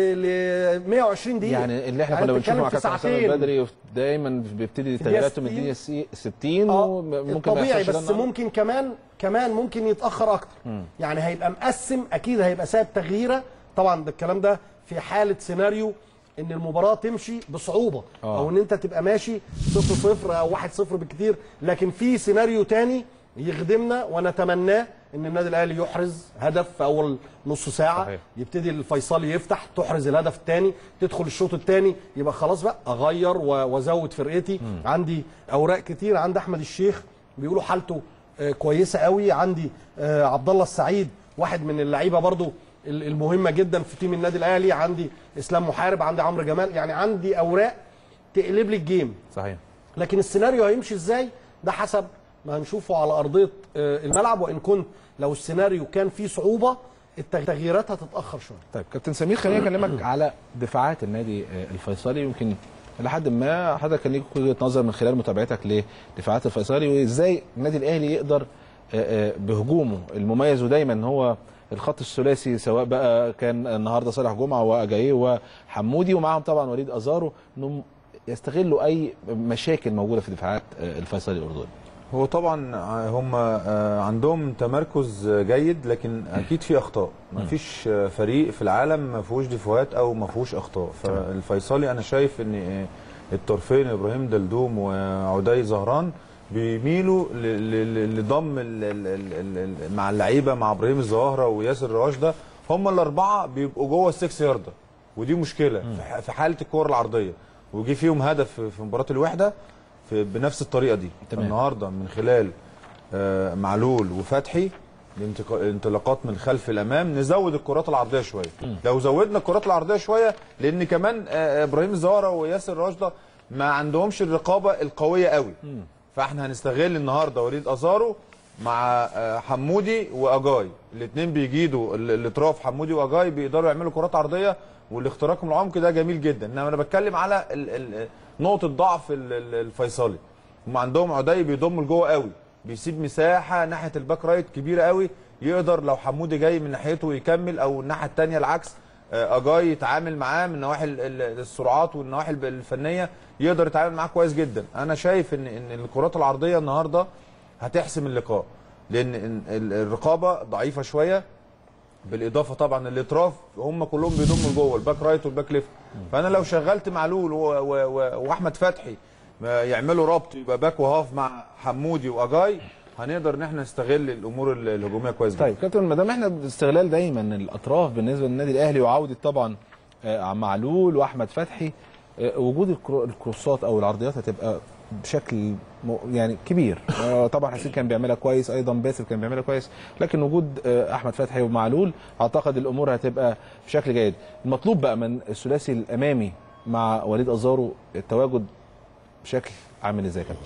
C: ل 120 دقيقه
A: يعني اللي احنا كنا بنشوفه
C: بتتكلم
A: مع
C: في
A: كابتن حسام
C: ساعتين.
A: البدري دايما بيبتدي
C: في الدقيقة
A: تغييراته من
C: 60.
A: الدقيقه 60 وممكن ما
C: طبيعي
A: يحصلش ده
C: بس
A: النهاردة.
C: ممكن كمان كمان ممكن يتاخر اكتر
A: مم.
C: يعني هيبقى مقسم اكيد هيبقى سايب تغييره طبعا ده الكلام ده في حاله سيناريو ان المباراه تمشي بصعوبه
A: آه.
C: او ان انت تبقى ماشي 0 0 او 1 0 بالكتير لكن في سيناريو تاني يخدمنا ونتمناه ان النادي الاهلي يحرز هدف في اول نص ساعه
A: صحيح.
C: يبتدي الفيصلي يفتح تحرز الهدف الثاني تدخل الشوط الثاني يبقى خلاص بقى اغير و- وازود فرقتي عندي اوراق كتير عند احمد الشيخ بيقولوا حالته آه، كويسه قوي عندي آه، عبد الله السعيد واحد من اللعيبه برضو ال- المهمه جدا في تيم النادي الاهلي عندي اسلام محارب عندي عمرو جمال يعني عندي اوراق تقلب لي الجيم
A: صحيح
C: لكن السيناريو هيمشي ازاي ده حسب ما هنشوفه على ارضيه آه، الملعب وان كنت لو السيناريو كان فيه صعوبه التغييرات هتتاخر شويه
A: طيب كابتن سمير خليني اكلمك على دفاعات النادي آه، الفيصلي يمكن لحد ما حضرتك كان ليك وجهه نظر من خلال متابعتك لدفاعات الفيصلي وازاي النادي الاهلي يقدر آه، آه، بهجومه المميز ودايما هو الخط الثلاثي سواء بقى كان النهارده صالح جمعه واجاييه وحمودي ومعاهم طبعا وليد ازارو انهم يستغلوا اي مشاكل موجوده في دفاعات آه، الفيصلي الاردني
D: هو طبعا هم آه، عندهم تمركز جيد لكن اكيد في اخطاء ما فيش آه، فريق في العالم ما فيهوش ديفوهات او ما فيهوش اخطاء فالفيصلي انا شايف ان آه، الطرفين ابراهيم دلدوم وعدي زهران بيميلوا ل- ل- ل- لضم ال- ال- ال- ال- ال- مع اللعيبه مع ابراهيم الزهره وياسر راشده هم الاربعه بيبقوا جوه السكس يارده ودي مشكله في ح- في حاله الكور العرضيه وجي فيهم هدف في- في مباراه الوحده في بنفس الطريقه دي
A: تمام.
D: النهارده من خلال آه، معلول وفتحي الانتقا- الانطلاقات من خلف الامام نزود الكرات العرضيه شويه لو زودنا الكرات العرضيه شويه لان كمان آه، ابراهيم الزهره وياسر راشده ما عندهمش الرقابه القويه قوي فاحنا هنستغل النهارده وليد ازارو مع آه، حمودي واجاي الاثنين بيجيدوا ال- الاطراف حمودي واجاي بيقدروا يعملوا كرات عرضيه والاختراق من العمق ده جميل جدا انما انا بتكلم على ال- ال- نقطه ضعف ال- ال- الفيصلي هم عندهم عدي بيضم لجوه قوي بيسيب مساحه ناحيه الباك رايت كبيره قوي يقدر لو حمودي جاي من ناحيته يكمل او الناحيه الثانيه العكس آه، اجاي يتعامل معاه من نواحي ال- ال- السرعات والنواحي الب- الفنيه يقدر يتعامل معاه كويس جدا انا شايف ان ان الكرات العرضيه النهارده هتحسم اللقاء لان إن ال- الرقابه ضعيفه شويه بالاضافه طبعا الاطراف هم كلهم بيضموا لجوه الباك رايت والباك ليفت فانا لو شغلت معلول و- و- و- واحمد فتحي ما يعملوا ربط يبقى باك وهاف مع حمودي واجاي هنقدر ان احنا نستغل الامور ال- الهجوميه كويس جدا
A: طيب كابتن ما دام احنا باستغلال دايما الاطراف بالنسبه للنادي الاهلي وعوده طبعا آه، معلول واحمد فتحي آه، وجود الكرو- الكروسات او العرضيات هتبقى بشكل م- يعني كبير آه، طبعا حسين كان بيعملها كويس ايضا باسل كان بيعملها كويس لكن وجود آه، احمد فتحي ومعلول اعتقد الامور هتبقى بشكل جيد المطلوب بقى من الثلاثي الامامي مع وليد ازارو التواجد بشكل عامل ازاي يا كابتن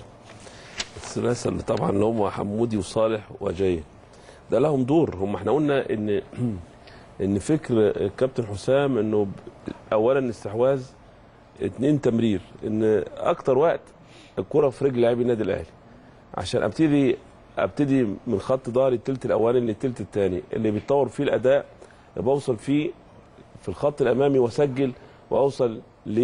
B: الثلاثه اللي طبعا اللي هم حمودي وصالح وجاي ده لهم دور هم احنا قلنا ان ان فكر الكابتن حسام انه ب- اولا استحواذ اتنين تمرير ان اكتر وقت الكره في رجل لاعبي النادي الاهلي عشان ابتدي ابتدي من خط ظهري التلت الاولاني للتلت الثاني اللي بيتطور فيه الاداء بوصل فيه في الخط الامامي واسجل واوصل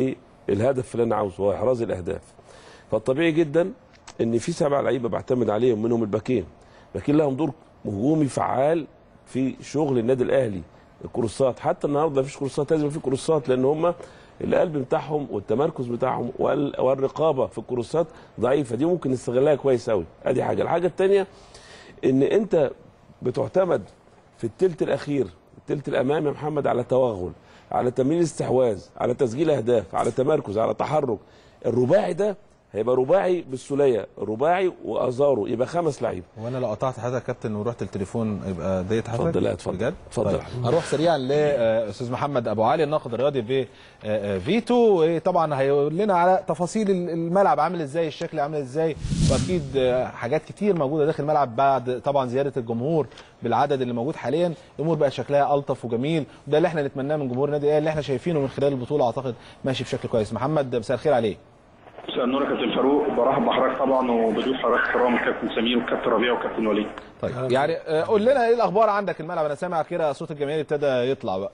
B: للهدف اللي انا عاوزه هو احراز الاهداف فالطبيعي جدا ان في سبع لعيبه بعتمد عليهم منهم الباكين باكين لهم دور هجومي فعال في شغل النادي الاهلي الكروسات حتى النهارده مفيش كروسات لازم في كروسات لان هم القلب بتاعهم والتمركز بتاعهم وال- والرقابه في الكروسات ضعيفه دي ممكن نستغلها كويس قوي ادي حاجه الحاجه الثانيه ان انت بتعتمد في الثلث الاخير الثلث الامامي يا محمد على توغل على تمرير استحواذ على تسجيل اهداف على تمركز على تحرك الرباعي ده هيبقى رباعي بالسوليه رباعي وازارو يبقى خمس لعيبه
A: وانا لو قطعت حضرتك يا كابتن ورحت التليفون يبقى ديت حضرتك
B: اتفضل، لا، اتفضل.
A: بجد
B: اتفضل.
A: طيب. هروح سريعا لاستاذ محمد ابو علي الناقد الرياضي في آه، آه، فيتو طبعا هيقول لنا على تفاصيل الملعب عامل ازاي الشكل عامل ازاي واكيد آه، حاجات كتير موجوده داخل الملعب بعد طبعا زياده الجمهور بالعدد اللي موجود حاليا الامور بقت شكلها الطف وجميل وده اللي احنا نتمناه من جمهور النادي الاهلي اللي احنا شايفينه من خلال البطوله اعتقد ماشي بشكل كويس محمد مساء الخير عليك
R: مساء النور يا كابتن فاروق برحب بحضرتك طبعا وبضيف حضرتك الكرام الكابتن سمير والكابتن ربيع والكابتن وليد
A: طيب يعني آه، قول لنا ايه الاخبار عندك الملعب انا سامع كده صوت الجماهير ابتدى يطلع بقى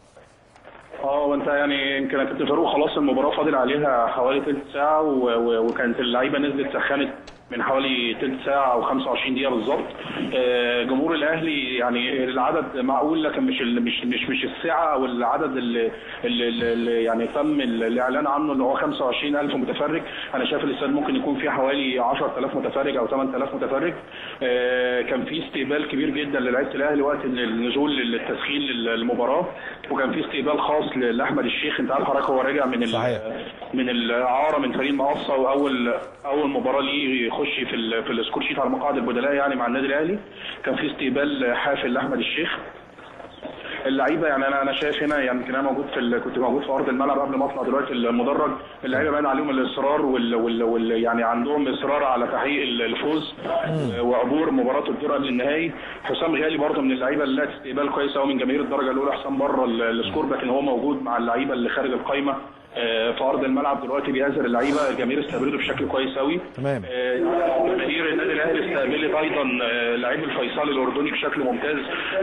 R: اه وانت يعني يمكن يا كابتن فاروق خلاص المباراه فاضل عليها حوالي تلت ساعه و... و... وكانت اللعيبه نزلت سخنت من حوالي تلت ساعه او 25 دقيقه بالظبط آه، جمهور الاهلي يعني العدد معقول لكن مش ال... مش مش مش السعه او العدد اللي, اللي, اللي يعني تم ال- الاعلان عنه اللي هو 25000 متفرج انا شايف الاستاد ممكن يكون فيه حوالي 10000 متفرج او 8000 متفرج آه، كان في استقبال كبير جدا للعيبه الاهلي وقت النزول للتسخين للمباراه وكان في استقبال خاص لاحمد الشيخ انت عارف حضرتك هو راجع من ال- من الاعاره من فريق المقصه واول اول مباراه ليه يخش في ال في السكور شيت على مقاعد البدلاء يعني مع النادي الاهلي كان في استقبال حافل لاحمد الشيخ اللعيبه يعني انا انا شايف هنا يعني يمكن انا موجود في ال- كنت موجود في ارض الملعب قبل ما اطلع دلوقتي المدرج اللعيبه باين عليهم الاصرار وال, وال, وال يعني عندهم اصرار على تحقيق ال- الفوز آه، وعبور مباراه الدور قبل النهائي حسام غالي برضه من اللعيبه اللي لها استقبال كويس قوي من جماهير الدرجه الاولى حسام بره ال- السكور لكن هو موجود مع اللعيبه اللي خارج القايمه آه، في ارض الملعب دلوقتي بيهزر اللعيبه الجماهير استقبلته بشكل كويس قوي
A: تمام
R: آه، جماهير النادي الاهلي استقبلت ايضا آه، لعيب الفيصلي الاردني بشكل ممتاز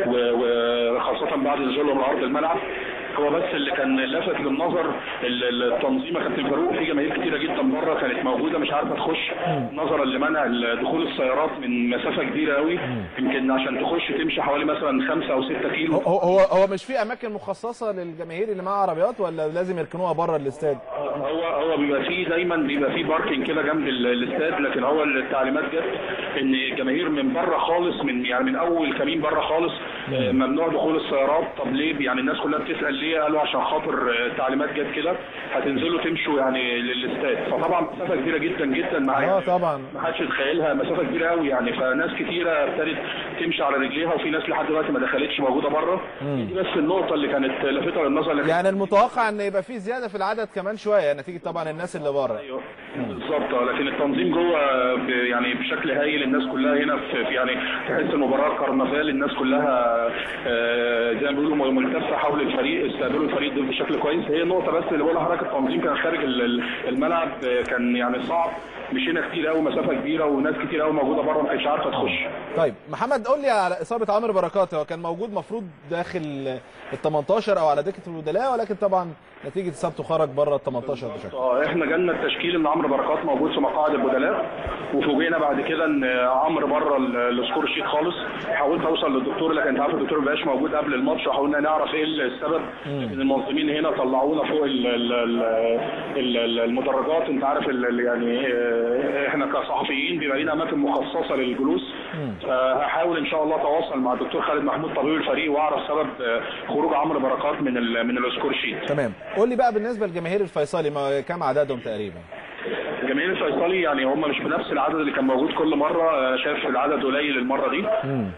R: و- وخاصه بعد نزولهم لارض الملعب هو بس اللي كان لافت للنظر ال- ال- التنظيم يا كابتن فاروق في جماهير كتيره جدا بره كانت موجوده مش عارفه تخش نظرا لمنع ال- دخول السيارات من مسافه كبيره قوي يمكن عشان تخش تمشي حوالي مثلا 5 او 6 كيلو
A: هو هو هو مش في اماكن مخصصه للجماهير اللي معاها عربيات ولا لازم يركنوها بره الاستاد
R: هو هو بيبقى فيه دايما بيبقى فيه باركنج كده جنب ال- الاستاد لكن هو التعليمات جت ان الجماهير من بره خالص من يعني من اول كمين بره خالص آه، ممنوع دخول السيارات طب ليه يعني الناس كلها بتسال ليه قالوا عشان خاطر آه، التعليمات جت كده هتنزلوا تمشوا يعني للاستاد فطبعا مسافه كبيره جدا جدا مع
A: اه طبعا
R: ما حدش يتخيلها مسافه كبيره قوي يعني فناس كتيره ابتدت تمشي على رجليها وفي ناس لحد دلوقتي ما دخلتش موجوده بره دي بس النقطه اللي كانت لافته للنظر لكن
A: يعني المتوقع ان يبقى في زياده في العدد كمان شويه نتيجه طبعا الناس اللي بره
R: بالظبط آه، لكن التنظيم جوه ب- يعني بشكل هايل الناس كلها هنا في في يعني تحس المباراه كرنفال الناس كلها آه، زي ما بيقولوا ملتفه حول الفريق استقبلوا الفريق دول بشكل كويس هي النقطه بس اللي بقول لحضرتك التنظيم كان خارج ال- ال- الملعب آه، كان يعني صعب مشينا كتير قوي مسافه كبيره وناس كتير قوي موجوده بره ما كانتش عارفه تخش
A: طيب محمد قول لي على اصابه عمرو بركات هو كان موجود مفروض داخل ال 18 او على دكه البدلاء ولكن طبعا نتيجه اصابته خرج بره ال 18 بشكل
R: اه احنا جالنا التشكيل ان عمرو بركات موجود في مقاعد البدلاء وفوجئنا بعد كده ان عمرو بره ال- السكور شيت خالص حاولت اوصل للدكتور لكن انت عارف الدكتور ما بقاش موجود قبل الماتش وحاولنا نعرف ايه السبب لكن المنظمين هنا طلعونا فوق ال ال ال ال ال المدرجات انت عارف ال- ال- يعني اه، احنا كصحفيين بيبقى لنا اماكن مخصصه للجلوس فهحاول ان شاء الله اتواصل مع الدكتور خالد محمود طبيب الفريق واعرف سبب اه، خروج عمرو بركات من ال من السكور شيت
A: تمام قول لي بقى بالنسبه لجماهير الفيصلي ما كام عددهم تقريبا
R: جماهير الفيصلي يعني هم مش بنفس العدد اللي كان موجود كل مره آه، شايف العدد قليل المره دي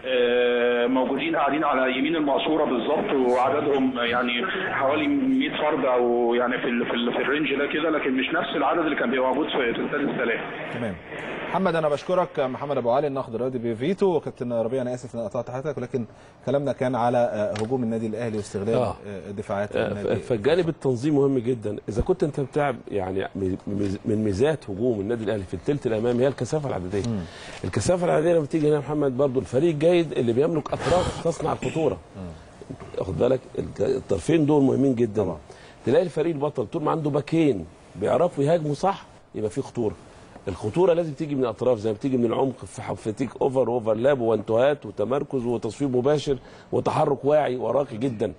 R: آه، موجودين قاعدين على يمين المقصوره بالظبط وعددهم يعني حوالي 100 فرد او يعني في ال في, ال في الرينج ده كده لكن مش نفس العدد اللي كان بيبقى موجود في في استاد السلام
A: تمام محمد انا بشكرك محمد ابو علي الناقد الرياضي بفيتو وكابتن ربيع انا اسف ان قطعت حضرتك ولكن كلامنا كان على آه، هجوم النادي الاهلي واستغلال
B: آه.
A: آه، دفاعات
B: آه،
A: النادي
B: ف- فالجانب التنظيم مهم جدا اذا كنت انت بتلعب يعني من- من ميزات هجوم النادي الاهلي في الثلث الامامي هي الكثافه العدديه الكثافه العدديه لما تيجي هنا يا محمد برضو الفريق الجيد اللي بيملك اطراف تصنع الخطوره واخد بالك الك- الطرفين دول مهمين جدا طبعا. تلاقي الفريق البطل طول ما عنده باكين بيعرفوا يهاجموا صح يبقى في خطوره الخطوره لازم تيجي من الاطراف زي ما بتيجي من العمق في ح- في تيك اوفر واوفرلاب وانتوهات وتمركز وتصويب مباشر وتحرك واعي وراقي جدا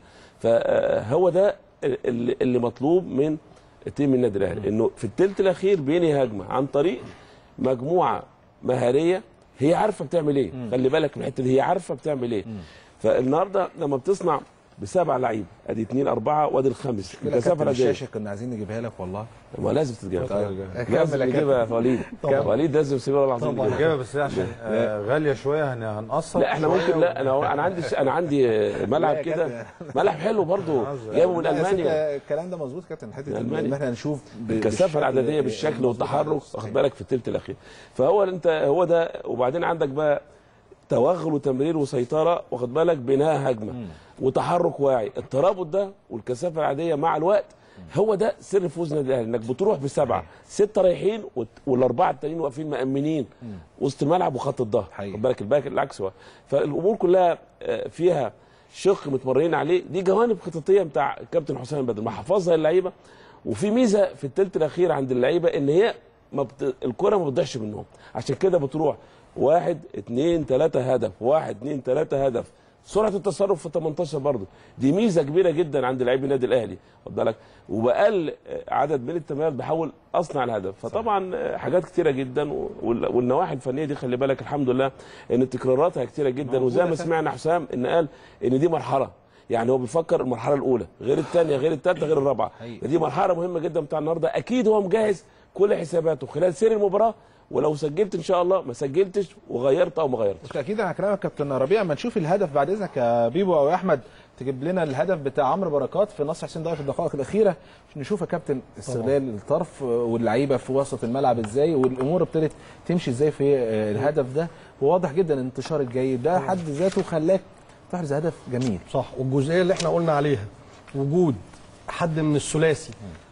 B: فهو ده اللي اللي مطلوب من تيم النادي الاهلي انه في الثلث الاخير بينهي هجمه عن طريق مجموعه مهاريه هي عارفه بتعمل ايه خلي بالك من الحته دي هي عارفه بتعمل ايه فالنهارده لما بتصنع بسبع لعيبه ادي اثنين اربعه وادي الخامس
A: كده
B: الكثافه
A: كابتن
B: العدديه
A: الشاشه كنا عايزين نجيبها لك والله
B: ما لازم تتجاب
A: طيب.
B: لازم
A: كمل يا
B: نجيبها يا
A: كابتن.
B: وليد
A: طبعا.
B: وليد لازم يسيبها العظيم
D: طبعا
B: نجيبها.
D: جايبها بس هي عشان آه، غاليه شويه هن- هنقسط
B: لا احنا
D: شوية
B: ممكن
D: و-
B: لا انا انا عندي انا عندي ملعب
A: لا يا
B: كده
A: كابتن.
B: ملعب حلو برضه جايبه من
A: لا، بس
B: المانيا
A: انت الكلام ده مظبوط يا كابتن حته
B: من
A: ان
B: ألمانيا.
A: احنا نشوف ب-
B: الكثافه
A: بالشكل
B: العدديه بالشكل
A: المظبوط
B: والتحرك
A: على
B: واخد بالك في الثلث الاخير فهو انت هو ده وبعدين عندك بقى توغل وتمرير وسيطره واخد بالك بناء هجمه وتحرك واعي الترابط ده والكثافه العاديه مع الوقت هو ده سر فوز النادي الاهلي انك بتروح بسبعه سته رايحين وت- والاربعه التانيين واقفين مامنين وسط الملعب وخط الظهر خد بالك الباك العكس هو فالامور كلها آه، فيها شق متمرين عليه دي جوانب خططيه بتاع كابتن حسام بدر ما حفظها اللعيبه وفي ميزه في الثلث الاخير عند اللعيبه ان هي ما بت... الكره ما بتضيعش منهم عشان كده بتروح واحد اتنين تلاته هدف واحد اتنين تلاته هدف سرعه التصرف في 18 برضه دي ميزه كبيره جدا عند لاعبي النادي الاهلي خد بالك وباقل عدد من التمريرات بحاول اصنع الهدف فطبعا حاجات كتيره جدا وال- والنواحي الفنيه دي خلي بالك الحمد لله ان تكراراتها كتيره جدا وزي ما سمعنا حسام ان قال ان دي مرحله يعني هو بيفكر المرحله الاولى غير الثانيه غير الثالثه غير الرابعه دي مرحله مهمه جدا بتاع النهارده اكيد هو مجهز كل حساباته خلال سير المباراه ولو سجلت ان شاء الله ما سجلتش وغيرت او ما غيرتش
A: اكيد انا هكلمك كابتن ربيع اما نشوف الهدف بعد اذنك يا بيبو او يا احمد تجيب لنا الهدف بتاع عمرو بركات في نصر حسين ضايع في الدقائق الاخيره عشان نشوف يا كابتن استغلال الطرف واللعيبه في وسط الملعب ازاي والامور ابتدت تمشي ازاي في آه، الهدف ده وواضح جدا الانتشار الجيد ده حد ذاته خلاك تحرز هدف جميل
C: صح والجزئيه اللي احنا قلنا عليها وجود حد من الثلاثي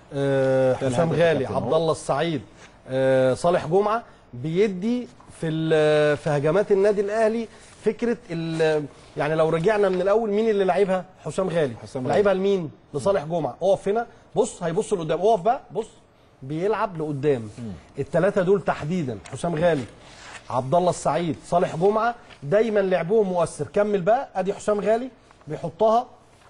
C: آه،
A: ده
C: حسام
A: الهدف يا
C: غالي
A: كابتن
C: عبد
A: أهو.
C: الله السعيد آه، صالح جمعه بيدي في ال- في هجمات النادي الاهلي فكره ال- يعني لو رجعنا من الاول مين اللي لعبها حسام غالي
A: حسام غالي.
C: لعبها لمين لصالح جمعه اقف هنا بص هيبص لقدام اقف بقى بص بيلعب لقدام الثلاثه دول تحديدا حسام غالي عبد الله السعيد صالح جمعه دايما لعبهم مؤثر كمل بقى ادي حسام غالي بيحطها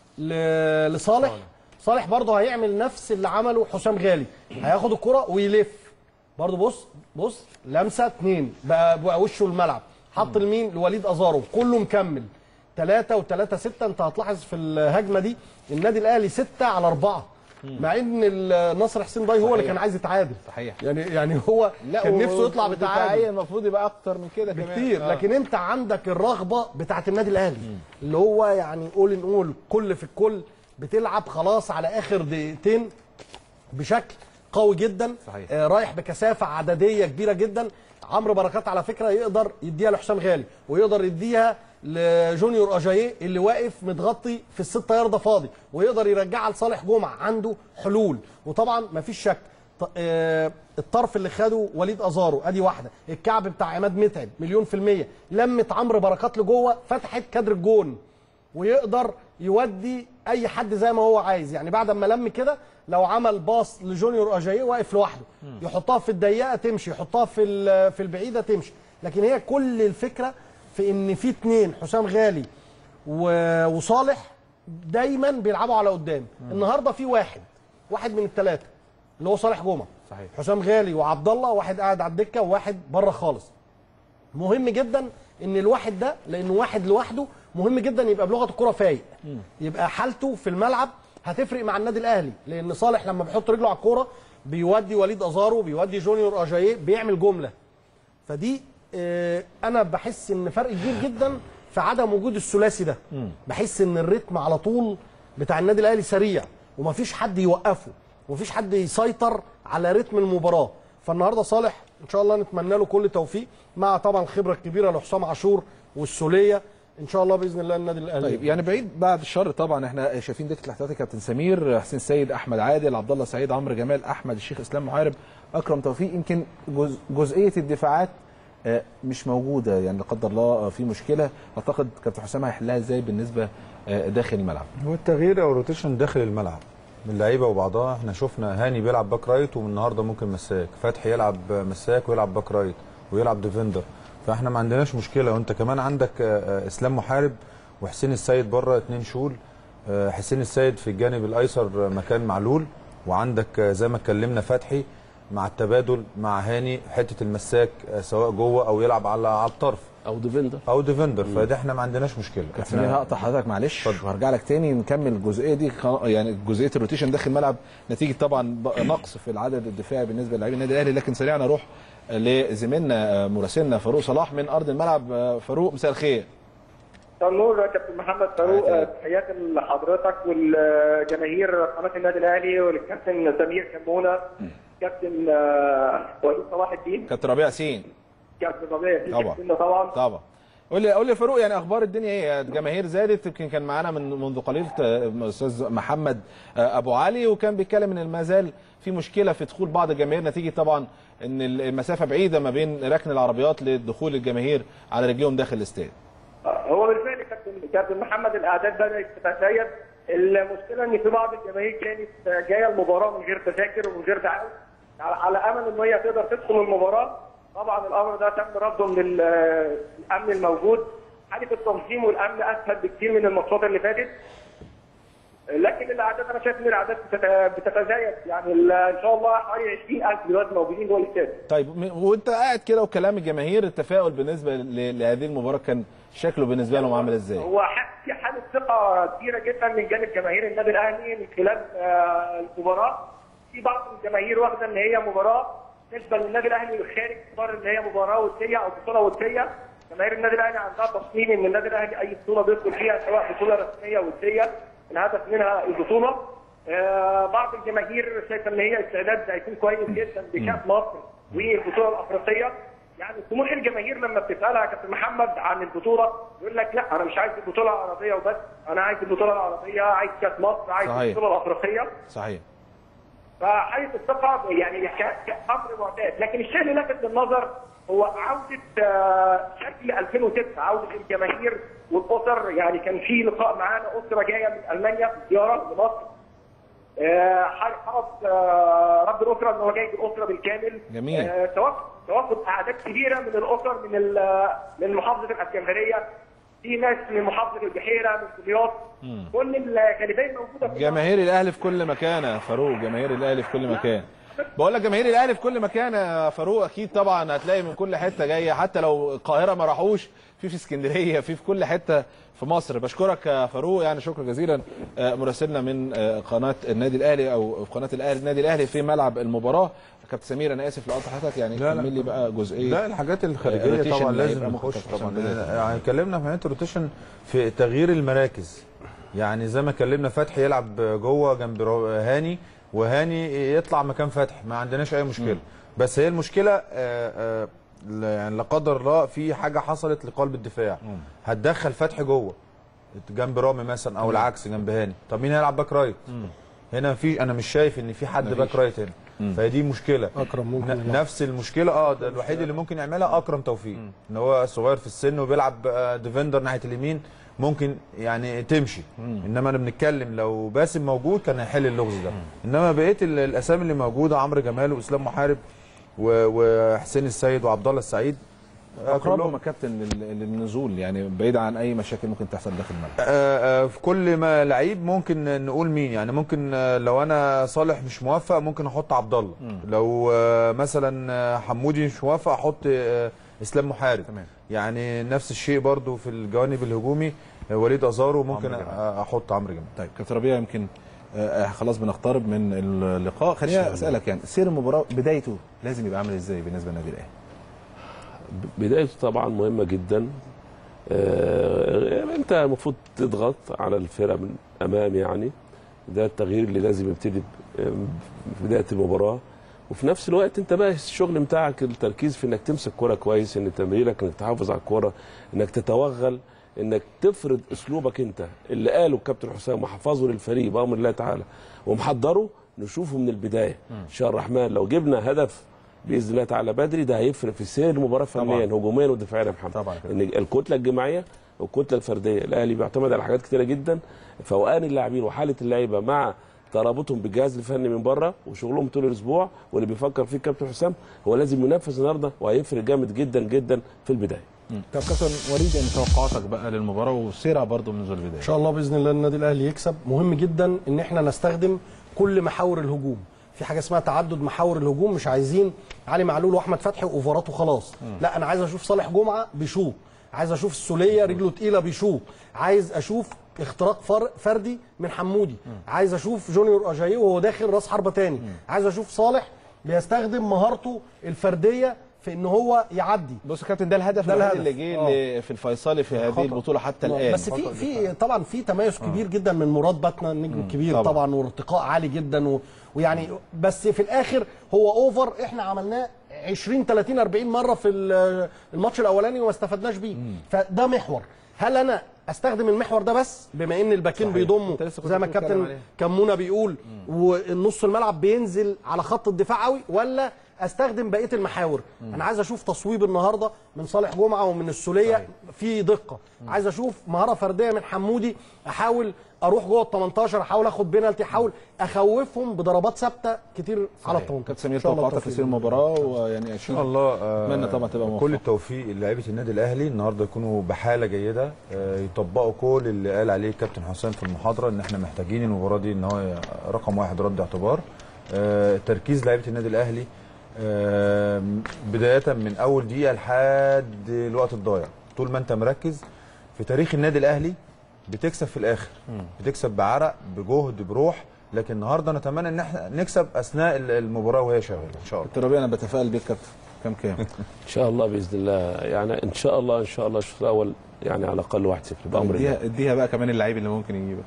C: ل- لصالح صالح برضه هيعمل نفس اللي عمله حسام غالي هياخد الكره ويلف برضه بص بص لمسه اتنين بقى, بقى وشه الملعب حط لمين لوليد ازارو كله مكمل ثلاثة وثلاثة ستة انت هتلاحظ في الهجمة دي النادي الاهلي ستة على أربعة مع ان ال- نصر حسين ضاي هو اللي
A: صحيح.
C: كان عايز يتعادل
A: صحيح
C: يعني يعني هو كان نفسه يطلع
A: ودفاعيا
C: بتعادل
A: المفروض يبقى اكتر من كده كمان
C: بكتير
A: آه.
C: لكن انت عندك الرغبه بتاعت النادي الاهلي اللي هو يعني قول نقول كل في الكل بتلعب خلاص على اخر دقيقتين بشكل قوي جدا
A: صحيح.
C: آه رايح بكثافه عدديه كبيره جدا عمرو بركات على فكره يقدر يديها لحسام غالي ويقدر يديها لجونيور اجاييه اللي واقف متغطي في الستة ياردة فاضي ويقدر يرجعها لصالح جمعه عنده حلول وطبعا مفيش شك ط- آه، الطرف اللي خده وليد ازارو ادي واحده الكعب بتاع عماد متعب مليون في الميه لمت عمرو بركات لجوه فتحت كادر الجون ويقدر يودي اي حد زي ما هو عايز يعني بعد ما لم كده لو عمل باص لجونيور اجاييه واقف لوحده يحطها في الضيقه تمشي يحطها في ال- في البعيده تمشي لكن هي كل الفكره في ان في اتنين حسام غالي و- وصالح دايما بيلعبوا على قدام النهارده في واحد واحد من الثلاثه اللي هو صالح جمعه
A: صحيح
C: حسام غالي وعبد الله واحد قاعد على الدكه وواحد بره خالص مهم جدا ان الواحد ده لانه واحد لوحده مهم جدا يبقى بلغه الكره فايق يبقى حالته في الملعب هتفرق مع النادي الاهلي لان صالح لما بيحط رجله على الكوره بيودي وليد ازارو بيودي جونيور اجاييه بيعمل جمله فدي آه، انا بحس ان فرق كبير جدا في عدم وجود الثلاثي ده بحس ان الريتم على طول بتاع النادي الاهلي سريع ومفيش حد يوقفه ومفيش حد يسيطر على رتم المباراه فالنهارده صالح ان شاء الله نتمنى له كل توفيق مع طبعا الخبره الكبيره لحسام عاشور والسوليه ان شاء الله باذن الله النادي الاهلي
A: طيب يعني بعيد بعد الشر طبعا احنا شايفين دكه الاحتياطي كابتن سمير حسين سيد احمد عادل عبد الله سعيد عمرو جمال احمد الشيخ اسلام محارب اكرم توفيق يمكن جزء جزئيه الدفاعات آه، مش موجوده يعني لا قدر الله آه، في مشكله اعتقد كابتن حسام هيحلها ازاي بالنسبه آه، داخل الملعب
D: هو التغيير او الروتيشن داخل الملعب من اللعيبه وبعضها احنا شفنا هاني بيلعب باك رايت والنهارده ممكن مساك فتحي يلعب مساك ويلعب باك رايت ويلعب ديفندر فاحنا ما عندناش مشكله وانت كمان عندك آه، آه، اسلام محارب وحسين السيد بره اتنين شول آه، حسين السيد في الجانب الايسر مكان معلول وعندك آه، زي ما اتكلمنا فتحي مع التبادل مع هاني حته المساك آه، سواء جوه او يلعب على على الطرف
B: او ديفندر
D: او ديفندر فده احنا ما عندناش مشكله
A: كابتن سمير هقطع حضرتك معلش وهرجع لك تاني نكمل الجزئيه دي خ- يعني جزئيه الروتيشن داخل الملعب نتيجه طبعا ب- نقص في العدد الدفاعي بالنسبه للاعبين النادي الاهلي لكن سريعا اروح لزميلنا آه، مراسلنا فاروق صلاح من ارض الملعب آه، فاروق مساء الخير
S: مساء النور يا كابتن محمد فاروق آه، تحياتي لحضرتك والجماهير قناه النادي الاهلي والكابتن سمير كمونه كابتن آه، وليد صلاح الدين
A: كابتن ربيع سين
S: كابتن ربيع
A: طبعا.
S: كابتن طبعا
A: طبعا قول لي قول لي يا فاروق يعني اخبار الدنيا ايه الجماهير زادت يمكن كان معانا من منذ قليل آه، استاذ محمد آه، ابو علي وكان بيتكلم ان ما زال في مشكله في دخول بعض الجماهير نتيجه طبعا ان المسافه بعيده ما بين ركن العربيات لدخول الجماهير على رجليهم داخل الاستاد
S: هو بالفعل كابتن كابتن محمد الاعداد بدات تتزايد المشكله ان في بعض الجماهير كانت جايه المباراه من غير تذاكر ومن غير دعاوى على على امل ان هي تقدر تدخل المباراه طبعا الامر ده تم رفضه من ال- الامن الموجود حاله التنظيم والامن اسهل بكثير من الماتشات اللي فاتت لكن الاعداد انا شايف ان الاعداد بتت- بتتزايد يعني ال- ان شاء الله حوالي 20000 دلوقتي موجودين جوه الاستاد
A: طيب م- وانت قاعد كده وكلام الجماهير التفاؤل بالنسبه ل- لهذه المباراه كان شكله بالنسبه لهم عامل ازاي؟
S: هو ح- في حاله ثقه كبيره جدا من جانب جماهير النادي الاهلي من خلال آه، المباراه في بعض الجماهير واخده ان هي مباراه بالنسبه للنادي الاهلي الخارج اختار ان هي مباراه وديه او بطوله وديه جماهير النادي الاهلي عندها تصميم ان النادي الاهلي اي بطوله بيدخل فيها سواء بطوله رسميه وديه الهدف منها البطوله آه، بعض الجماهير شايفه ان هي استعداد هيكون كويس جدا بكاس مصر والبطوله الافريقيه يعني طموح الجماهير لما بتسالها يا كابتن محمد عن البطوله يقول لك لا انا مش عايز البطوله العربيه وبس انا عايز البطوله العربيه عايز كاس مصر عايز
A: صحيح.
S: البطوله الافريقيه
A: صحيح
S: فحاله الثقه يعني ك- كامر معتاد لكن الشيء اللي لفت للنظر هو عوده آه، شكل 2006 عوده الجماهير والاسر يعني كان في لقاء معانا اسره جايه من المانيا في زياره لمصر آه، حرص آه، رب الاسره ان هو جايب الاسره بالكامل
A: جميل.
S: آه، توافد توافد اعداد كبيره من الاسر من ال- من محافظه الاسكندريه في ناس من محافظه البحيره من دمياط كل الغالبيه موجوده في
A: جماهير الاهلي في كل مكان يا فاروق جماهير الاهلي في كل مكان بقول لك جماهير الاهلي في كل مكان يا فاروق اكيد طبعا هتلاقي من كل حته جايه حتى لو القاهره ما راحوش في في اسكندريه في في كل حته في مصر بشكرك يا فاروق يعني شكرا جزيلا آه، مراسلنا من آه، قناه النادي الاهلي او في قناه الاهلي النادي الاهلي في ملعب المباراه كابتن سمير انا اسف لقطع حضرتك يعني
D: لا، لا.
A: كمل لي بقى جزئيه
D: لا الحاجات
A: آه،
D: الخارجيه
A: روتيشن
D: طبعا
A: اللي
D: لازم
A: هيبقى ممكن
D: نخش
A: كابتن
D: طبعا
A: حسام بدأ.
D: يعني اتكلمنا في حته الروتيشن في تغيير المراكز يعني زي ما اتكلمنا فتحي يلعب جوه جنب رو- هاني وهاني يطلع مكان فتحي ما عندناش اي مشكله بس هي المشكله آه، آه، ل- يعني لا قدر الله في حاجه حصلت لقلب الدفاع هتدخل فتحي جوه جنب رامي مثلا او العكس جنب هاني طب مين هيلعب باك رايت هنا في انا مش شايف ان في حد
C: مفيش.
D: باك رايت هنا
C: مم.
D: فهي دي مشكله
C: اكرم ممكن
D: ن-
C: يلعب.
D: نفس المشكله اه ده الوحيد اللي ممكن يعملها اكرم توفيق ان هو صغير في السن وبيلعب آه، ديفندر ناحيه اليمين ممكن يعني تمشي انما انا بنتكلم لو باسم موجود كان هيحل اللغز ده انما بقيه ال- الاسامي اللي موجوده عمرو جمال واسلام محارب و- وحسين السيد وعبد الله السعيد آه،
A: اقربهم
D: كلهم
A: يا كابتن لل- للنزول يعني بعيد عن اي مشاكل ممكن تحصل داخل الملعب
D: آه، آه، في كل ما لعيب ممكن نقول مين يعني ممكن آه، لو انا صالح مش موفق ممكن احط عبد الله لو آه، مثلا آه، حمودي مش موفق احط آه، اسلام محارب
A: تمام.
D: يعني نفس الشيء برضو في الجوانب الهجومي آه، وليد ازارو ممكن
A: عمرو جمال.
D: آه، احط عمرو جمال
A: طيب كابتن ربيع يمكن آه، خلاص بنقترب من اللقاء خليني اسالك يعني سير المباراه بدايته لازم يبقى عامل ازاي بالنسبه للنادي الاهلي
B: بدايته طبعا مهمه جدا آه، انت المفروض تضغط على الفرقه من امام يعني ده التغيير اللي لازم يبتدي ب- في بدايه المباراه وفي نفس الوقت انت بقى الشغل بتاعك التركيز في انك تمسك كوره كويس ان تمريرك انك تحافظ على الكوره انك تتوغل انك تفرض اسلوبك انت اللي قاله الكابتن حسام وحفظه للفريق بامر الله تعالى ومحضره نشوفه من البدايه ان شاء الرحمن لو جبنا هدف باذن الله تعالى بدري ده هيفرق في سير المباراه فنيا هجوميا ودفاعيا يا محمد طبعا ان الكتله الجماعيه والكتله الفرديه الاهلي بيعتمد على حاجات كتيره جدا فوقان اللاعبين وحاله اللعيبه مع ترابطهم بالجهاز الفني من بره وشغلهم طول الاسبوع واللي بيفكر فيه الكابتن حسام هو لازم ينفذ النهارده وهيفرق جامد جدا جدا في البدايه
A: طب كابتن وليد يعني توقعاتك بقى للمباراه وسيرها برضو منذ البدايه
C: ان شاء الله باذن الله النادي الاهلي يكسب مهم جدا ان احنا نستخدم كل محاور الهجوم في حاجه اسمها تعدد محاور الهجوم مش عايزين علي معلول واحمد فتحي واوفرات وخلاص لا انا عايز اشوف صالح جمعه بيشوط عايز اشوف السوليه رجله تقيله بيشوط عايز اشوف اختراق فر فردي من حمودي عايز اشوف جونيور اجاييه وهو داخل راس حربه تاني عايز اشوف صالح بيستخدم مهارته الفرديه في ان هو يعدي
A: بص يا كابتن ده الهدف
C: ده
A: الوحيد
C: الهدف.
A: اللي جه
C: آه.
A: اللي في الفيصلي في هذه
C: خطأ.
A: البطوله حتى الان
C: بس في في طبعا في تميز كبير جدا من مراد باتنا النجم الكبير
A: طبعاً.
C: طبعا, وارتقاء عالي جدا و... ويعني بس في الاخر هو اوفر احنا عملناه 20 30 40 مره في ال- الماتش الاولاني وما استفدناش بيه فده محور هل انا استخدم المحور ده بس بما ان الباكين بيضموا
A: لسه كنت
C: زي ما
A: بتكلم
C: الكابتن
A: عليه.
C: كمونه بيقول والنص الملعب بينزل على خط الدفاع قوي ولا استخدم بقيه المحاور انا عايز اشوف تصويب النهارده من صالح جمعه ومن السوليه في دقه عايز اشوف مهاره فرديه من حمودي احاول اروح جوه ال 18 احاول اخد بينالتي احاول اخوفهم بضربات ثابته كتير على ال 18
A: كابتن سمير
C: إن شاء الله
A: توقعاتك
C: التوفيق
A: لسير المباراه ويعني
D: ان شاء الله آه،
A: اتمنى طبعا تبقى موفق
D: كل التوفيق للاعيبه النادي الاهلي النهارده يكونوا بحاله جيده آه، يطبقوا كل اللي قال عليه الكابتن حسام في المحاضره ان احنا محتاجين المباراه دي ان هو رقم واحد رد اعتبار آه، تركيز لعيبه النادي الاهلي آه، بدايه من اول دقيقه لحد الوقت الضايع طول ما انت مركز في تاريخ النادي الاهلي بتكسب في الاخر بتكسب بعرق بجهد بروح لكن النهارده نتمنى ان احنا نكسب اثناء المباراه وهي شغاله ان شاء الله
A: كابتن ربيع انا بتفائل بيك كابتن كام كام
B: ان شاء الله باذن الله يعني ان شاء الله ان شاء الله الشوط الاول يعني على الاقل 1-0 بامر الله
A: اديها اديها بقى كمان اللعيب اللي ممكن يجيبها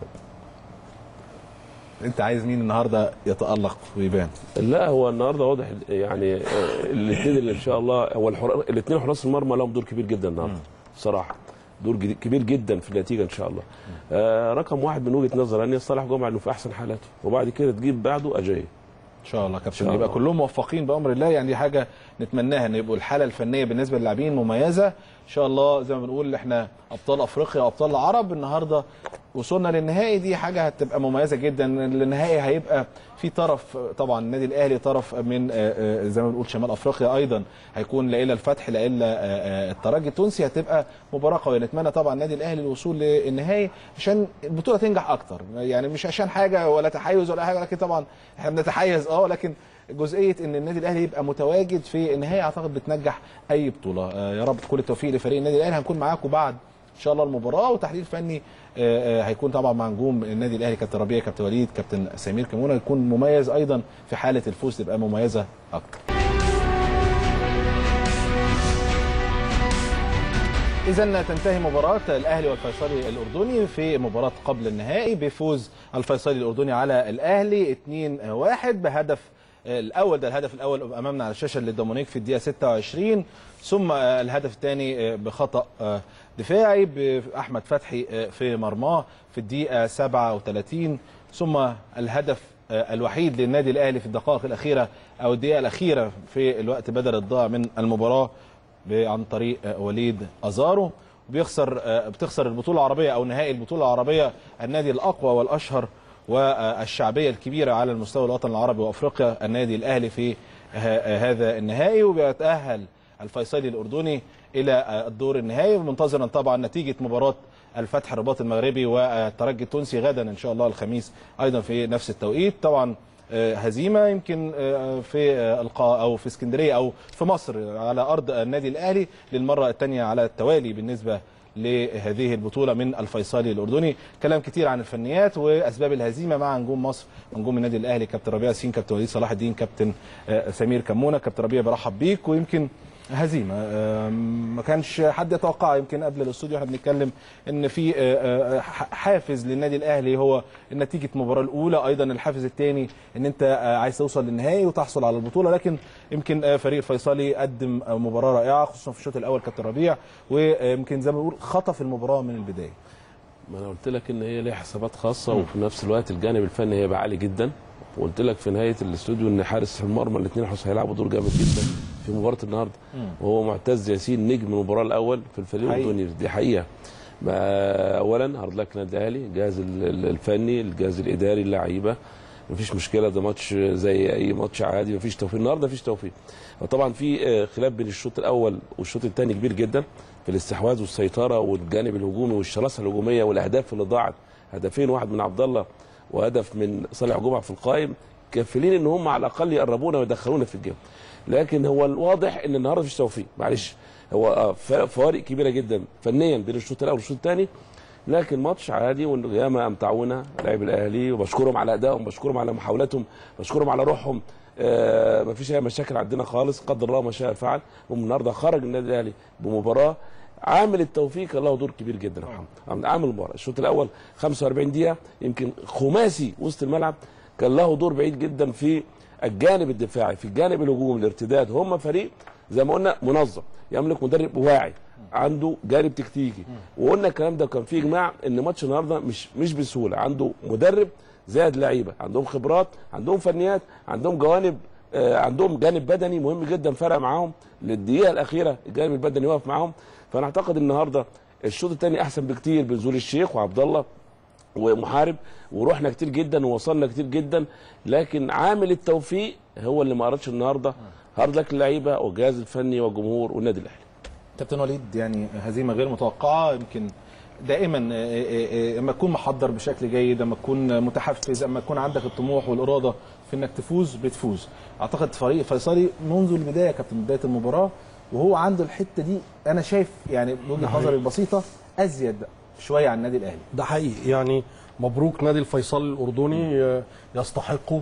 A: انت عايز مين النهارده يتالق ويبان
B: لا هو النهارده واضح يعني الاثنين اللي ان شاء الله هو الاثنين حراس المرمى لهم دور كبير جدا النهارده بصراحه دور جديد- كبير جدا في النتيجه ان شاء الله آه رقم واحد من وجهه نظري ان صالح جمعه انه في احسن حالاته وبعد كده تجيب بعده اجاي
A: ان شاء الله كابتن
B: شاء
A: يبقى
B: الله.
A: كلهم موفقين بامر الله يعني دي حاجه نتمناها ان يبقوا الحاله الفنيه بالنسبه للاعبين مميزه ان شاء الله زي ما بنقول احنا ابطال افريقيا وابطال العرب النهارده وصلنا للنهائي دي حاجه هتبقى مميزه جدا النهائي هيبقى في طرف طبعا النادي الاهلي طرف من آه، آه، زي ما بنقول شمال افريقيا ايضا هيكون لا الا الفتح لا الا آه، آه، الترجي التونسي هتبقى مباراه قويه نتمنى طبعا النادي الاهلي الوصول للنهائي عشان البطوله تنجح اكتر يعني مش عشان حاجه ولا تحيز ولا حاجه لكن طبعا احنا بنتحيز اه لكن جزئيه ان النادي الاهلي يبقى متواجد في النهائي اعتقد بتنجح اي بطوله آه، يا رب كل التوفيق لفريق النادي الاهلي هنكون معاكم بعد ان شاء الله المباراه وتحليل فني آه، آه، هيكون طبعا مع نجوم النادي الاهلي كابتن ربيع كابتن وليد كابتن سمير كمونه يكون مميز ايضا في حاله الفوز تبقى مميزه اكتر إذا تنتهي مباراة الأهلي والفيصلي الأردني في مباراة قبل النهائي بفوز الفيصلي الأردني على الأهلي 2-1 بهدف الأول ده الهدف الأول أمامنا على الشاشة للدومونيك في الدقيقة 26 ثم الهدف الثاني بخطأ دفاعي بأحمد فتحي في مرماه في الدقيقة 37 ثم الهدف الوحيد للنادي الأهلي في الدقائق الأخيرة أو الدقيقة الأخيرة في الوقت بدل الضاع من المباراة عن طريق وليد ازارو بيخسر بتخسر البطوله العربيه او نهائي البطوله العربيه النادي الاقوى والاشهر والشعبيه الكبيره على المستوى الوطن العربي وافريقيا النادي الاهلي في هذا النهائي وبيتاهل الفيصلي الاردني الى الدور النهائي منتظرا طبعا نتيجه مباراه الفتح الرباط المغربي والترجي التونسي غدا ان شاء الله الخميس ايضا في نفس التوقيت طبعا هزيمه يمكن في القاء او في اسكندريه او في مصر على ارض النادي الاهلي للمره الثانيه على التوالي بالنسبه لهذه البطوله من الفيصلي الاردني كلام كتير عن الفنيات واسباب الهزيمه مع نجوم مصر نجوم النادي الاهلي كابتن ربيع ياسين كابتن وليد صلاح الدين كابتن آه، سمير كمونه كابتن ربيع برحب بيك ويمكن هزيمه آم، ما كانش حد يتوقع يمكن قبل الاستوديو احنا بنتكلم ان في آه، آه، ح- حافز للنادي الاهلي هو نتيجه المباراه الاولى ايضا الحافز الثاني ان انت آه، عايز توصل للنهائي وتحصل على البطوله لكن يمكن آه، فريق الفيصلي قدم آه، مباراه رائعه خصوصا في الشوط الاول كابتن ربيع ويمكن زي ما بنقول خطف المباراه من البدايه
B: ما انا قلت لك ان هي ليها حسابات خاصه وفي نفس الوقت الجانب الفني هيبقى عالي جدا وقلت لك في نهايه الاستوديو ان حارس المرمى الاثنين هيلعبوا دور جامد جدا في مباراه النهارده وهو معتز ياسين نجم المباراه الاول في الفريق
A: حقيقي.
B: الاردني دي حقيقه ما- اولا هارد لك النادي الاهلي الجهاز ال- ال- الفني الجهاز الاداري اللعيبه مفيش مشكله ده ماتش زي اي ماتش عادي مفيش توفيق النهارده مفيش توفيق وطبعا في آه، خلاف بين الشوط الاول والشوط الثاني كبير جدا في الاستحواذ والسيطره والجانب الهجومي والشراسه الهجوميه والاهداف اللي ضاعت هدفين واحد من عبد الله وهدف من صالح جمعه في القائم كافلين ان هم على الاقل يقربونا ويدخلونا في الجيم لكن هو الواضح ان النهارده مفيش توفيق معلش هو آه، ف- فوارق كبيره جدا فنيا بين الشوط الاول والشوط الثاني لكن ماتش عادي وياما امتعونا لاعب الاهلي وبشكرهم على ادائهم بشكرهم على محاولاتهم بشكرهم على روحهم آه مفيش اي مشاكل عندنا خالص قدر الله ما شاء فعل والنهارده خرج النادي الاهلي بمباراه عامل التوفيق كان له دور كبير جدا يا محمد عامل المباراه الشوط الاول 45 دقيقه يمكن خماسي وسط الملعب كان له دور بعيد جدا في الجانب الدفاعي في الجانب الهجومي الارتداد هم فريق زي ما قلنا منظم يملك مدرب واعي عنده جانب تكتيكي وقلنا الكلام ده كان فيه اجماع ان ماتش النهارده مش مش بسهوله عنده مدرب زائد لعيبه عندهم خبرات عندهم فنيات عندهم جوانب آه، عندهم جانب بدني مهم جدا فرق معاهم للدقيقه الاخيره الجانب البدني واقف معاهم فانا اعتقد النهارده الشوط الثاني احسن بكتير بنزول الشيخ وعبد الله ومحارب ورحنا كتير جدا ووصلنا كتير جدا لكن عامل التوفيق هو اللي ما قررش النهارده هارد لك اللعيبه والجهاز الفني والجمهور والنادي الاهلي
A: كابتن وليد يعني هزيمه غير متوقعه يمكن دائما آه، آه، آه، اما تكون محضر بشكل جيد اما تكون متحفز اما يكون عندك الطموح والاراده في انك تفوز بتفوز اعتقد فريق فيصلي منذ البدايه يا كابتن بدايه المباراه وهو عنده الحته دي انا شايف يعني
C: ده
A: بوجهه
C: حقيقي.
A: نظري البسيطه ازيد شويه عن النادي الاهلي
C: ده حقيقي يعني مبروك نادي الفيصل الاردني آه، يستحقوا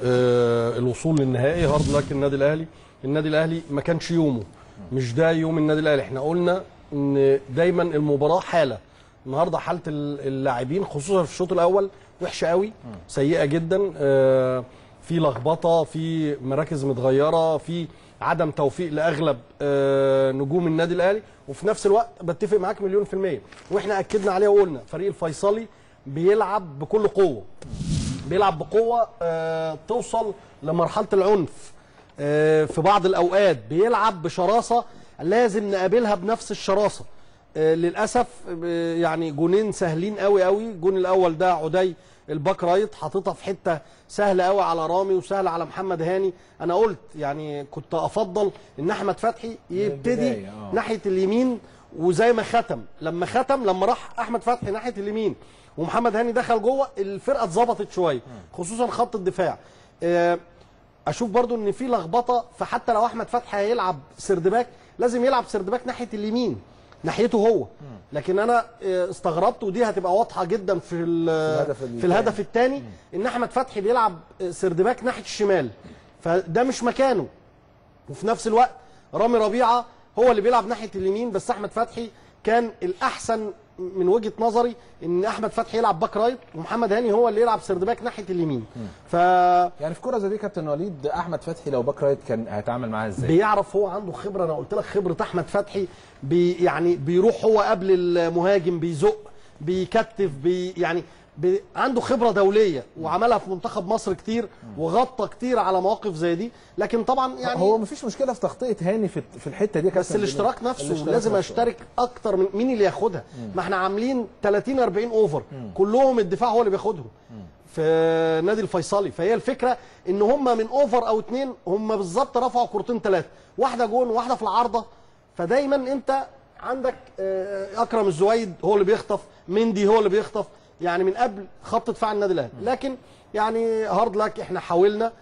C: آه، الوصول للنهائي هارد لك النادي الاهلي النادي الاهلي ما كانش يومه مش ده يوم النادي الاهلي احنا قلنا ان دايما المباراه حاله النهارده حاله ال- اللاعبين خصوصا في الشوط الاول وحشه قوي سيئه جدا آه، في لخبطه في مراكز متغيره في عدم توفيق لاغلب آه، نجوم النادي الاهلي وفي نفس الوقت بتفق معاك مليون في الميه واحنا اكدنا عليه وقلنا فريق الفيصلي بيلعب بكل قوه بيلعب بقوه آه، توصل لمرحله العنف آه، في بعض الاوقات بيلعب بشراسه لازم نقابلها بنفس الشراسه آه، للاسف آه، يعني جونين سهلين قوي قوي الجون الاول ده عدي الباك رايت حاططها في حته سهله قوي على رامي وسهله على محمد هاني انا قلت يعني كنت افضل ان احمد فتحي يبتدي
A: البداية، آه.
C: ناحيه اليمين وزي ما ختم لما ختم لما راح احمد فتحي ناحيه اليمين ومحمد هاني دخل جوه الفرقه اتظبطت شويه خصوصا خط الدفاع آه، اشوف برضو ان في لخبطه فحتى لو احمد فتحي هيلعب سردباك لازم يلعب سردباك ناحيه اليمين ناحيته هو لكن انا آه، استغربت ودي هتبقى واضحه جدا في ال-
A: الهدف
C: في
A: الثاني.
C: الهدف الثاني ان احمد فتحي بيلعب آه، سردباك ناحيه الشمال فده مش مكانه وفي نفس الوقت رامي ربيعه هو اللي بيلعب ناحيه اليمين بس احمد فتحي كان الاحسن من وجهه نظري ان احمد فتحي يلعب باك رايت ومحمد هاني هو اللي يلعب سردباك ناحيه اليمين ف
A: يعني في كره زي دي كابتن وليد احمد فتحي لو باك رايت كان هيتعامل معاها ازاي؟
C: بيعرف هو عنده خبره انا قلت لك خبره احمد فتحي بي يعني بيروح هو قبل المهاجم بيزق بيكتف بي يعني بي عنده خبره دوليه وعملها في منتخب مصر كتير وغطى كتير على مواقف زي دي لكن طبعا يعني
A: هو مفيش مشكله في تغطيه هاني في في الحته دي يا
C: بس
A: كابتن
C: الاشتراك نفسه
A: الاشتراك
C: لازم
A: نفسه.
C: اشترك اكتر من مين اللي ياخدها ما احنا عاملين 30 40 اوفر كلهم الدفاع هو اللي بياخدهم في نادي الفيصلي فهي الفكره ان هم من اوفر او اتنين هم بالظبط رفعوا كورتين ثلاثه واحده جون وواحده في العارضه فدايما انت عندك آه، اكرم الزويد هو اللي بيخطف مندي هو اللي بيخطف يعني من قبل خط دفاع النادي الاهلي لكن يعني هارد لك احنا حاولنا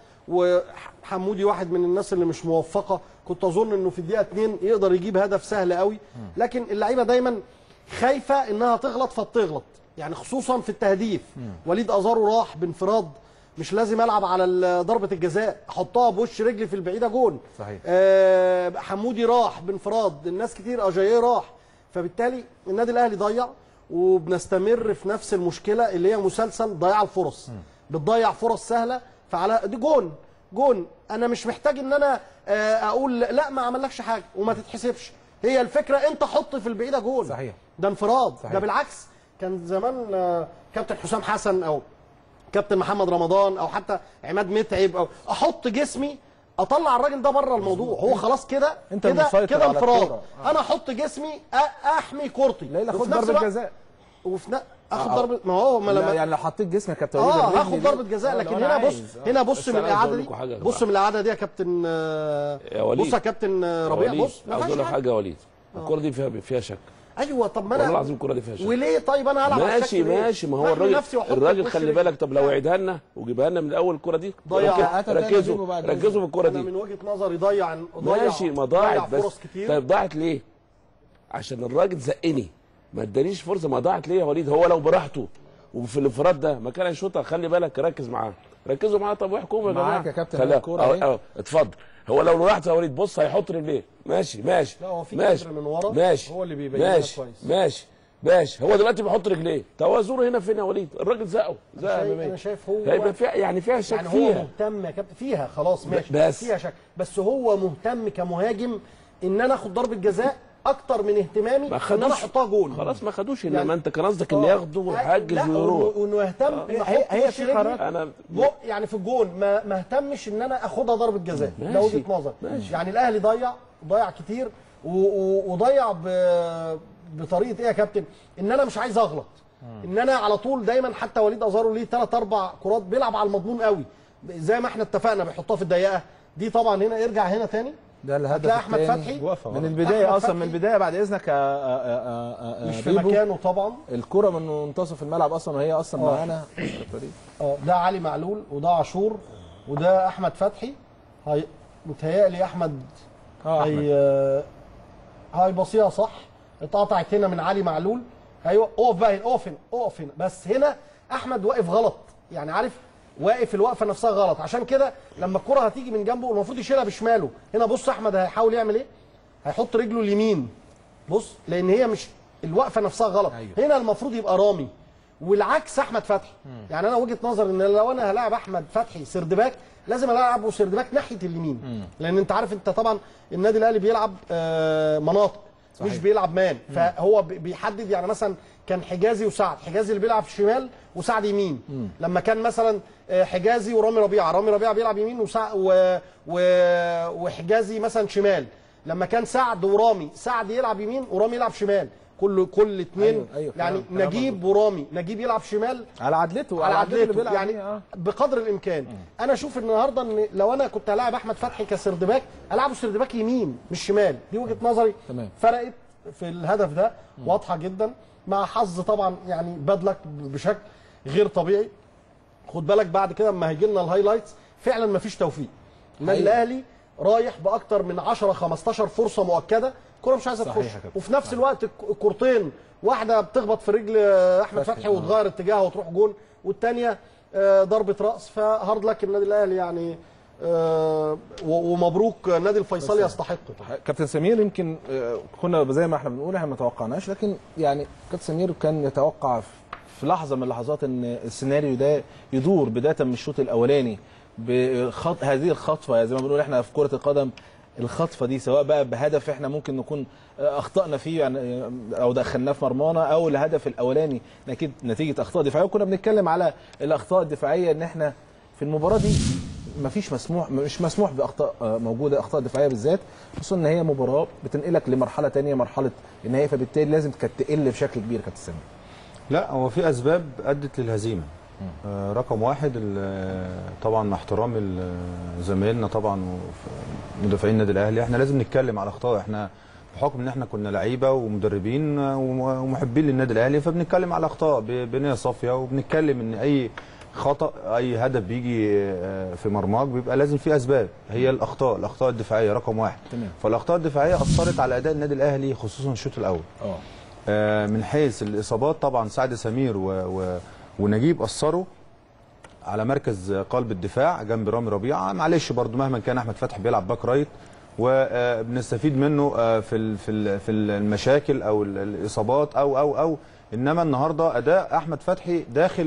C: وحمودي واحد من الناس اللي مش موفقه كنت اظن انه في الدقيقه 2 يقدر يجيب هدف سهل قوي لكن اللعيبه دايما خايفه انها تغلط فبتغلط يعني خصوصا في التهديف وليد ازارو راح بانفراد مش لازم العب على ال- ضربه الجزاء احطها بوش رجلي في البعيده جون
A: صحيح
C: آه حمودي راح بانفراد الناس كتير اجاييه راح فبالتالي النادي الاهلي ضيع وبنستمر في نفس المشكله اللي هي مسلسل ضياع الفرص بتضيع فرص سهله فعلى دي جون جون انا مش محتاج ان انا آه، اقول لا ما عملكش حاجه وما تتحسبش هي الفكره انت حط في البعيده جون
A: صحيح
C: ده انفراد
A: صحيح.
C: ده بالعكس كان زمان آه، كابتن حسام حسن او كابتن محمد رمضان او حتى عماد متعب او احط جسمي اطلع الراجل ده بره الموضوع هو خلاص كده
A: أنت
C: كده
A: المسيطر
C: كده
A: على
C: انفراد
A: الكورة. آه.
C: انا احط جسمي أ- احمي كورتي
A: لا لا
C: وفي
A: خد
C: نفس
A: ضربه
C: الوقت-
A: جزاء
C: وفي ن... اخد
A: آه.
C: ضربه ما هو ما
A: لا
C: لما
A: يعني لو حطيت جسمك يا كابتن وليد
C: اه
A: الرجل
C: هاخد
A: دي-
C: ضربه جزاء
A: آه،
C: لكن
A: لو أنا
C: هنا بص
A: عايز. آه.
C: هنا بص
B: بس
C: من
B: أنا عايز
C: القعده
B: أقول
C: دي
B: لكم حاجة يا
C: بص
B: جماعة.
C: من القعده دي يا كابتن آه،
B: يا وليد
C: بص يا كابتن آه،
B: يا
C: ربيع
B: وليد،
C: بص ما
B: عاوز
C: فيهاش
B: اقول لك
C: حاجه
B: حاجه يا وليد الكوره دي فيها فيها شك
C: ايوه طب ما
B: والله
C: انا
B: العظيم الكوره دي فيها شك
C: وليه طيب انا هلعب على الشك
B: ماشي
C: ليه؟
B: ماشي ما هو
C: أحمي
B: الراجل
C: نفسي وأحط
B: الراجل
C: وش
B: خلي
C: رجلي.
B: بالك طب لو عيدها لنا وجيبها لنا من اول الكوره دي
C: ضيع.
B: ركز-
C: هاتها تاني
B: ركزوا
C: أجيبه بعد
B: ركزوا في الكوره
C: انا
B: دي
C: من وجهه نظري ضيع ضيع
B: ماشي ما
C: ضيع
B: ضاعت بس
C: فرص كتير
B: طيب ضاعت ليه؟ عشان الراجل زقني ما ادانيش فرصه ما ضاعت ليه يا وليد هو لو براحته وفي الانفراد ده ما كان هيشوطها خلي بالك ركز معاه ركزوا معاه طب واحكموا يا جماعه
A: معاك يا كابتن،
B: خليها-
A: الكورة
B: أهو-
A: أهي.
B: أهو، اتفضل هو لو براحته يا وليد بص هيحط رجليه ماشي ماشي
C: لا هو في
B: ماشي
C: كادر من ورا
B: ماشي
C: هو اللي بيبينها
B: ماشي
C: كويس.
B: ماشي ماشي هو دلوقتي بيحط رجليه توازنه هنا فين يا وليد الراجل زقه زقه
C: شايف-
B: أمامية.
C: انا شايف هو
B: هيبقى فيها يعني فيها شك
C: يعني هو
B: فيها
C: مهتم يا كابتن فيها خلاص ماشي
B: بس.
C: فيها شك بس هو مهتم كمهاجم ان انا اخد ضربه جزاء اكتر من اهتمامي
B: ما
C: ان انا
B: خدوش
C: احطها جول
B: خلاص ما خدوش
C: يعني-
B: انما انت كان قصدك ان
C: آه.
B: ياخده ويحجز
C: لا
B: ويروح
C: وإنه- وانه يهتم
B: آه.
C: إن
A: هي-
C: أحط
A: هي
C: وش
A: في
C: رجلي
A: قرار.
B: انا
C: جو يعني في الجون ما ما اهتمش ان انا اخدها ضربه جزاء ده
B: ماشي.
C: وجهه نظر
B: ماشي.
C: يعني الاهلي ضيع ضيع كتير و- و- وضيع ب- بطريقه ايه يا كابتن ان انا مش عايز اغلط ان انا على طول دايما حتى وليد ازارو ليه ثلاث اربع كرات بيلعب على المضمون قوي زي ما احنا اتفقنا بيحطها في الضيقه دي طبعا هنا ارجع هنا تاني
A: ده الهدف
C: هتلاقي احمد
A: التاني.
C: فتحي
A: من البدايه
C: أحمد
A: اصلا من
C: فتحي
A: البدايه بعد اذنك يا آه، آه، آه، آه،
C: مش في
A: بيبو.
C: مكانه طبعا
A: الكره من منتصف الملعب اصلا وهي اصلا
C: آه.
A: معانا
C: اه ده علي معلول وده عاشور وده احمد فتحي هي متهيألي احمد
A: اه
C: هي
A: أحمد.
C: هاي بصيها صح اتقطعت هنا من علي معلول ايوه اقف بقى هنا اقف هنا اقف هنا بس هنا احمد واقف غلط يعني عارف واقف الوقفه نفسها غلط عشان كده لما الكره هتيجي من جنبه المفروض يشيلها بشماله هنا بص احمد هيحاول يعمل ايه هيحط رجله اليمين بص لان هي مش الوقفه نفسها غلط
A: أيوه.
C: هنا المفروض يبقى رامي والعكس احمد فتحي يعني انا وجهه نظر ان لو انا هلاعب احمد فتحي سردباك لازم العبه سردباك ناحيه اليمين لان انت عارف انت طبعا النادي الاهلي بيلعب آه، مناطق
A: صحيح.
C: مش بيلعب مان فهو بي- بيحدد يعني مثلا كان حجازي وسعد حجازي اللي بيلعب شمال وسعد يمين لما كان مثلا آه، حجازي ورامي ربيعه رامي ربيعه بيلعب يمين وسع و... و... وحجازي مثلا شمال لما كان سعد ورامي سعد يلعب يمين ورامي يلعب شمال كل كل اثنين
A: أيوه، أيوه،
C: يعني
A: كلام- كلام
C: نجيب ورامي نجيب يلعب شمال
A: على عدلته
C: على
A: اللي
C: عدلته
A: بيلعب
C: يعني
A: بيه، آه.
C: بقدر الامكان انا اشوف النهارده ان لو انا كنت هلاعب احمد فتحي كسردباك العبه سردباك يمين مش شمال دي وجهه نظري
A: تمام.
C: فرقت في الهدف ده واضحه جدا مع حظ طبعا يعني بدلك بشكل غير طبيعي خد بالك بعد كده اما هيجي لنا الهايلايتس فعلا مفيش توفيق النادي
A: حقيقي.
C: الاهلي رايح باكتر من 10 15 فرصه مؤكده الكره مش عايزه
A: صحيح
C: تخش
A: يا كابتن.
C: وفي نفس الوقت الك- الكورتين واحده بتخبط في رجل احمد
A: فتحي،
C: فتحي
A: آه.
C: وتغير اتجاهها وتروح جون والثانيه ضربه راس فهارد لك النادي الاهلي يعني آه، و- ومبروك النادي الفيصلي يستحق طبعا
A: كابتن سمير يمكن آه، كنا زي ما احنا بنقول احنا ما توقعناش لكن يعني كابتن سمير كان يتوقع في- في لحظه من اللحظات ان السيناريو ده يدور بدايه من الشوط الاولاني بخط هذه الخطفه زي ما بنقول احنا في كره القدم الخطفه دي سواء بقى بهدف احنا ممكن نكون آه، اخطانا فيه يعني آه، او دخلناه في مرمانا او الهدف الاولاني اكيد نتيجه اخطاء دفاعيه وكنا بنتكلم على الاخطاء الدفاعيه ان احنا في المباراه دي مفيش مسموح مش مسموح باخطاء آه، موجوده اخطاء دفاعيه بالذات خصوصا ان هي مباراه بتنقلك لمرحله تانية مرحله النهائي فبالتالي لازم كانت تقل بشكل كبير كابتن سامي
D: لا هو في اسباب ادت للهزيمه آه، رقم واحد ال- طبعا مع احترامي لزمايلنا طبعا ومدافعين النادي الاهلي احنا لازم نتكلم على اخطاء احنا بحكم ان احنا كنا لعيبه ومدربين آه، وم- ومحبين للنادي الاهلي فبنتكلم على اخطاء ب- بنيه صافيه وبنتكلم ان اي خطا اي هدف بيجي آه، في مرماك بيبقى لازم فيه اسباب هي الاخطاء الاخطاء الدفاعيه رقم واحد
A: تمام.
D: فالاخطاء الدفاعيه اثرت على اداء النادي الاهلي خصوصا الشوط الاول
A: اه
D: آه، من حيث الاصابات طبعا سعد سمير و... و... ونجيب اثروا على مركز قلب الدفاع جنب رامي ربيعه معلش برضو مهما كان احمد فتحي بيلعب باك رايت وبنستفيد منه آه، في ال- في ال- في المشاكل او ال- الاصابات او او او انما النهارده اداء احمد فتحي داخل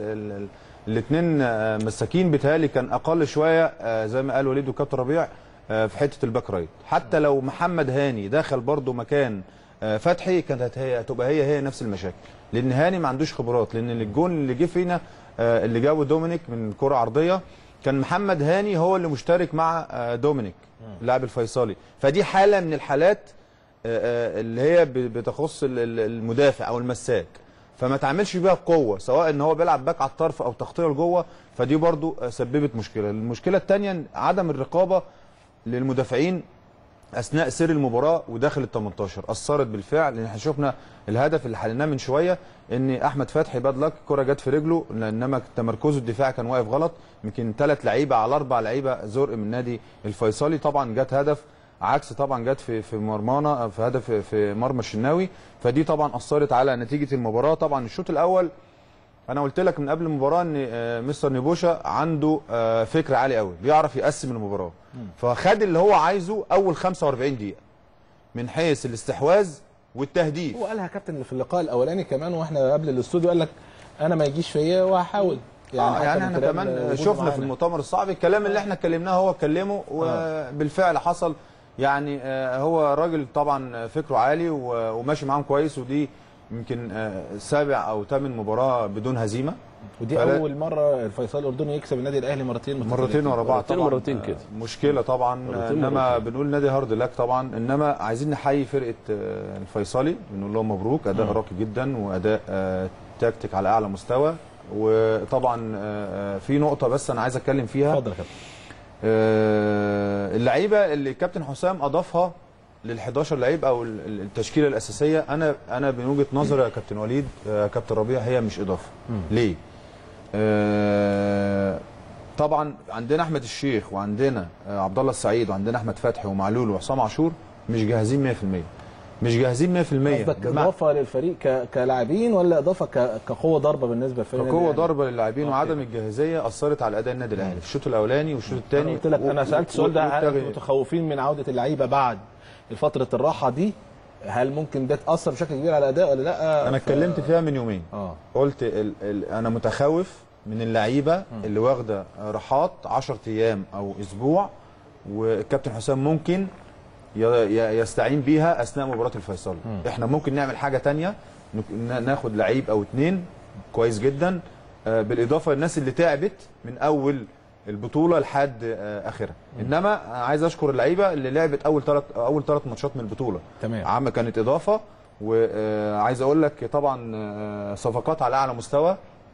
D: الاثنين مساكين بتهيألي كان اقل شويه آه، زي ما قال وليد وكابتن ربيع آه، في حته الباك رايت حتى لو محمد هاني دخل برضو مكان آه، فتحي كانت هي هتبقى هي هي نفس المشاكل لان هاني ما عندوش خبرات لان الجون اللي جه فينا آه، اللي جابه دومينيك من كره عرضيه كان محمد هاني هو اللي مشترك مع آه، دومينيك اللاعب الفيصلي فدي حاله من الحالات آه، آه، اللي هي ب- بتخص ال- ال- المدافع او المساك فما تعملش بيها بقوه سواء ان هو بيلعب باك على الطرف او تغطيه لجوه فدي برضو آه، سببت مشكله المشكله الثانيه عدم الرقابه للمدافعين اثناء سير المباراه وداخل ال 18 اثرت بالفعل لان احنا شفنا الهدف اللي حليناه من شويه ان احمد فتحي باد لك الكره جت في رجله انما تمركزه الدفاعي كان واقف غلط يمكن ثلاث لعيبه على اربع لعيبه زرق من النادي الفيصلي طبعا جت هدف عكس طبعا جت في في مرمانا في هدف في مرمى الشناوي فدي طبعا اثرت على نتيجه المباراه طبعا الشوط الاول انا قلت لك من قبل المباراه ان آه، مستر نيبوشا عنده آه، فكر عالي قوي بيعرف يقسم المباراه فخد اللي هو عايزه اول 45 دقيقه من حيث الاستحواذ والتهديف
A: هو قالها كابتن في اللقاء الاولاني كمان واحنا قبل الاستوديو قال لك انا ما يجيش فيا وهحاول
D: يعني,
A: حتى
D: يعني
A: من
D: احنا
A: خلال
D: كمان
A: وجوده
D: شفنا في
A: معانا.
D: المؤتمر الصحفي الكلام اللي احنا اتكلمناه هو اتكلمه وبالفعل حصل يعني آه، هو راجل طبعا فكره عالي و- وماشي معاهم كويس ودي يمكن آه، سابع او ثامن مباراه بدون هزيمه
A: ودي
D: فلا-
A: اول مره الفيصل الاردني يكسب النادي الاهلي مرتين
D: مرتين ورا بعض طبعا
B: مرتين كده.
D: آه، مشكله طبعا
B: مرتين
D: انما
B: مرتين.
D: بنقول نادي هارد لك طبعا انما عايزين نحيي فرقه آه، الفيصلي بنقول لهم مبروك اداء
A: مم.
D: راقي جدا واداء آه، تكتيك على اعلى مستوى وطبعا آه، آه، في نقطه بس انا عايز اتكلم فيها
A: اتفضل يا كابتن
D: آه، اللعيبه اللي الكابتن حسام اضافها لل 11 لعيب او ال- ال- التشكيله الاساسيه انا انا من وجهه نظري يا كابتن وليد آه، كابتن ربيع هي مش اضافه
A: مم.
D: ليه؟ آه، طبعا عندنا احمد الشيخ وعندنا آه، عبد الله السعيد وعندنا احمد فتحي ومعلول وحسام عاشور مش جاهزين 100% مش جاهزين 100%
A: قصدك
D: بمعنى-
A: اضافه للفريق ك- كلاعبين ولا اضافه ك- كقوه ضربه بالنسبه للفريق
D: فقوه ضربه للاعبين وعدم الجاهزيه اثرت على اداء النادي الاهلي في الشوط الاولاني والشوط
A: انا
D: الثاني
A: قلت لك انا سالت السؤال ده هل انتم متخوفين من عوده اللعيبه بعد فتره الراحه دي هل ممكن ده تاثر بشكل كبير على الاداء ولا لا
D: انا
A: ف-
D: اتكلمت فيها من يومين
A: اه
D: قلت ال ال انا متخوف من اللعيبه اللي واخده راحات 10 ايام او اسبوع والكابتن حسام ممكن ي- ي- يستعين بيها اثناء مباراه الفيصلي
A: مم.
D: احنا ممكن نعمل حاجه تانية نك- نا- ناخد لعيب او اتنين كويس جدا آه، بالاضافه للناس اللي تعبت من اول البطوله لحد آه، اخرها انما أنا عايز اشكر اللعيبه اللي لعبت اول ثلاث اول ثلاث ماتشات من البطوله
A: تمام
D: عم كانت اضافه وعايز اقول لك طبعا آه، صفقات على اعلى مستوى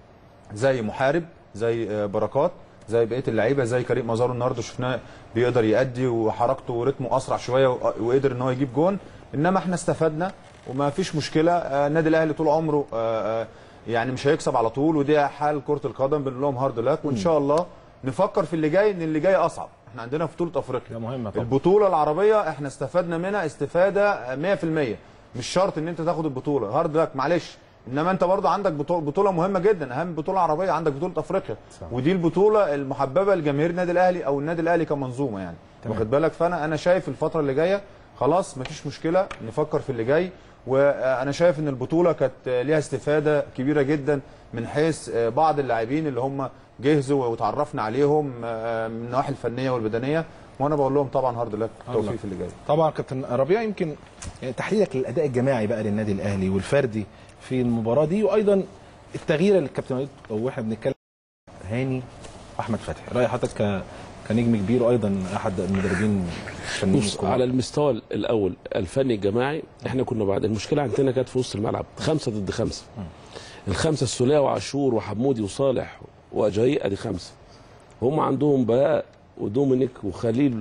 D: زي محارب زي آه، بركات زي بقيه اللعيبه زي كريم مزارو النهارده شفناه بيقدر يأدي وحركته ورتمه اسرع شويه و- وقدر ان هو يجيب جون انما احنا استفدنا وما فيش مشكله آه، النادي الاهلي طول عمره آه، آه، يعني مش هيكسب على طول ودي حال كره القدم بنقول لهم هارد لك وان شاء الله نفكر في اللي جاي ان اللي جاي اصعب احنا عندنا في بطوله افريقيا
A: مهمه طبعا
D: البطوله العربيه احنا استفدنا منها استفاده 100% مش شرط ان انت تاخد البطوله هارد لك معلش انما انت برضه عندك بطوله بطوله مهمه جدا اهم بطوله عربيه عندك بطوله افريقيا
A: صح.
D: ودي البطوله المحببه لجماهير النادي الاهلي او النادي الاهلي كمنظومه يعني
A: تمام.
D: واخد بالك فانا انا شايف الفتره اللي جايه خلاص مفيش مشكله نفكر في اللي جاي وانا شايف ان البطوله كانت ليها استفاده كبيره جدا من حيث بعض اللاعبين اللي هم جهزوا وتعرفنا عليهم من النواحي الفنيه والبدنيه وانا بقول لهم طبعا هارد لك التوفيق في اللي جاي
A: طبعا كابتن ربيع يمكن يعني تحليلك للاداء الجماعي بقى للنادي الاهلي والفردي في المباراه دي وايضا التغيير اللي الكابتن وليد واحنا بنتكلم هاني واحمد فتحي راي حضرتك ك... كنجم كبير وايضا احد المدربين الفنيين
B: بص
A: الكبار.
B: على المستوى الاول الفني الجماعي احنا كنا بعد المشكله عندنا كانت في وسط الملعب خمسه ضد خمسه الخمسه السوليه وعاشور وحمودي وصالح واجاي ادي خمسه هم عندهم بلاء ودومينيك وخليل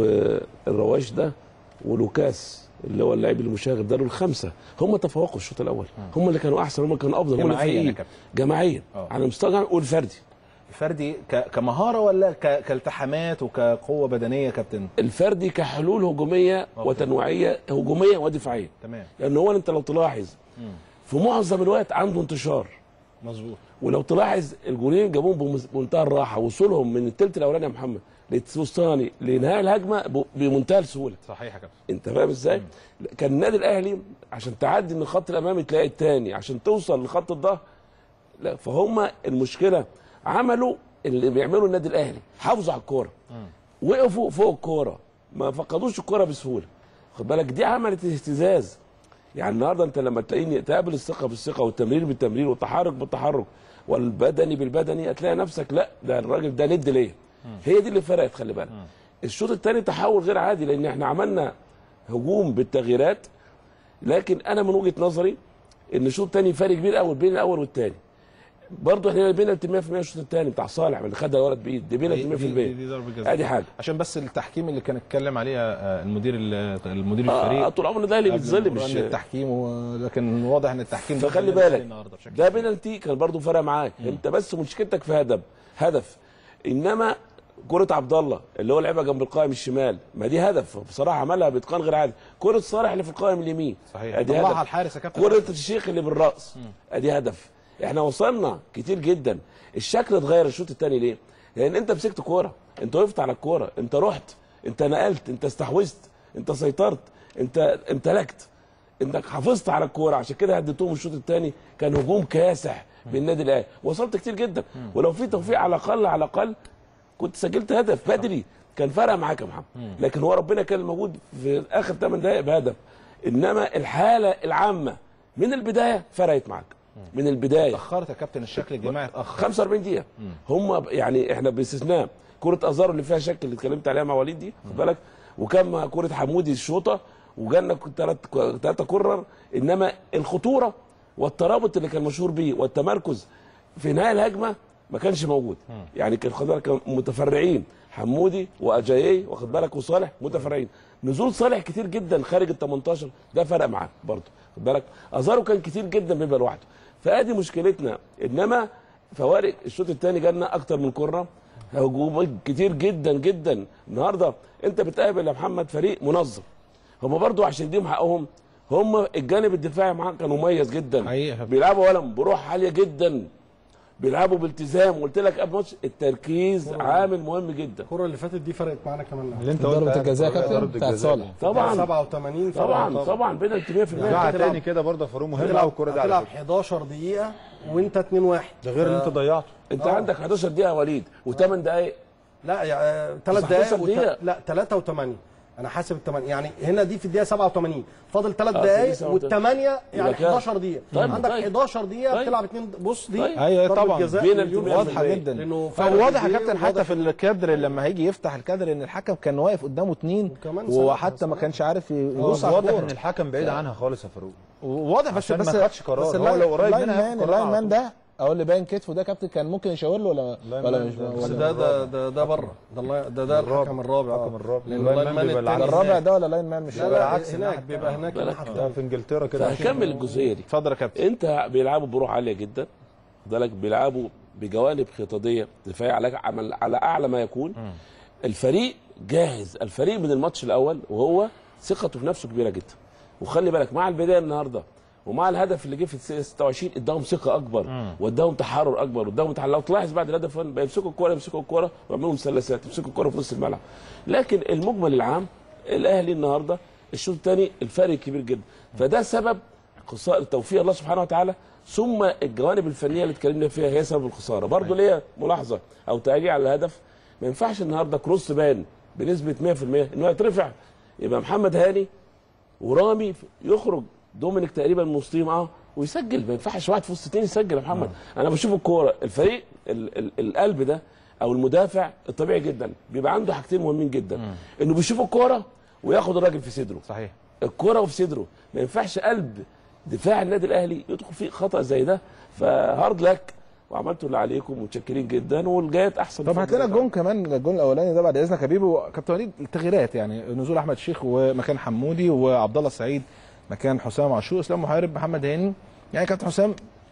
B: والرواش ده ولوكاس اللي هو اللاعب المشاغب ده دول خمسه هم تفوقوا الشوط الاول هم اللي كانوا احسن هم اللي كانوا افضل هم اللي
A: جماعياً يا
B: فايقين
A: كابتن.
B: جماعيا
A: آه.
B: على المستوى الجماعي والفردي
A: فردي ك- كمهاره ولا ك- كالتحامات وكقوه بدنيه يا كابتن
B: الفردي كحلول هجوميه وتنويعيه هجوميه ودفاعيه
A: تمام
B: لان هو انت لو تلاحظ في معظم الوقت عنده انتشار
A: مظبوط
B: ولو تلاحظ الجولين جابوهم بمس- بمنتهى الراحه وصولهم من الثلث الاولاني يا محمد للوسطاني لنهايه الهجمه ب- بمنتهى السهوله
A: صحيح يا كابتن
B: انت فاهم ازاي؟ كان النادي الاهلي عشان تعدي من الخط الامامي تلاقي الثاني عشان توصل لخط الظهر لا فهم المشكله عملوا اللي بيعمله النادي الاهلي حافظوا على الكوره وقفوا فوق الكوره ما فقدوش الكوره بسهوله خد بالك دي عملت اهتزاز يعني النهارده انت لما تلاقيني تقابل الثقه بالثقه والتمرير بالتمرير والتحرك بالتحرك والبدني بالبدني هتلاقي نفسك لا ده الراجل ده ند ليا هي دي اللي فرقت خلي بالك الشوط الثاني تحول غير عادي لان احنا عملنا هجوم بالتغييرات لكن انا من وجهه نظري ان الشوط الثاني فرق كبير قوي بين الاول والثاني برضه احنا بينا 100% الشوط الثاني بتاع صالح اللي خدها الولد بايد دي بينا 100%
A: دي, دي, دي ضربه جزاء
B: ادي حاجه
A: عشان بس التحكيم اللي كان اتكلم عليها آه، المدير ال- المدير
B: آه،
A: الفريق
B: طول عمرنا الاهلي
A: قبل
B: بيتظلم
A: المباراة
B: مش-
A: إن التحكيم و... لكن واضح ان التحكيم
B: فخلي
A: ضد الأهلي
B: بالك
A: النهارده بشكل
B: ده بينالتي كان برضه فرق معاك انت بس مشكلتك في هدف هدف انما كرة عبد الله اللي هو لعبها جنب القائم الشمال ما دي هدف بصراحه عملها باتقان غير عادي كرة صالح اللي في القائم اليمين
A: صحيح.
B: ادي
A: طلعها
B: هدف
A: الحارس يا كابتن.
B: كرة الشيخ اللي بالراس ادي هدف احنا وصلنا كتير جدا الشكل اتغير الشوط الثاني ليه؟ لان انت مسكت كوره انت وقفت على الكوره انت رحت انت نقلت انت استحوذت انت سيطرت انت امتلكت انك حافظت على الكوره عشان كده هديتهم الشوط الثاني كان هجوم كاسح من النادي الاهلي وصلت كتير جدا ولو في توفيق على الاقل على الاقل كنت سجلت هدف بدري كان فرق معاك يا محمد لكن هو ربنا كان موجود في اخر 8 دقائق بهدف انما الحاله العامه من البدايه فرقت معاك من البدايه
A: اتاخرت يا كابتن الشكل الجماعي اتاخر
B: 45 دقيقه هم يعني احنا باستثناء كره ازارو اللي فيها شك اللي اتكلمت عليها مع وليد دي خد بالك وكان مع كره حمودي الشوطه وجالنا ثلاث ثلاثه كرر انما الخطوره والترابط اللي كان مشهور بيه والتمركز في نهايه الهجمه ما كانش موجود يعني كان خد بالك كانوا متفرعين حمودي واجاييه واخد بالك وصالح متفرعين نزول صالح كتير جدا خارج ال 18 ده فرق معاه برضه خد بالك ازارو كان كتير جدا بيبقى لوحده فادي مشكلتنا انما فوارق الشوط الثاني جالنا اكتر من كره هجوم كتير جدا جدا النهارده انت بتقابل يا محمد فريق منظم هم برضو عشان يديهم حقهم هم الجانب الدفاعي معاهم كان مميز جدا بيلعبوا ولم بروح عاليه جدا بيلعبوا بالتزام قلت لك قبل الماتش التركيز عامل مهم جدا
C: الكره اللي فاتت دي فرقت معانا كمان
D: اللي انت
A: ضربة
D: قلت
A: الجزاء يا كابتن
D: ضربة
A: بتاعت
D: الجزاء
A: صالح.
D: دي.
B: طبعا
C: 87
B: طبعا طبعا بينالتي 100%
D: دفاع
C: هتلعب-
D: تاني كده برضه يا فاروق مهم قوي
C: هتلعب
D: الكوره دي على
C: هتلعب
D: فكره
C: 11 دقيقه وانت 2 1
D: ده غير اللي انت ضيعته
B: انت
C: آه.
B: عندك 11 دقيقه يا وليد و8 دقائق
C: لا يعني 3
B: 19
C: دقائق وت...
B: دقيقة.
C: لا 3 و8 انا حاسب الثمانية يعني هنا دي في الدقيقه 87 فاضل 3
B: آه،
C: دقائق
B: 87.
C: والثمانيه يعني
B: يبقى كام؟
C: 11 دقيقه
B: طيب،
C: عندك
B: طيب.
C: 11 دقيقه
B: طيب.
C: بتلعب اثنين بص دي
B: طيب.
A: ايوه
C: ضربة
A: طبعا
C: جزاء
B: بين
C: مليون
B: الجميع
A: واضحه
C: بالمية.
A: جدا
C: لانه فرق
A: فواضح يا
C: كبير
A: كابتن حتى
C: وواضح
A: في الكادر لما هيجي يفتح الكادر ان الحكم كان واقف قدامه اتنين
C: وكمان ساعة
A: وحتى ما كانش عارف يبص على
D: واضح
A: الكورة.
D: ان الحكم بعيد عنها خالص يا فاروق
A: واضح بس
D: عشان
A: بس
D: ما خدش قرار.
A: بس
D: هو لو قريب
A: اللاين
D: منها
A: مان
D: ياخد قرار
A: اللاين
D: على
A: مان
D: طول.
A: ده او اللي باين كتفه ده كابتن كان ممكن يشاور له ولا
D: اللاين
A: ولا
D: مان
A: مش
D: ده-
C: بس
A: ولا
C: ده ده ده, ده بره ده الله- ده ده الحكم الرابع
D: الحكم الرابع.
C: لان
D: اللاين
C: اللاين
D: مان
C: مان
D: بيبقى
C: التاني
A: ده
D: العكس.
A: الرابع
C: هناك.
A: ده ولا لاين مان مش
C: لا
D: بيبقى
C: لا
D: العكس
C: هناك بيبقى هناك
B: بالك.
C: الناحية
D: ده
C: التانية.
D: في انجلترا كده
B: فهكمل الجزئيه دي
A: اتفضل يا كابتن
B: انت بيلعبوا بروح عاليه جدا بالك بيلعبوا بجوانب خططيه دفاعيه على على- على اعلى ما يكون الفريق جاهز الفريق من الماتش الاول وهو ثقته في نفسه كبيره جدا وخلي بالك مع البدايه النهارده ومع الهدف اللي جه في الس- 26 اداهم ثقه اكبر واداهم تحرر اكبر واداهم تحرر لو تلاحظ بعد الهدف بقى يمسكوا الكوره يمسكوا الكوره ويعملوا مثلثات يمسكوا الكوره في نص الملعب لكن المجمل العام الاهلي النهارده الشوط الثاني الفرق كبير جدا فده سبب خساره توفيق الله سبحانه وتعالى ثم الجوانب الفنيه اللي اتكلمنا فيها هي سبب الخساره برضه ليا ملاحظه او تعليق على الهدف ما ينفعش النهارده كروس بان بنسبه 100% انه يترفع يبقى محمد هاني ورامي يخرج دومينيك تقريبا من وسطهم اه ويسجل ما ينفعش واحد في وسط اتنين يسجل يا محمد انا بشوف الكوره الفريق ال ال القلب ده او المدافع الطبيعي جدا بيبقى عنده حاجتين مهمين جدا انه بيشوف الكوره وياخد الراجل في صدره
A: صحيح
B: الكوره وفي صدره ما ينفعش قلب دفاع النادي الاهلي يدخل فيه خطا زي ده فهارد لك وعملتوا اللي عليكم متشكرين جدا والجايات احسن
A: طب هات لنا الجون كمان الجون الاولاني ده بعد اذنك يا بيبو كابتن وليد التغييرات يعني نزول احمد شيخ ومكان حمودي وعبد الله السعيد مكان حسام عاشور اسلام محارب محمد هاني يعني كابتن حسام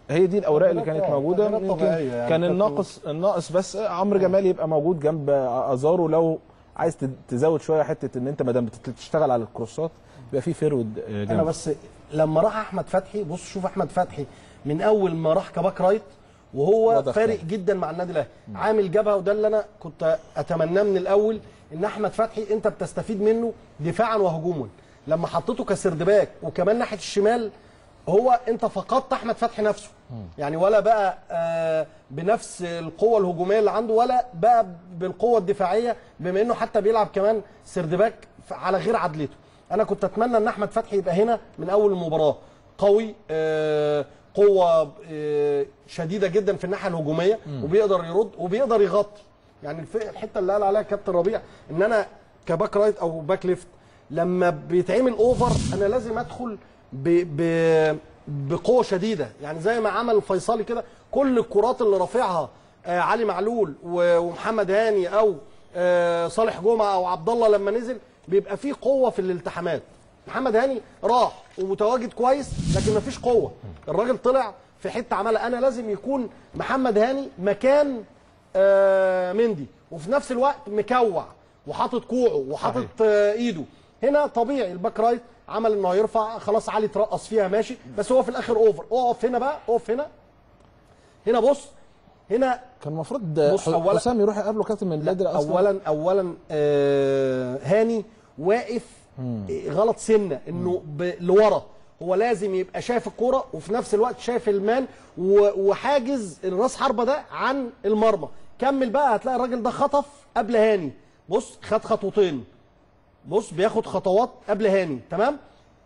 A: هي دي الاوراق اللي كانت
C: آه،
A: موجوده
C: تغييرات
A: يمكن
C: طبيعية يعني
A: كان
C: كانت-
A: الناقص الناقص بس عمرو جمال يبقى موجود جنب ازارو لو عايز تد- تزود شويه حته ان انت ما دام بتشتغل على الكروسات يبقى في فيرود آه،
C: انا
A: جنب
C: بس لما راح احمد فتحي بص شوف احمد فتحي من اول ما راح كباك رايت وهو
A: واضح
C: فارق
A: فعلا.
C: جدا مع النادي الاهلي عامل جبهه وده اللي انا كنت اتمناه من الاول ان احمد فتحي انت بتستفيد منه دفاعا وهجوما لما حطيته كسردباك وكمان ناحيه الشمال هو انت فقدت احمد فتحي نفسه يعني ولا بقى آه بنفس القوه الهجوميه اللي عنده ولا بقى بالقوه الدفاعيه بما انه حتى بيلعب كمان سردباك ف- على غير عدلته انا كنت اتمنى ان احمد فتحي يبقى هنا من اول المباراه قوي آه قوه آه شديده جدا في الناحيه الهجوميه
A: مم.
C: وبيقدر يرد وبيقدر يغطي يعني الف- الحته اللي قال عليها كابتن ربيع ان انا كباك رايت او باك ليفت لما بيتعمل اوفر انا لازم ادخل ب ب بقوه شديده يعني زي ما عمل الفيصلي كده كل الكرات اللي رافعها آه علي معلول و- ومحمد هاني او آه صالح جمعه او عبد الله لما نزل بيبقى فيه قوه في الالتحامات محمد هاني راح ومتواجد كويس لكن مفيش قوه الراجل طلع في حته عملها انا لازم يكون محمد هاني مكان آه مندي وفي نفس الوقت مكوع وحاطط كوعه وحاطط آه ايده هنا طبيعي الباك رايت عمل انه هيرفع خلاص علي ترقص فيها ماشي بس هو في الاخر اوفر اقف هنا بقى اقف هنا هنا بص هنا
A: كان المفروض
C: بص أولا-
A: حسام يروح يقابله كابتن من بدري اصلا
C: اولا اولا آه هاني واقف آه، غلط سنه انه ب- لورا هو لازم يبقى شايف الكوره وفي نفس الوقت شايف المان و- وحاجز الراس حربه ده عن المرمى كمل بقى هتلاقي الراجل ده خطف قبل هاني بص خد خطوتين بص بياخد خطوات قبل هاني تمام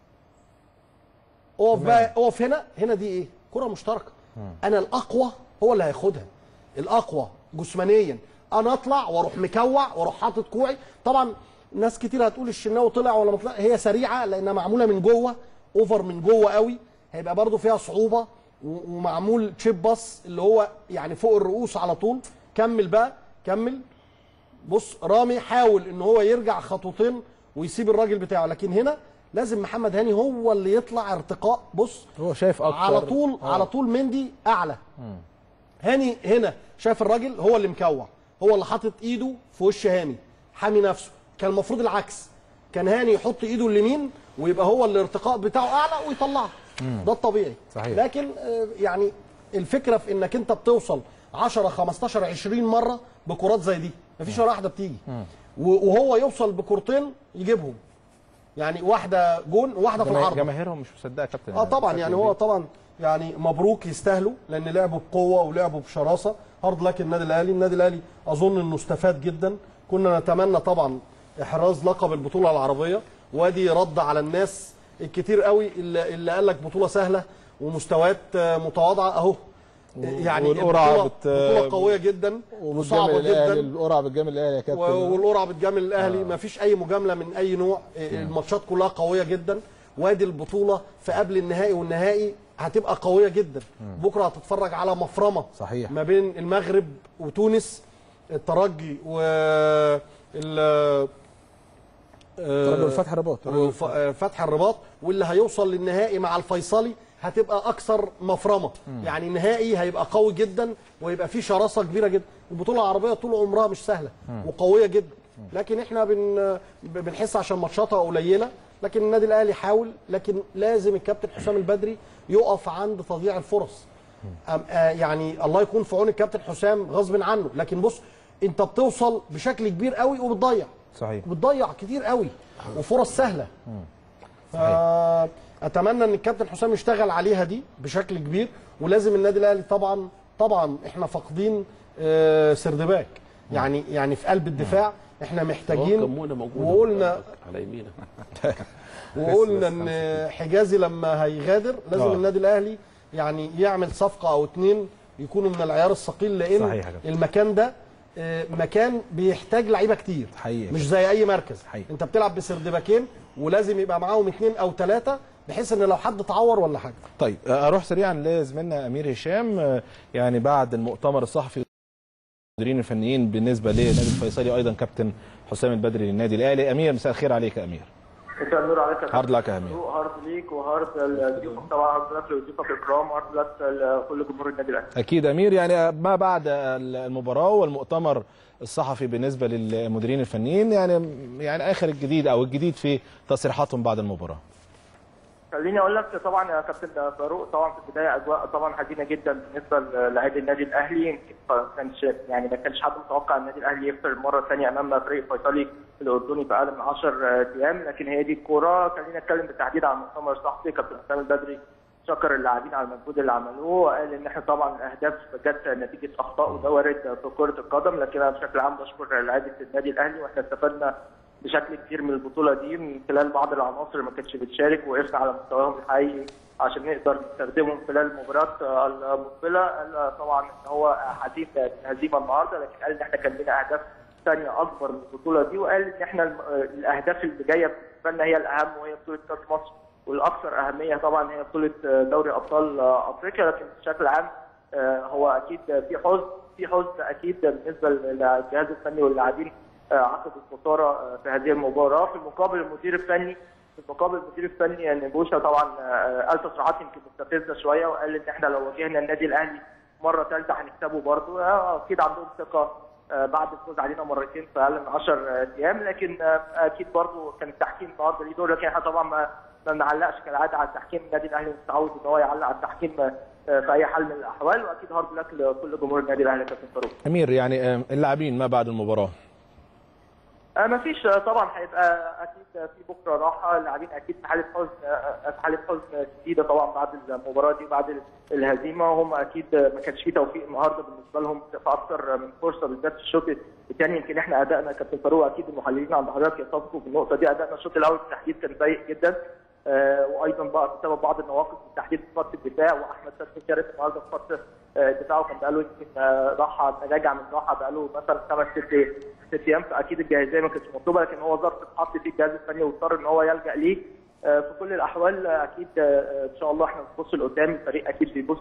C: اقف بقى اقف هنا هنا دي ايه كره مشتركه انا الاقوى هو اللي هياخدها الاقوى جسمانيا انا اطلع واروح مكوع واروح حاطط كوعي طبعا ناس كتير هتقول الشناوي طلع ولا ما طلع هي سريعه لانها معموله من جوه اوفر من جوه قوي هيبقى برضو فيها صعوبه و- ومعمول تشيب باص اللي هو يعني فوق الرؤوس على طول كمل بقى كمل بص رامي حاول ان هو يرجع خطوتين ويسيب الراجل بتاعه لكن هنا لازم محمد هاني هو اللي يطلع ارتقاء بص
A: هو شايف اكتر
C: على طول
A: آه.
C: على طول مندي اعلى هاني هنا شاف الراجل هو اللي مكوع هو اللي حاطط ايده في وش هاني حامي نفسه كان المفروض العكس كان هاني يحط ايده اليمين ويبقى هو الارتقاء بتاعه اعلى ويطلعه
A: مم.
C: ده الطبيعي
A: صحيح.
C: لكن آه، يعني الفكره في انك انت بتوصل 10 15 20 مره بكرات زي دي مفيش ولا واحده بتيجي و- وهو يوصل بكورتين يجيبهم يعني واحده جون وواحده في
A: جما-
C: العرض
A: جماهيرهم مش مصدقه يا كابتن
C: اه طبعا يعني هو طبعا يعني مبروك يستاهلوا لان لعبوا بقوه ولعبوا بشراسه هارد لك النادي الاهلي النادي الاهلي اظن انه استفاد جدا كنا نتمنى طبعا احراز لقب البطوله العربيه وادي رد على الناس الكتير قوي اللي, اللي قال لك بطوله سهله ومستويات آه، متواضعه اهو يعني
A: والقرعه
C: البطولة-
A: بت
C: بطوله قويه جدا وصعبه
A: وصعبه
C: جدا
A: القرعه بتجامل الاهلي يا كابتن
C: و- والقرعه بتجامل الاهلي ما فيش اي مجامله من اي نوع الماتشات كلها قويه جدا وادي البطوله في قبل النهائي والنهائي هتبقى قويه جدا بكره هتتفرج على مفرمه
A: صحيح.
C: ما بين المغرب وتونس الترجي و ال
A: الترجي والفتح الرباط.
C: وف- آه، فتح الرباط واللي هيوصل للنهائي مع الفيصلي هتبقى اكثر مفرمه
A: مم.
C: يعني النهائي هيبقى قوي جدا ويبقى فيه شراسه كبيره جدا البطوله العربيه طول عمرها مش سهله
A: مم.
C: وقويه جدا لكن احنا بن بنحس عشان ماتشاتها قليله لكن النادي الاهلي حاول لكن لازم الكابتن حسام البدري يقف عند تضييع الفرص أم- آه يعني الله يكون في عون الكابتن حسام غصب عنه لكن بص انت بتوصل بشكل كبير قوي وبتضيع
A: صحيح
C: بتضيع كتير قوي وفرص سهله اتمنى ان الكابتن حسام يشتغل عليها دي بشكل كبير ولازم النادي الاهلي طبعا طبعا احنا فاقدين آه، سردباك يعني يعني في قلب الدفاع احنا محتاجين
B: كمونه موجوده
C: وقلنا
B: على يمينك
C: وقلنا ان حجازي لما هيغادر لازم
A: آه.
C: النادي الاهلي يعني يعمل صفقه او اتنين يكونوا من العيار الثقيل لان
A: صحيح يا كابتن.
C: المكان ده آه، مكان بيحتاج لعيبه كتير
A: حقيقي.
C: مش زي اي مركز
A: حقيقي.
C: انت بتلعب بسردباكين ولازم يبقى معاهم اتنين او ثلاثه بحيث ان لو حد تعور ولا حاجه
A: طيب اروح سريعا لزميلنا امير هشام آه، يعني بعد المؤتمر الصحفي المديرين الفنيين بالنسبه للنادي الفيصلي ايضا كابتن حسام البدري للنادي الاهلي امير مساء الخير عليك يا امير
K: مساء النور عليك يا
A: هارد لك يا امير
K: هارد ليك وهارد لضيوفك طبعا هارد لك لضيوفك الكرام هارد لك لكل جمهور النادي الاهلي
A: اكيد امير يعني ما بعد المباراه والمؤتمر الصحفي بالنسبه للمديرين الفنيين يعني يعني اخر الجديد او الجديد في تصريحاتهم بعد المباراه
K: خليني اقول لك طبعا يا كابتن فاروق طبعا في البدايه اجواء طبعا حزينه جدا بالنسبه للاعبي النادي الاهلي يمكن ما كانش يعني ما كانش حد متوقع النادي الاهلي يخسر مره ثانيه امام فريق فيصلي الاردني في اقل من 10 ايام لكن هي دي الكوره خلينا نتكلم بالتحديد عن المؤتمر الصحفي كابتن حسام البدري شكر اللاعبين على المجهود اللي عملوه وقال ان احنا طبعا الاهداف جت نتيجه اخطاء وده وارد في كره القدم لكن انا بشكل عام بشكر لعيبه النادي الاهلي واحنا استفدنا بشكل كبير من البطوله دي من خلال بعض العناصر اللي ما كانتش بتشارك وقفنا على مستواهم الحقيقي عشان نقدر نستخدمهم خلال المباريات المقبله قال طبعا ان هو حديث الهزيمه النهارده لكن قال ان احنا كان لنا اهداف ثانيه اكبر من البطوله دي وقال ان احنا الاهداف اللي جايه بالنسبه لنا هي الاهم وهي بطوله كاس مصر والاكثر اهميه طبعا هي بطوله دوري ابطال افريقيا لكن بشكل عام هو اكيد في حزن في حزن اكيد بالنسبه للجهاز الفني واللاعبين عقد الخساره في هذه المباراه في المقابل المدير الفني في المقابل المدير الفني نبوشا طبعا قال تصريحات يمكن مستفزه شويه وقال ان احنا لو واجهنا النادي الاهلي مره ثالثه هنكسبه برضه اكيد عندهم ثقه بعد الفوز علينا مرتين في اقل من 10 ايام لكن اكيد برضه كان التحكيم النهارده ليه دور لكن احنا طبعا ما ما بنعلقش كالعاده على التحكيم النادي الاهلي متعود ان هو يعلق على التحكيم في اي حال من الاحوال واكيد هارد لك لكل جمهور النادي الاهلي كابتن فاروق
A: امير يعني اللاعبين ما بعد المباراه
K: ما فيش طبعا هيبقى اكيد في بكره راحه اللاعبين اكيد في حاله حزن في حاله حزن شديده طبعا بعد المباراه دي بعد الهزيمه هم اكيد ما كانش في توفيق النهارده بالنسبه لهم في اكثر من فرصه بالذات في الشوط الثاني يمكن احنا ادائنا كابتن فاروق اكيد المحللين عند حضرتك يتفقوا في النقطه دي ادائنا الشوط الاول بالتحديد كان سيء جدا آه وايضا بقى بسبب بعض النواقص بالتحديد في خط الدفاع واحمد فتحي شارك النهارده في خط الدفاع وكان بقاله يمكن آه راحه راجع من راحه بقاله مثلا خمس ست ست ايام فاكيد الجاهزيه ما كانتش مطلوبه لكن هو ظرف اتحط فيه الجهاز الفني واضطر ان هو يلجا ليه آه في كل الاحوال اكيد ان شاء الله احنا بنبص لقدام الفريق اكيد بيبص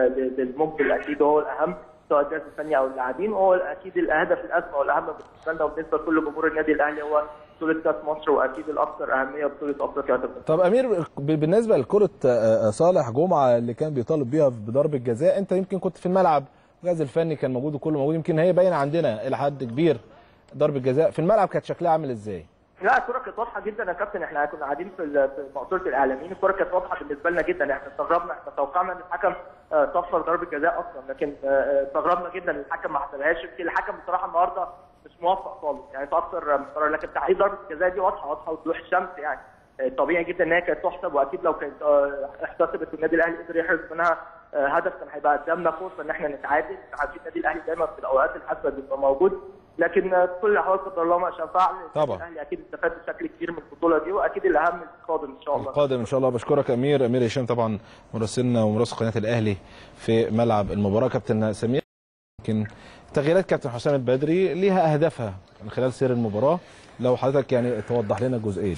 K: للمقبل اكيد هو الاهم سواء الجهاز الفني او اللاعبين وهو اكيد الهدف الاسمى والاهم بالنسبه لنا وبالنسبه لكل جمهور النادي الاهلي هو بطوله كاس مصر واكيد الاكثر اهميه بطوله افريقيا
A: طب امير بالنسبه لكره صالح جمعه اللي كان بيطالب بيها بضربه جزاء انت يمكن كنت في الملعب الجهاز الفني كان موجود وكله موجود يمكن هي باينه عندنا الى حد كبير ضربه جزاء في الملعب كانت شكلها عامل ازاي؟
K: لا الكره كانت واضحه جدا يا كابتن احنا كنا قاعدين في في مقصوره الاعلاميين الكره كانت واضحه بالنسبه لنا جدا احنا استغربنا احنا توقعنا ان الحكم صفر ضربه جزاء اصلا لكن استغربنا جدا ان الحكم ما حسبهاش يمكن الحكم بصراحه النهارده مش موفق خالص يعني في اكثر من قرار لكن تحديد ضربه الجزاء دي واضحه واضحه وضوح الشمس يعني طبيعي جدا ان هي كانت تحسب واكيد لو كانت احتسبت والنادي الاهلي قدر يحرز منها هدف كان هيبقى قدامنا فرصه ان احنا نتعادل عارفين النادي الاهلي دايما في الاوقات الحاسمه بيبقى موجود لكن في كل الاحوال قدر الله ما شاء فعل
A: طبعا
K: الاهلي اكيد استفاد بشكل كبير من البطوله دي واكيد الاهم القادم ان شاء الله
A: القادم ان شاء الله بشكرك امير امير هشام طبعا مراسلنا ومراسل قناه الاهلي في ملعب المباراه كابتن سمير يمكن تغييرات كابتن حسام البدري ليها اهدافها من خلال سير المباراه لو حضرتك يعني توضح لنا الجزئيه دي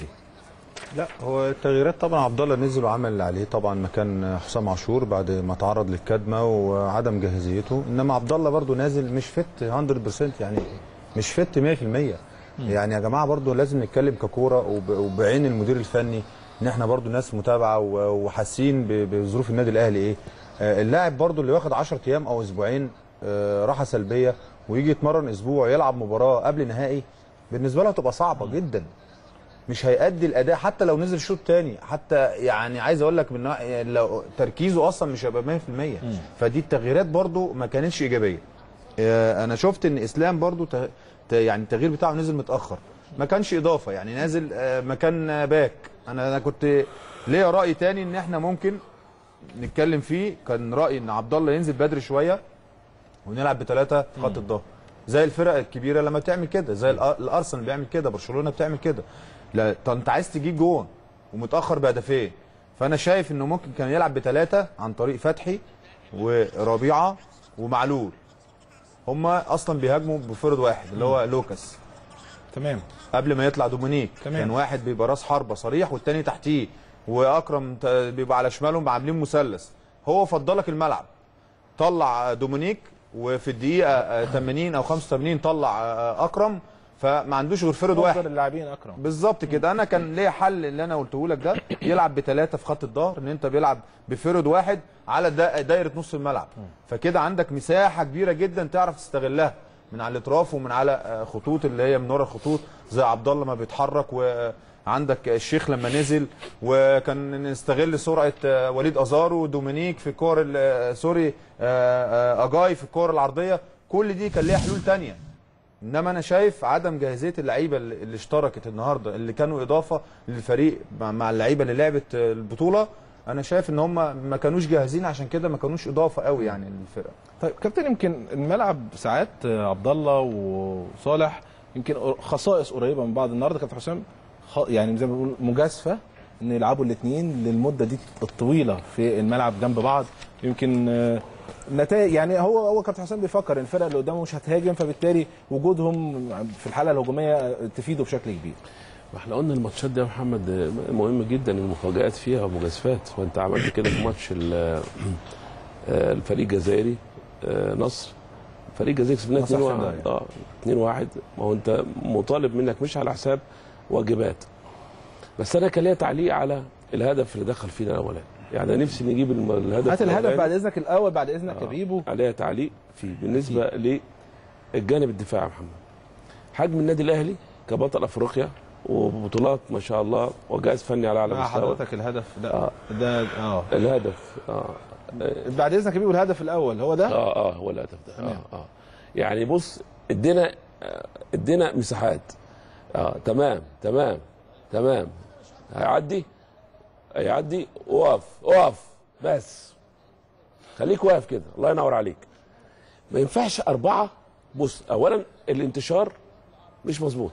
D: لا هو التغييرات طبعا عبد الله نزل وعمل اللي عليه طبعا مكان حسام عاشور بعد ما تعرض للكدمه وعدم جاهزيته انما عبد الله برده نازل مش فت 100% يعني مش فت 100% يعني يا جماعه برده لازم نتكلم ككوره وبعين المدير الفني ان احنا برده ناس متابعه وحاسين بظروف النادي الاهلي ايه اللاعب برده اللي واخد 10 ايام او اسبوعين راحه سلبيه ويجي يتمرن اسبوع يلعب مباراه قبل نهائي بالنسبه له هتبقى صعبه جدا مش هيأدي الاداء حتى لو نزل شوط تاني حتى يعني عايز اقول لك من لو تركيزه اصلا مش هيبقى 100% فدي التغييرات برده ما كانتش ايجابيه انا شفت ان اسلام برده ت... يعني التغيير بتاعه نزل متاخر ما كانش اضافه يعني نازل مكان باك انا انا كنت ليا راي تاني ان احنا ممكن نتكلم فيه كان رايي ان عبد الله ينزل بدري شويه ونلعب بثلاثه في خط الظهر زي الفرق الكبيره لما بتعمل كده زي الارسنال بيعمل كده برشلونه بتعمل كده لا انت عايز تجيب جون ومتاخر بهدفين فانا شايف انه ممكن كان يلعب بثلاثه عن طريق فتحي وربيعه ومعلول هما اصلا بيهاجموا بفرد واحد اللي هو لوكاس
A: تمام
D: قبل ما يطلع دومينيك
A: تمام.
D: كان واحد بيبقى راس حربه صريح والتاني تحتيه واكرم بيبقى على شمالهم عاملين مثلث هو فضلك الملعب طلع دومينيك وفي الدقيقه 80 او 85 طلع اكرم فما عندوش غير فرد واحد
A: افضل اللاعبين اكرم
D: بالظبط كده انا كان ليا حل اللي انا قلته لك ده يلعب بثلاثه في خط الظهر ان انت بيلعب بفرد واحد على دا- دايره نص الملعب فكده عندك مساحه كبيره جدا تعرف تستغلها من على الاطراف ومن على آه، خطوط اللي هي من ورا الخطوط زي عبد الله ما بيتحرك وعندك الشيخ لما نزل وكان نستغل سرعه آه، وليد ازارو ودومينيك في كور ال- آه، سوري آه، آه، اجاي في الكور العرضيه كل دي كان ليها حلول تانية انما انا شايف عدم جاهزيه اللعيبه اللي اللي اشتركت النهارده اللي كانوا اضافه للفريق مع- مع اللعيبه اللي لعبت آه، البطوله انا شايف ان هم ما كانوش جاهزين عشان كده ما كانوش اضافه قوي يعني للفرقه
A: طيب كابتن يمكن الملعب ساعات آه، عبد الله وصالح يمكن خصائص قريبه من بعض النهارده كابتن حسام خ- يعني زي ما بنقول مجازفه ان يلعبوا الاثنين للمده دي الطويله في الملعب جنب بعض يمكن آه، نتائج يعني هو هو كابتن حسام بيفكر ان الفرقه اللي قدامه مش هتهاجم فبالتالي وجودهم في الحاله الهجوميه تفيده بشكل كبير
B: ما احنا قلنا الماتشات دي يا محمد مهم جدا المفاجآت فيها ومجازفات وانت عملت كده في ماتش ال- آه، الفريق الجزائري آه، نصر فريق الجزائري كسبناه
A: نصر
B: 2
A: حمدان
B: 1 اه 2 1 ما هو انت مطالب منك مش على حساب واجبات بس انا كان ليا تعليق على الهدف اللي دخل فينا الاولاني يعني أنا نفسي نجيب الم- الهدف
A: هات الهدف
B: الأولاني.
A: بعد اذنك الاول بعد اذنك يا
B: آه.
A: بيبو
B: عليها تعليق فيه بالنسبه للجانب الدفاعي يا محمد حجم النادي الاهلي كبطل افريقيا وبطولات ما شاء الله وجهاز فني على اعلى
A: مع
B: مستوى
A: حضرتك الهدف ده
B: آه.
A: ده اه
B: الهدف اه
A: بعد اذنك يا بيبو الهدف الاول هو ده
B: اه اه هو الهدف ده
A: تمام.
B: اه اه يعني بص ادينا آه، ادينا مساحات اه تمام تمام تمام هيعدي هيعدي اقف اقف بس خليك واقف كده الله ينور عليك ما ينفعش أربعة بص أولا الانتشار مش مظبوط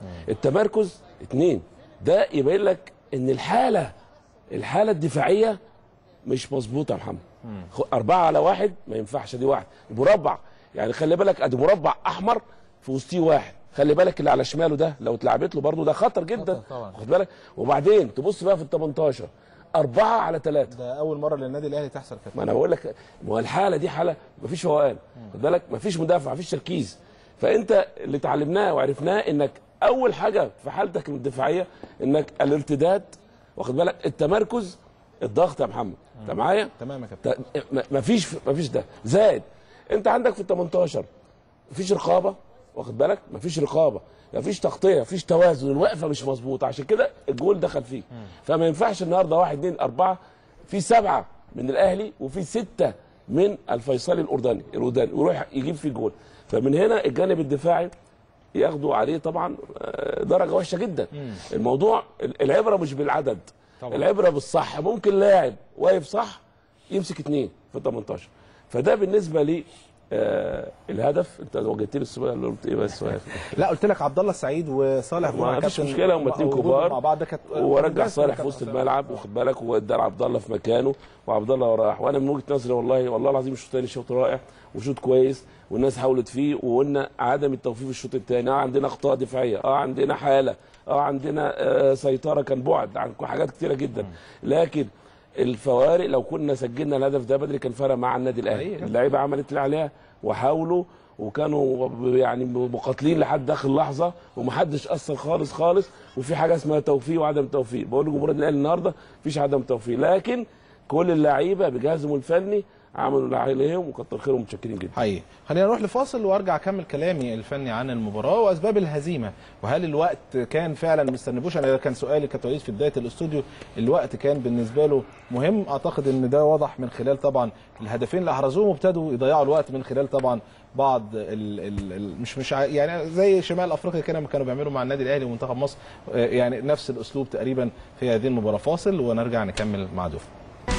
B: التمركز اتنين ده يبين لك ان الحالة الحالة الدفاعية مش مظبوطة يا محمد خ- أربعة على واحد ما ينفعش دي واحد مربع يعني خلي بالك ادي مربع أحمر في وسطيه واحد خلي بالك اللي على شماله ده لو اتلعبت له برضه ده خطر جدا
A: طبعا.
B: خد بالك وبعدين تبص بقى في ال 18 أربعة على ثلاثة
A: ده اول مره للنادي الاهلي تحصل كده
B: ما انا بقول لك ما هو الحاله دي حاله مفيش فوقان خد بالك مفيش مدافع مفيش تركيز فانت اللي اتعلمناه وعرفناه انك اول حاجه في حالتك الدفاعيه انك الارتداد واخد بالك التمركز الضغط يا محمد انت معايا
A: تمام يا كابتن
B: ت- م- مفيش مفيش ده زائد انت عندك في ال 18 مفيش رقابه واخد بالك مفيش رقابه مفيش تغطيه مفيش توازن الوقفه مش مظبوطه عشان كده الجول دخل فيك فما ينفعش النهارده واحد اثنين اربعه في سبعه من الاهلي وفي سته من الفيصلي الاردني الاردني ويروح يجيب فيه جول فمن هنا الجانب الدفاعي ياخدوا عليه طبعا آه، درجه وحشه جدا الموضوع العبره مش بالعدد
A: طبعا.
B: العبره بالصح ممكن لاعب واقف صح يمسك اثنين في 18 فده بالنسبه لي آه الهدف انت وجدت لي السؤال اللي قلت ايه بس السؤال
A: لا قلت لك عبد الله السعيد وصالح جمعه
B: ما فيش
A: كابتن
B: مشكله هم اتنين
A: وجودهم
B: كبار
A: مع بعض ده كانت
B: ورجع
A: مجازفة
B: صالح في
A: كابتن
B: وسط
A: حسام.
B: الملعب واخد بالك وادى عبد الله في مكانه وعبد الله راح وانا من وجهه نظري والله والله العظيم الشوط الثاني شوط رائع وشوط كويس والناس حاولت فيه وقلنا عدم التوفيق في الشوط الثاني اه عندنا اخطاء دفاعيه اه عندنا حاله اه عندنا آه سيطره كان بعد عن حاجات كتيره جدا لكن الفوارق لو كنا سجلنا الهدف ده بدري كان فرق مع النادي الاهلي اللعيبه عملت اللي عليها وحاولوا وكانوا يعني مقاتلين لحد اخر لحظه ومحدش اثر خالص خالص وفي حاجه اسمها توفيق وعدم توفيق بقول لجمهور النادي الاهلي النهارده مفيش عدم توفيق لكن كل اللعيبه بجهازهم الفني عملوا اللي عليهم وكتر خيرهم متشكرين جدا
A: حقيقي خلينا نروح لفاصل وارجع اكمل كلامي الفني عن المباراه واسباب الهزيمه وهل الوقت كان فعلا مستر بوش انا كان سؤالي كابتن وليد في بدايه الاستوديو الوقت كان بالنسبه له مهم اعتقد ان ده واضح من خلال طبعا الهدفين اللي احرزوهم وابتدوا يضيعوا الوقت من خلال طبعا بعض ال ال ال مش مش ع- يعني زي شمال افريقيا كده ما كانوا بيعملوا مع النادي الاهلي ومنتخب مصر آه، يعني نفس الاسلوب تقريبا في هذه المباراه فاصل ونرجع نكمل مع دفع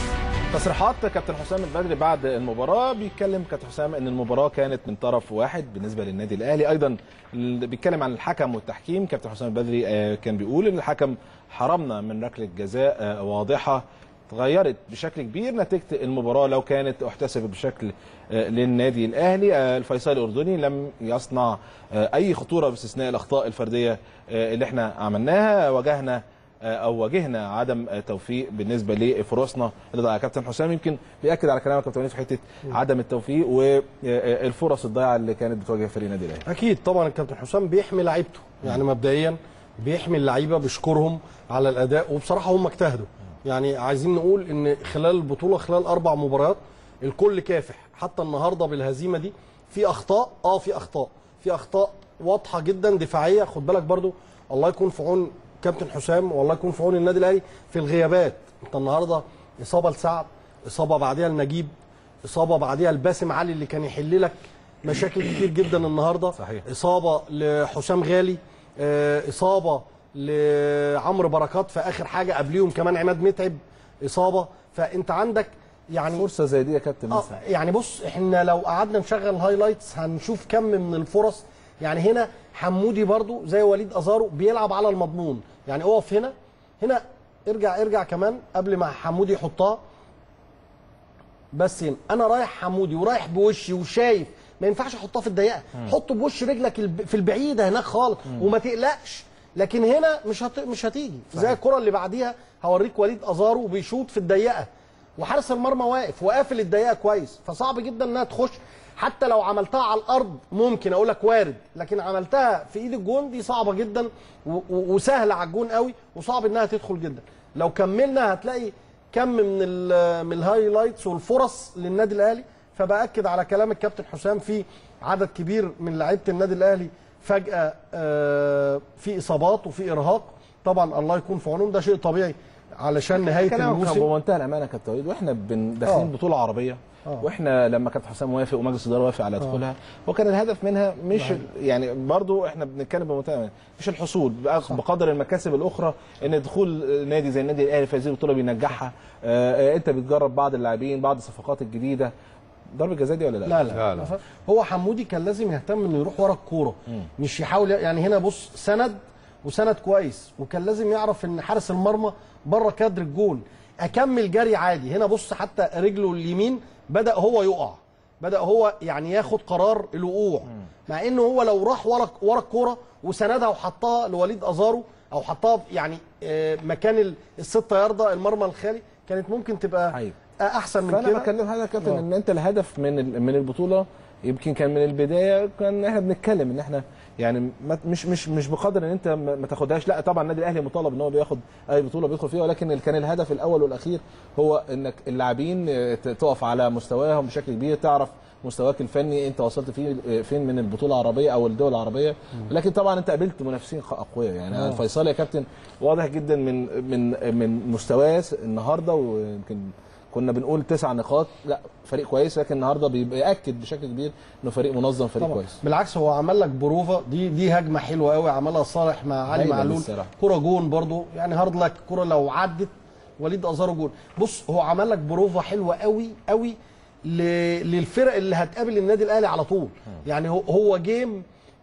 A: تصريحات كابتن حسام البدري بعد المباراه بيتكلم كابتن حسام ان المباراه كانت من طرف واحد بالنسبه للنادي الاهلي ايضا ال- بيتكلم عن الحكم والتحكيم كابتن حسام البدري آه، كان بيقول ان الحكم حرمنا من ركله جزاء آه، واضحه تغيرت بشكل كبير نتيجه المباراه لو كانت احتسبت بشكل آه، للنادي الاهلي آه، الفيصلي الاردني لم يصنع آه، اي خطوره باستثناء الاخطاء الفرديه آه، اللي احنا عملناها واجهنا آه، او واجهنا عدم آه، توفيق بالنسبه لفرصنا اللي ضاع كابتن حسام يمكن بياكد على كلامك كابتن وليد في حته عدم التوفيق والفرص الضايعه اللي كانت بتواجه فريق النادي الاهلي
C: اكيد طبعا الكابتن حسام بيحمي لعيبته يعني مبدئيا بيحمي اللعيبه بيشكرهم على الاداء وبصراحه هم اجتهدوا يعني عايزين نقول ان خلال البطوله خلال اربع مباريات الكل كافح حتى النهارده بالهزيمه دي في اخطاء اه في اخطاء في اخطاء واضحه جدا دفاعيه خد بالك برضو الله يكون في عون كابتن حسام والله يكون في عون النادي الاهلي في الغيابات انت النهارده اصابه لسعد اصابه بعديها لنجيب اصابه بعديها لباسم علي اللي كان يحل لك مشاكل كتير جدا النهارده
A: صحيح.
C: اصابه لحسام غالي آه، اصابه لعمرو بركات في اخر حاجه قبليهم كمان عماد متعب اصابه فانت عندك يعني
A: فرصه زي دي يا كابتن
C: آه
A: مثلا
C: يعني بص احنا لو قعدنا نشغل هايلايتس هنشوف كم من الفرص يعني هنا حمودي برضو زي وليد ازارو بيلعب على المضمون يعني اقف هنا هنا ارجع ارجع كمان قبل ما حمودي يحطها بس هنا انا رايح حمودي ورايح بوشي وشايف ما ينفعش احطها في الضيقه حطه بوش رجلك الب- في البعيده هناك خالص وما تقلقش لكن هنا مش هت... مش هتيجي زي الكره اللي بعديها هوريك وليد ازارو بيشوط في الضيقه وحارس المرمى واقف وقافل الضيقه كويس فصعب جدا انها تخش حتى لو عملتها على الارض ممكن اقول لك وارد لكن عملتها في ايد الجون دي صعبه جدا و... و... وسهله على الجون قوي وصعب انها تدخل جدا لو كملنا هتلاقي كم من ال... من الهايلايتس والفرص للنادي الاهلي فباكد على كلام الكابتن حسام في عدد كبير من لعيبه النادي الاهلي فجاه آه، في اصابات وفي ارهاق طبعا الله يكون في عونهم ده شيء طبيعي علشان نهايه
A: كلامك
C: الموسم
A: بمنتهى الامانه يا كابتن وليد واحنا بن- داخلين
C: آه.
A: بطوله عربيه
C: آه.
A: واحنا لما كابتن حسام وافق ومجلس الاداره وافق على دخولها هو كان الهدف منها مش
C: صحيح.
A: يعني برضو احنا بنتكلم بمنتهى الأمانة، مش الحصول بقى- بقدر المكاسب الاخرى ان دخول نادي زي النادي الاهلي في هذه البطوله بينجحها آه، آه، انت بتجرب بعض اللاعبين بعض الصفقات الجديده ضربه جزاء دي ولا لا؟
C: لا لا, لا, لا. هو حمودي كان لازم يهتم انه يروح ورا الكوره مش يحاول يعني هنا بص سند وسند كويس وكان لازم يعرف ان حارس المرمى بره كادر الجول اكمل جري عادي هنا بص حتى رجله اليمين بدا هو يقع بدا هو يعني ياخد قرار الوقوع مع انه هو لو راح ورا ورا الكوره وسندها وحطها لوليد ازارو او حطها يعني آه، مكان ال- الستة ياردة المرمى الخالي كانت ممكن تبقى
A: أيوة.
C: احسن من
A: فانا
C: كده
A: بكلم هذا يا كابتن
C: آه.
A: ان انت الهدف من ال- من البطوله يمكن كان من البدايه كان احنا بنتكلم ان احنا يعني ما- مش مش مش بقدر ان انت ما ما تاخدهاش لا طبعا النادي الاهلي مطالب ان هو بياخد اي بطوله بيدخل فيها ولكن ال- كان الهدف الاول والاخير هو انك اللاعبين آه، ت- تقف على مستواهم بشكل كبير تعرف مستواك الفني انت وصلت فيه آه، فين من البطوله العربيه او الدول العربيه لكن طبعا انت قابلت منافسين خ- اقوياء يعني
C: آه.
A: الفيصل يا كابتن واضح جدا من من من مستواه النهارده ويمكن كنا بنقول تسع نقاط لا فريق كويس لكن النهارده بيأكد بشكل كبير انه فريق منظم فريق
C: طبعا.
A: كويس
C: بالعكس هو عمل لك بروفا دي دي هجمه حلوه قوي عملها صالح مع علي
A: هايلة
C: معلول
A: بالصراحة.
C: كره جون برضو يعني هارد لك كره لو عدت وليد ازارو جون بص هو عمل لك بروفا حلوه قوي قوي ل- للفرق اللي هتقابل النادي الاهلي على طول يعني هو هو جيم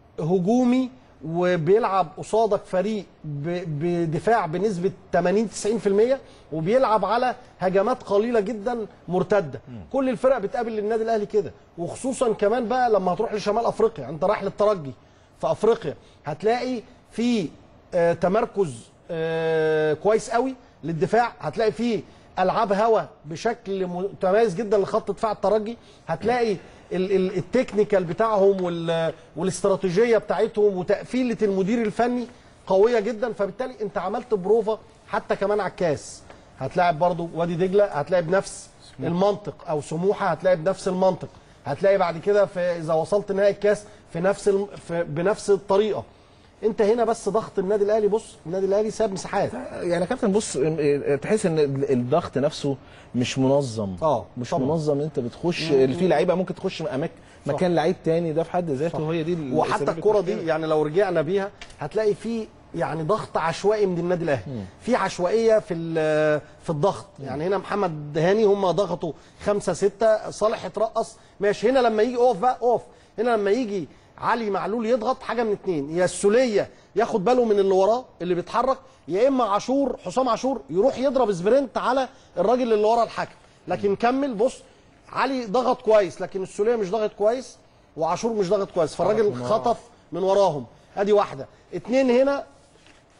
C: هجومي وبيلعب قصادك فريق ب- بدفاع بنسبه 80 90% وبيلعب على هجمات قليله جدا مرتده كل الفرق بتقابل النادي الاهلي كده وخصوصا كمان بقى لما هتروح لشمال افريقيا انت رايح للترجي في افريقيا هتلاقي في آه، تمركز آه، كويس قوي للدفاع هتلاقي فيه العاب هوا بشكل متميز جدا لخط دفاع الترجي هتلاقي ال- ال- التكنيكال بتاعهم وال- والاستراتيجيه بتاعتهم وتقفيله المدير الفني قويه جدا فبالتالي انت عملت بروفا حتى كمان على الكاس هتلاعب برضو وادي دجله هتلاقي بنفس المنطق او سموحه هتلاقي بنفس المنطق هتلاقي بعد كده في اذا وصلت نهائي الكاس في نفس الم... في بنفس الطريقه انت هنا بس ضغط النادي الاهلي بص النادي الاهلي ساب مساحات
A: يعني يا كابتن بص ام- تحس ان ال- الضغط نفسه مش منظم
C: اه
A: مش
C: طبعا.
A: منظم انت بتخش
C: مم.
A: في لعيبه ممكن تخش أماك
C: صح.
A: مكان لعيب تاني ده في حد ذاته
C: صح.
A: هي دي ال-
C: وحتى
A: سبب
C: الكره
A: المشكلة.
C: دي يعني لو رجعنا بيها هتلاقي في يعني ضغط عشوائي من النادي الاهلي في عشوائيه في ال- في الضغط يعني هنا محمد هاني هم ضغطوا خمسة ستة صالح اترقص ماشي هنا لما يجي اقف بقى اقف هنا لما يجي علي معلول يضغط حاجه من اتنين يا السوليه ياخد باله من اللي وراه اللي بيتحرك يا اما عاشور حسام عاشور يروح يضرب سبرنت على الراجل اللي ورا الحكم لكن كمل بص علي ضغط كويس لكن السوليه مش ضغط كويس وعاشور مش ضغط كويس فالراجل
A: من وراه.
C: خطف من وراهم ادي واحده اتنين هنا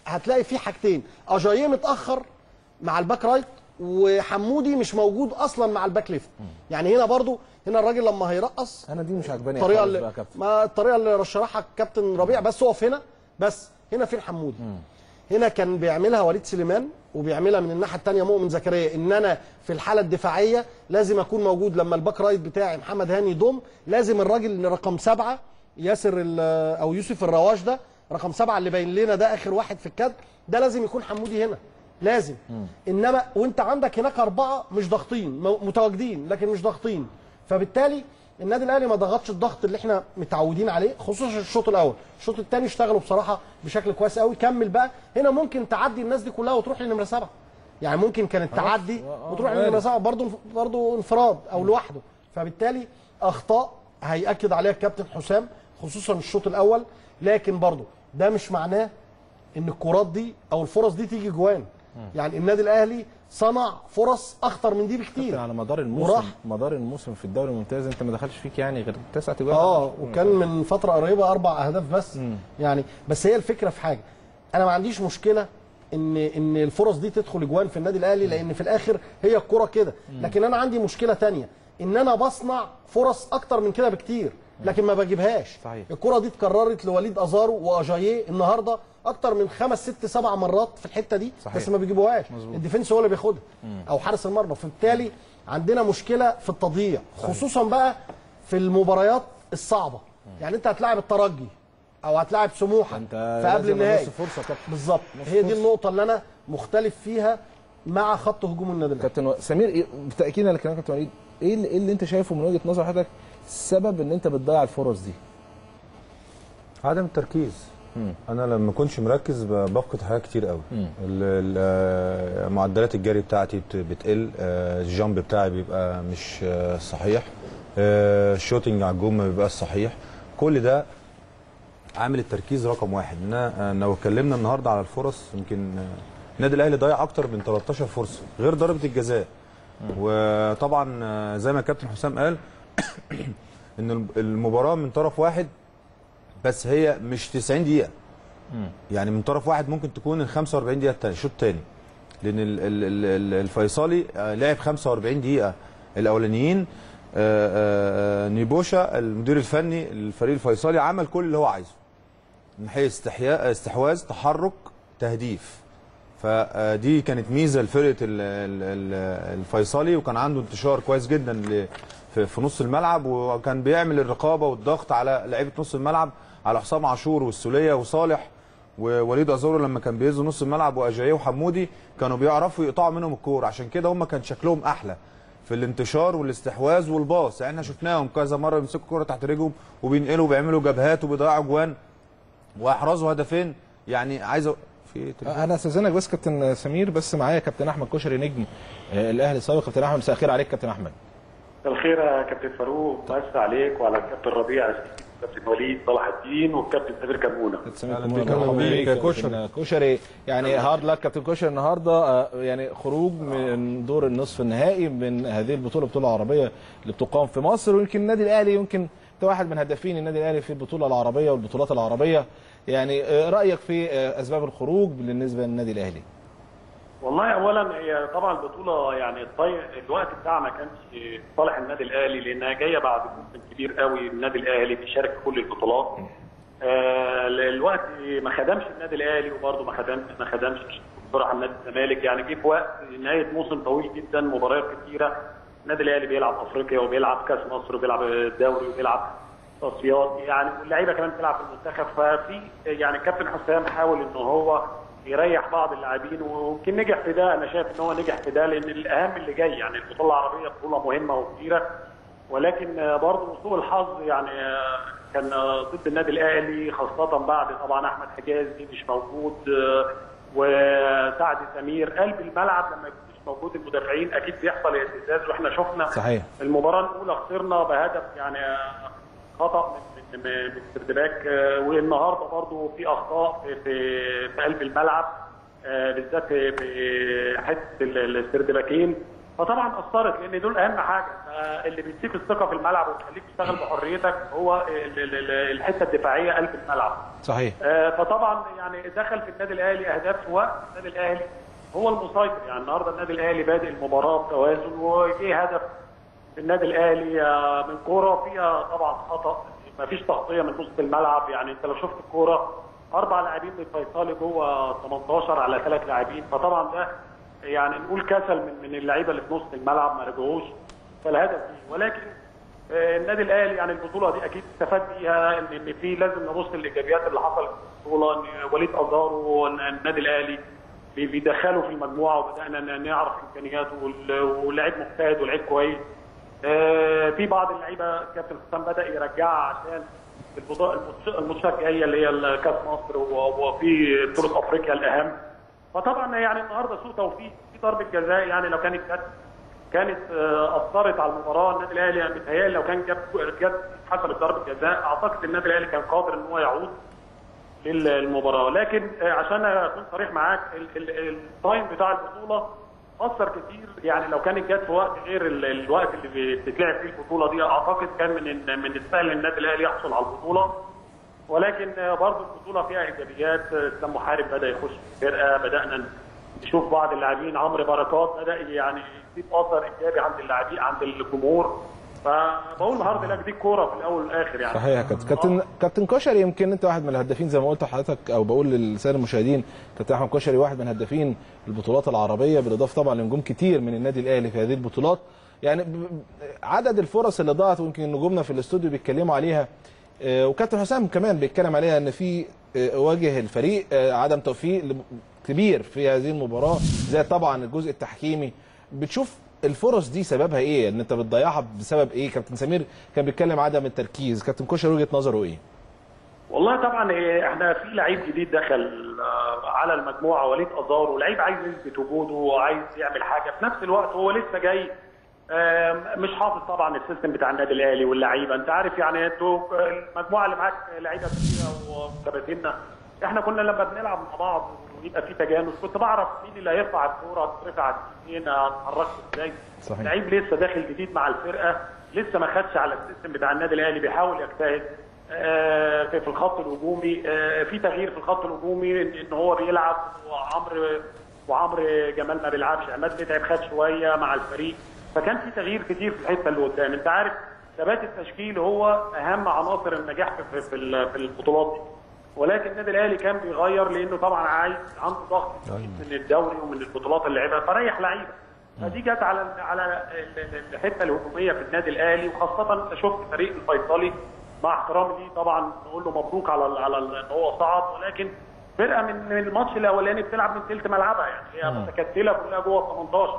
C: هتلاقي في حاجتين اجاييه متاخر مع الباك رايت وحمودي مش موجود اصلا مع الباك ليفت يعني هنا برضو هنا الراجل لما هيرقص
A: انا دي مش عجباني
C: الطريقه
A: خالص
C: اللي
A: بقى يا كابتن.
C: ما الطريقه اللي شرحها الكابتن ربيع بس اقف هنا بس هنا فين حمودي هنا كان بيعملها وليد سليمان وبيعملها من الناحيه الثانيه مؤمن زكريا ان انا في الحاله الدفاعيه لازم اكون موجود لما الباك رايت بتاعي محمد هاني يضم لازم الراجل رقم سبعه ياسر ال- او يوسف الرواش ده رقم سبعه اللي باين لنا ده اخر واحد في الكادر ده لازم يكون حمودي هنا لازم انما وانت عندك هناك اربعه مش ضاغطين مو- متواجدين لكن مش ضاغطين فبالتالي النادي الاهلي ما ضغطش الضغط اللي احنا متعودين عليه خصوصا الشوط الاول الشوط الثاني اشتغلوا بصراحه بشكل كويس قوي كمل بقى هنا ممكن تعدي الناس دي كلها وتروح لنمره سبعه يعني ممكن كانت تعدي وتروح
A: وارد.
C: لنمره سبعه برضه برضه انفراد او لوحده فبالتالي اخطاء هياكد عليها الكابتن حسام خصوصا الشوط الاول لكن برضه ده مش معناه ان الكرات دي او الفرص دي تيجي جوان يعني النادي الاهلي صنع فرص اخطر من دي بكتير
A: على مدار
C: وراح.
A: الموسم مدار الموسم في الدوري الممتاز انت ما دخلش فيك يعني غير تسعة اجوان
C: اه وكان من فتره قريبه اربع اهداف بس يعني بس هي الفكره في حاجه انا ما عنديش مشكله ان ان الفرص دي تدخل اجوان في النادي الاهلي لان في الاخر هي الكره كده لكن انا عندي مشكله تانية ان انا بصنع فرص اكتر من كده بكتير لكن ما بجيبهاش
A: صحيح.
C: الكره دي اتكررت لوليد ازارو واجاييه النهارده اكتر من خمس ست سبع مرات في الحته دي
A: صحيح.
C: بس ما بيجيبوهاش
A: مظبوط.
C: الديفنس هو اللي بياخدها او حارس المرمى فبالتالي عندنا مشكله في التضييع خصوصا بقى في المباريات الصعبه يعني انت هتلاعب الترجي او هتلاعب سموحه
A: انت
C: في قبل
A: لازم
C: النهائي
A: نص فرصه كابتن
C: بالظبط
A: نص
C: هي دي
A: فرصة.
C: النقطه اللي انا مختلف فيها مع خط هجوم النادي الاهلي
A: كابتن و- سمير إيه بالتاكيد على كلام كابتن وليد ايه اللي, إيه اللي انت شايفه من وجهه نظر حضرتك السبب ان انت بتضيع الفرص دي
D: عدم التركيز انا لما كنتش مركز ب- بفقد حاجات كتير قوي ال- ال- آه، معدلات الجري بتاعتي بت- بتقل آه، الجامب بتاعي بيبقى مش آه، صحيح آه، الشوتنج على الجون ما بيبقاش صحيح كل ده عامل التركيز رقم واحد إن أنا- آه، لو اتكلمنا النهارده على الفرص يمكن آه، النادي الاهلي ضيع اكتر من 13 فرصه غير ضربه الجزاء وطبعا آه، زي ما الكابتن حسام قال ان الم- المباراه من طرف واحد بس هي مش 90 دقيقه يعني من طرف واحد ممكن تكون ال 45 دقيقه الثاني الشوط الثاني لان ال- ال- ال- ال- الفيصلي آه، لعب 45 دقيقه الاولانيين آه، آه، نيبوشا المدير الفني للفريق الفيصلي عمل كل اللي هو عايزه من حيث استحياء استحواذ تحرك تهديف فدي كانت ميزه لفرقه ال- ال- ال- الفيصلي وكان عنده انتشار كويس جدا ل- في في نص الملعب وكان بيعمل الرقابه والضغط على لعيبه نص الملعب على حسام عاشور والسوليه وصالح ووليد ازارو لما كان بيهز نص الملعب واجاييه وحمودي كانوا بيعرفوا يقطعوا منهم الكور عشان كده هم كان شكلهم احلى في الانتشار والاستحواذ والباص يعني احنا شفناهم كذا مره بيمسكوا الكوره تحت رجلهم وبينقلوا وبيعملوا جبهات وبيضيعوا جوان واحرزوا هدفين يعني عايز أ- في تليفون؟
A: انا استاذنك بس كابتن سمير بس معايا كابتن احمد كشري نجم آه، الاهلي السابق كابتن احمد مساء الخير عليك كابتن احمد
T: مساء الخير يا كابتن فاروق مساء عليك وعلى الكابتن ربيع الكابتن وليد صلاح الدين والكابتن سمير كمونه
A: كابتن كشري يعني هارد لك كابتن كشري النهارده آه، يعني خروج من دور النصف النهائي من هذه البطوله البطوله العربيه اللي بتقام في مصر ويمكن النادي الاهلي يمكن انت واحد من هدافين النادي الاهلي في البطوله العربيه والبطولات العربيه يعني آه، رايك في آه، اسباب الخروج بالنسبه للنادي الاهلي
T: والله اولا هي طبعا البطوله يعني الطي... الوقت بتاعها ما كانش في صالح النادي الاهلي لانها جايه بعد موسم كبير قوي النادي الاهلي بيشارك في كل البطولات آه الوقت ما خدمش النادي الاهلي وبرضه ما خدمش ما خدمش بصراحه النادي الزمالك يعني جه في وقت نهايه موسم طويل جدا مباريات كتيره النادي الاهلي بيلعب افريقيا وبيلعب كاس مصر وبيلعب الدوري وبيلعب تصفيات يعني واللعيبه كمان بتلعب في المنتخب ففي يعني كابتن حسام حاول ان هو يريح بعض اللاعبين ويمكن نجح في ده انا شايف ان هو نجح في ده لان الاهم اللي جاي يعني البطوله العربيه بطوله مهمه وكبيره ولكن آه، برضه سوء الحظ يعني آه، كان آه، ضد النادي الاهلي خاصه بعد طبعا احمد حجازي مش موجود آه، وسعد سمير قلب الملعب لما يكون مش موجود المدافعين اكيد بيحصل اهتزاز واحنا شفنا
A: صحيح.
T: المباراه الاولى خسرنا بهدف يعني آه، خطا من من من سردباك آه، والنهارده برضو في اخطاء في في, في قلب الملعب آه، بالذات في- في حته ال- السردباكين فطبعا اثرت لان دول اهم حاجه آه، اللي بيديك الثقه في الملعب ويخليك تشتغل بحريتك هو ال- ال- ال- الحته الدفاعيه قلب الملعب
A: صحيح
T: آه، فطبعا يعني دخل في النادي الاهلي اهداف في وقت النادي الاهلي هو المسيطر يعني النهارده النادي الاهلي بادئ المباراه بتوازن وجه هدف في النادي الاهلي آه، من كوره فيها طبعا خطا ما فيش تغطيه من نص الملعب يعني انت لو شفت الكوره اربع لاعبين من فيصلي جوه 18 على ثلاث لاعبين فطبعا ده يعني نقول كسل من من اللعيبه اللي في نص الملعب ما رجعوش فالهدف دي ولكن آه، النادي الاهلي يعني البطوله دي اكيد استفاد بيها ان ان في لازم نبص للايجابيات اللي حصلت في البطوله ان وليد ازارو النادي الاهلي بي- بيدخله في المجموعه وبدانا ن- نعرف امكانياته وال- ولاعيب مجتهد ولاعيب كويس آه، في بعض اللعيبه كابتن حسام بدا يرجعها عشان البطوله الماتش- الماتشات الجايه اللي هي كاس مصر و- وفي بطوله افريقيا الاهم فطبعا يعني النهارده سوء توفيق في ضربه جزاء يعني لو كانت جت كانت آه، اثرت على المباراه النادي الاهلي يعني متهيألي لو كان جاب جت حسبت ضربه جزاء اعتقد النادي الاهلي كان قادر ان هو يعود للمباراه لكن آه، عشان اكون صريح معاك ال- ال- التايم بتاع البطوله اثر كتير يعني لو كانت جت في وقت غير ال- الوقت اللي بتتلعب فيه البطوله دي اعتقد كان من ال- من السهل النادي الاهلي يحصل على البطوله ولكن آه، برضه البطوله فيها ايجابيات آه، اسلام محارب بدا يخش في الفرقه بدانا نشوف بعض اللاعبين عمرو بركات بدا يعني يسيب اثر ايجابي عند اللاعبين عند الجمهور فبقول هارد لك دي الكوره في الاول والاخر يعني
A: صحيح يا كابتن كابتن كابتن كشري يمكن انت واحد من الهدافين زي ما قلت لحضرتك او بقول للساده المشاهدين كابتن احمد كشري واحد من هدافين البطولات العربيه بالاضافه طبعا لنجوم كتير من النادي الاهلي في هذه البطولات يعني ب- ب- عدد الفرص اللي ضاعت ويمكن نجومنا في الاستوديو بيتكلموا عليها آه، وكابتن حسام كمان بيتكلم عليها ان في آه، واجه الفريق آه، عدم توفيق لم- كبير في هذه المباراه زي طبعا الجزء التحكيمي بتشوف الفرص دي سببها ايه ان انت بتضيعها بسبب ايه كابتن سمير كان بيتكلم عدم التركيز كابتن كوشر وجهه نظره ايه
T: والله طبعا إيه، احنا في لعيب جديد دخل آه، على المجموعه وليد ازارو لعيب عايز يثبت وجوده وعايز يعمل حاجه في نفس الوقت هو لسه جاي آم، مش حافظ طبعا السيستم بتاع النادي الاهلي واللعيبه انت عارف يعني انتوا المجموعه اللي معاك لعيبه كتيره وكباتننا احنا كنا لما بنلعب مع بعض ويبقى في تجانس كنت بعرف مين اللي هيرفع الكوره ترفع على اليمين هتحركه ازاي
A: صحيح.
T: لعيب لسه داخل جديد مع الفرقه لسه ما خدش على السيستم بتاع النادي الاهلي بيحاول يجتهد آه، في في الخط الهجومي آه، في تغيير في الخط الهجومي ان إن هو بيلعب وعمرو وعمرو جمال ما بيلعبش عماد متعب خد شويه مع الفريق فكان في تغيير كتير في الحته اللي قدام انت عارف ثبات التشكيل هو اهم عناصر النجاح في في ال- في البطولات دي ولكن النادي الاهلي كان بيغير لانه طبعا عايز عنده ضغط كتير من الدوري ومن البطولات اللي لعبها فريح لعيبه فدي جت على على ال- ال- الحته الهجوميه في النادي الاهلي وخاصه انت شفت فريق الفيصلي مع احترامي ليه طبعا نقول له مبروك على ال- على ال- ان هو صعد ولكن فرقه من من الماتش الاولاني بتلعب من ثلث ملعبها يعني هي متكتله كلها جوه ال 18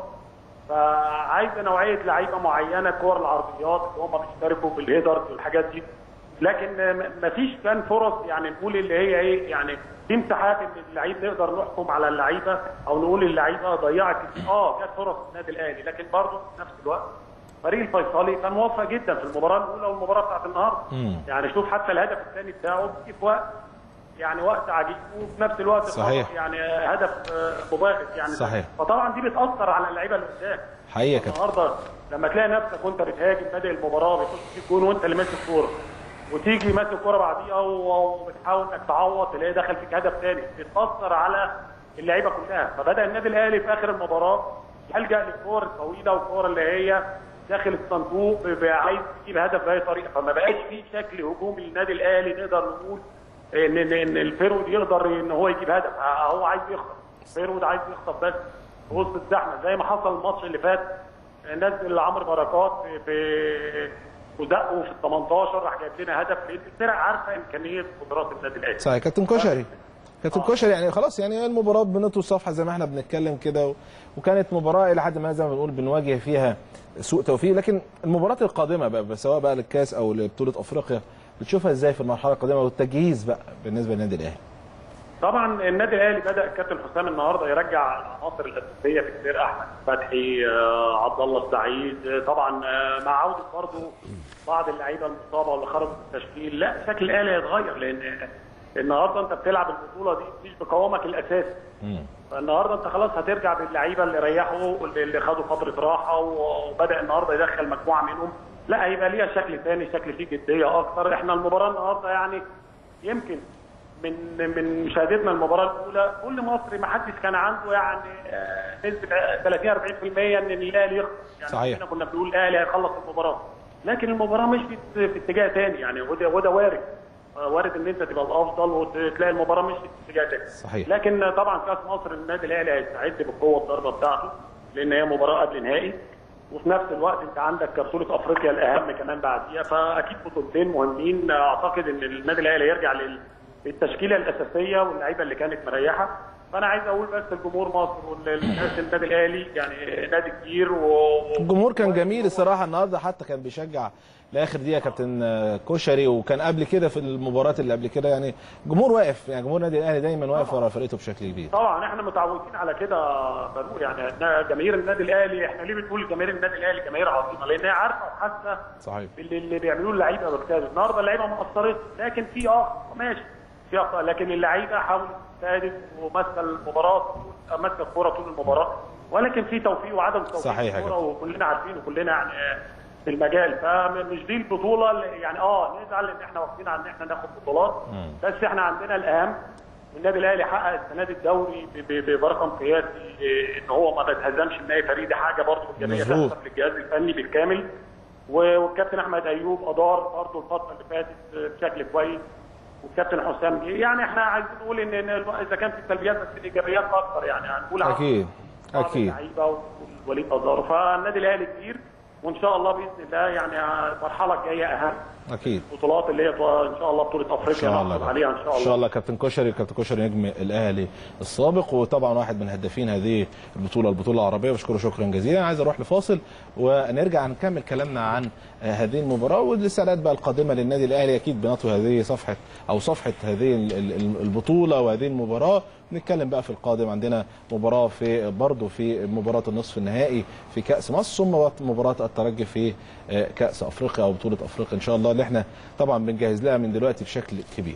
T: فعايزه نوعيه لعيبه معينه كور العرضيات اللي هم بيشتركوا في الهيدرز والحاجات دي لكن م- مفيش كان فرص يعني نقول اللي هي ايه يعني في مساحات ان اللعيب نقدر نحكم على اللعيبه او نقول اللعيبه ضيعت كتير. اه جت فرص النادي الاهلي لكن برضه في نفس الوقت فريق الفيصلي كان موفق جدا في المباراه الاولى والمباراه بتاعت النهارده يعني شوف حتى الهدف الثاني بتاعه بيجي في وقت يعني وقت عجيب وفي نفس الوقت
A: صحيح.
T: يعني هدف آه، مباغت يعني
A: صحيح.
T: فطبعا دي بتاثر على اللعيبه اللي قدام
A: حقيقه يا كابتن
T: النهارده لما تلاقي نفسك وانت بتهاجم بادئ المباراه بيخش فيك جون وانت اللي ماسك الكوره وتيجي ماسك الكوره بعديها و- وبتحاول انك تعوض تلاقي دخل فيك هدف ثاني بتاثر على اللعيبه كلها فبدا النادي الاهلي في اخر المباراه يلجا للكور الطويله والكور اللي هي داخل الصندوق بيبقى عايز يجيب هدف باي طريقه فما بقاش في شكل هجومي للنادي الاهلي نقدر نقول ان ان ان الفيرود يقدر ان هو يجيب هدف هو عايز يخطف الفيرود عايز يخطف بس في وسط الزحمه زي ما حصل الماتش اللي فات نزل عمرو بركات في في ودقه في ال 18 راح جايب لنا هدف لان الفرق عارفه امكانيه قدرات النادي الاهلي
A: صحيح كابتن كشري كابتن كشري يعني خلاص يعني المباراه بنطوي الصفحه زي ما احنا بنتكلم كده و... وكانت مباراه الى حد ما زي ما بنقول بنواجه فيها سوء توفيق لكن المباراه القادمه بقى سواء بقى للكاس او لبطوله افريقيا بتشوفها ازاي في المرحله القادمه والتجهيز بقى بالنسبه للنادي الاهلي
T: طبعا النادي الاهلي بدا الكابتن حسام النهارده يرجع العناصر الاساسيه في الفرقه احمد فتحي آه، عبد الله السعيد آه، طبعا آه، مع عوده برضه بعض اللعيبه المصابه واللي خرجوا من التشكيل لا شكل الاهلي هيتغير لان النهارده انت بتلعب البطوله دي مش بقوامك الاساسي فالنهارده انت خلاص هترجع باللعيبه اللي ريحوا واللي اللي خدوا فتره راحه وبدا النهارده يدخل مجموعه منهم لا هيبقى ليها شكل ثاني شكل فيه جديه اكتر احنا المباراه النهارده يعني يمكن من من مشاهدتنا المباراه الاولى كل مصري ما حدش كان عنده يعني آه، نسبه 30 40% ان الاهلي يخسر يعني
A: صحيح.
T: احنا كنا بنقول الاهلي هيخلص المباراه لكن المباراه مش في, في اتجاه ثاني يعني وده وده وارد آه، وارد ان انت تبقى الافضل وتلاقي المباراه مش في اتجاه ثاني
A: صحيح.
T: لكن طبعا كاس مصر النادي الاهلي هيستعد بقوه الضربه بتاعته لان هي مباراه قبل نهائي وفي نفس الوقت انت عندك بطوله افريقيا الاهم كمان بعديها فاكيد بطولتين مهمين اعتقد ان النادي الاهلي يرجع لل- للتشكيله الاساسيه واللعيبه اللي كانت مريحه فانا عايز اقول بس الجمهور مصر والناس النادي الاهلي يعني نادي كبير و...
A: الجمهور كان جميل الصراحه النهارده حتى كان بيشجع لاخر دقيقه كابتن آه، كشري وكان قبل كده في المباريات اللي قبل كده يعني جمهور واقف يعني جمهور النادي الاهلي دايما واقف ورا فرقته بشكل كبير
T: طبعا احنا متعودين على كده بنقول يعني إحنا جماهير النادي الاهلي احنا ليه بنقول جماهير النادي الاهلي جماهير عظيمه لان هي عارفه وحاسه
A: صحيح
T: اللي, اللي بيعملوه اللعيبه بجد النهارده اللعيبه ما قصرتش لكن في اه ماشي في اخطاء لكن اللعيبه حاولت تستهدف وماسكه المباراه ماسكه الكوره طول المباراه ولكن في توفيق وعدم توفيق
A: صحيح يا
T: في الكوره وكلنا عارفين وكلنا يعني آه، في المجال فمش دي البطوله اللي يعني اه نزعل ان احنا واخدين على ان احنا ناخد بطولات بس احنا عندنا الاهم النادي الاهلي حقق السنه دي الدوري ب- ب- برقم قياسي إيه، ان هو ما بيتهزمش ان اي فريق دي حاجه برضه ايجابيه
A: مظبوط.
T: تحسب للجهاز الفني بالكامل و- والكابتن احمد ايوب ادار برضه الفتره اللي فاتت بشكل كويس والكابتن حسام جه يعني احنا عايزين نقول ان إن اذا كان في السلبيات بس الايجابيات اكتر يعني هنقول على
A: اكيد
T: بعض
A: اكيد
T: اللعيبه ووليد ازارو فالنادي الاهلي كبير وان شاء الله باذن الله يعني المرحله الجايه اهم
A: اكيد
T: البطولات اللي هي ان شاء الله بطوله
A: ان
T: افريقيا
A: شاء الله
T: نحصل عليها ان شاء الله
A: ان شاء الله كابتن كشري كابتن كشري نجم الاهلي السابق وطبعا واحد من هدافين هذه البطوله البطوله العربيه بشكره شكرا جزيلا عايز اروح لفاصل ونرجع نكمل كلامنا عن آه، هذه المباراه والاستعداد بقى القادمه للنادي الاهلي اكيد بنطوي هذه صفحه او صفحه هذه ال- ال- البطوله وهذه المباراه نتكلم بقى في القادم عندنا مباراه في برضه في مباراه النصف النهائي في كاس مصر ثم مباراه الترجي في آه، كاس افريقيا او بطوله افريقيا ان شاء الله اللي احنا طبعا بنجهز لها من دلوقتي بشكل كبير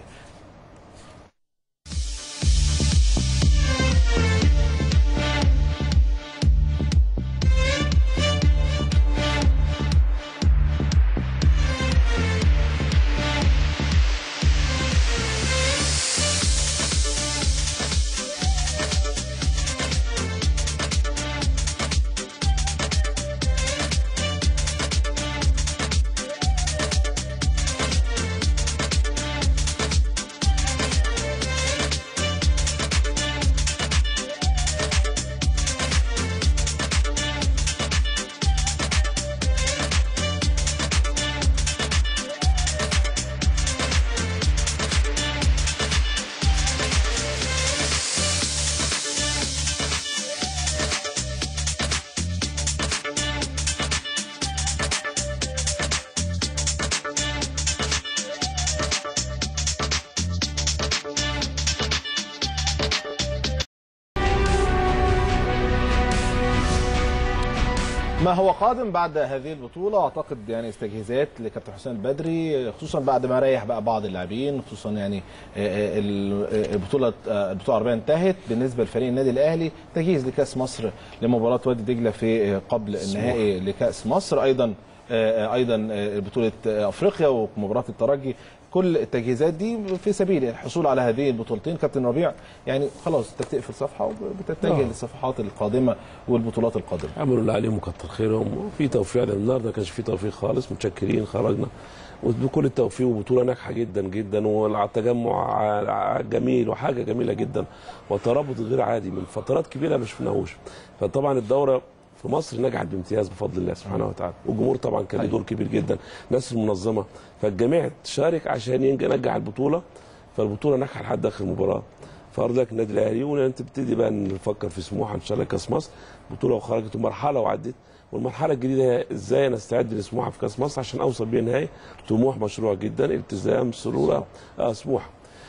A: ما هو قادم بعد هذه البطولة أعتقد يعني استجهازات لكابتن حسين البدري خصوصا بعد ما ريح بقى بعض اللاعبين خصوصا يعني آه، آه، ال- البطولة آه، البطولة العربية انتهت بالنسبة لفريق النادي الأهلي تجهيز لكأس مصر لمباراة وادي دجلة في آه، قبل النهائي لكأس مصر أيضا آه، آه، أيضا آه، بطولة آه، أفريقيا ومباراة الترجي كل التجهيزات دي في سبيل الحصول على هذه البطولتين كابتن ربيع يعني خلاص انت بتقفل صفحه وبتتجه
B: آه.
A: للصفحات القادمه والبطولات القادمه
B: عملوا اللي عليهم وكتر خيرهم وفي توفيق لأن النهارده ما كانش في توفيق خالص متشكرين خرجنا وبكل التوفيق وبطوله ناجحه جدا جدا والتجمع ع- جميل وحاجه جميله جدا وترابط غير عادي من فترات كبيره ما شفناهوش فطبعا الدوره في مصر نجحت بامتياز بفضل الله سبحانه وتعالى والجمهور طبعا كان له دور كبير جدا الناس المنظمه فالجميع تشارك عشان ينج- ينجح البطوله فالبطوله ناجحه لحد اخر مباراه فارض لك النادي الاهلي ونبتدي بقى نفكر في سموحه ان شاء الله كاس مصر بطوله وخرجت مرحله وعدت والمرحله الجديده هي ازاي انا استعد لسموحه في كاس مصر عشان اوصل بيها نهائي طموح مشروع جدا التزام سروره اه سموحه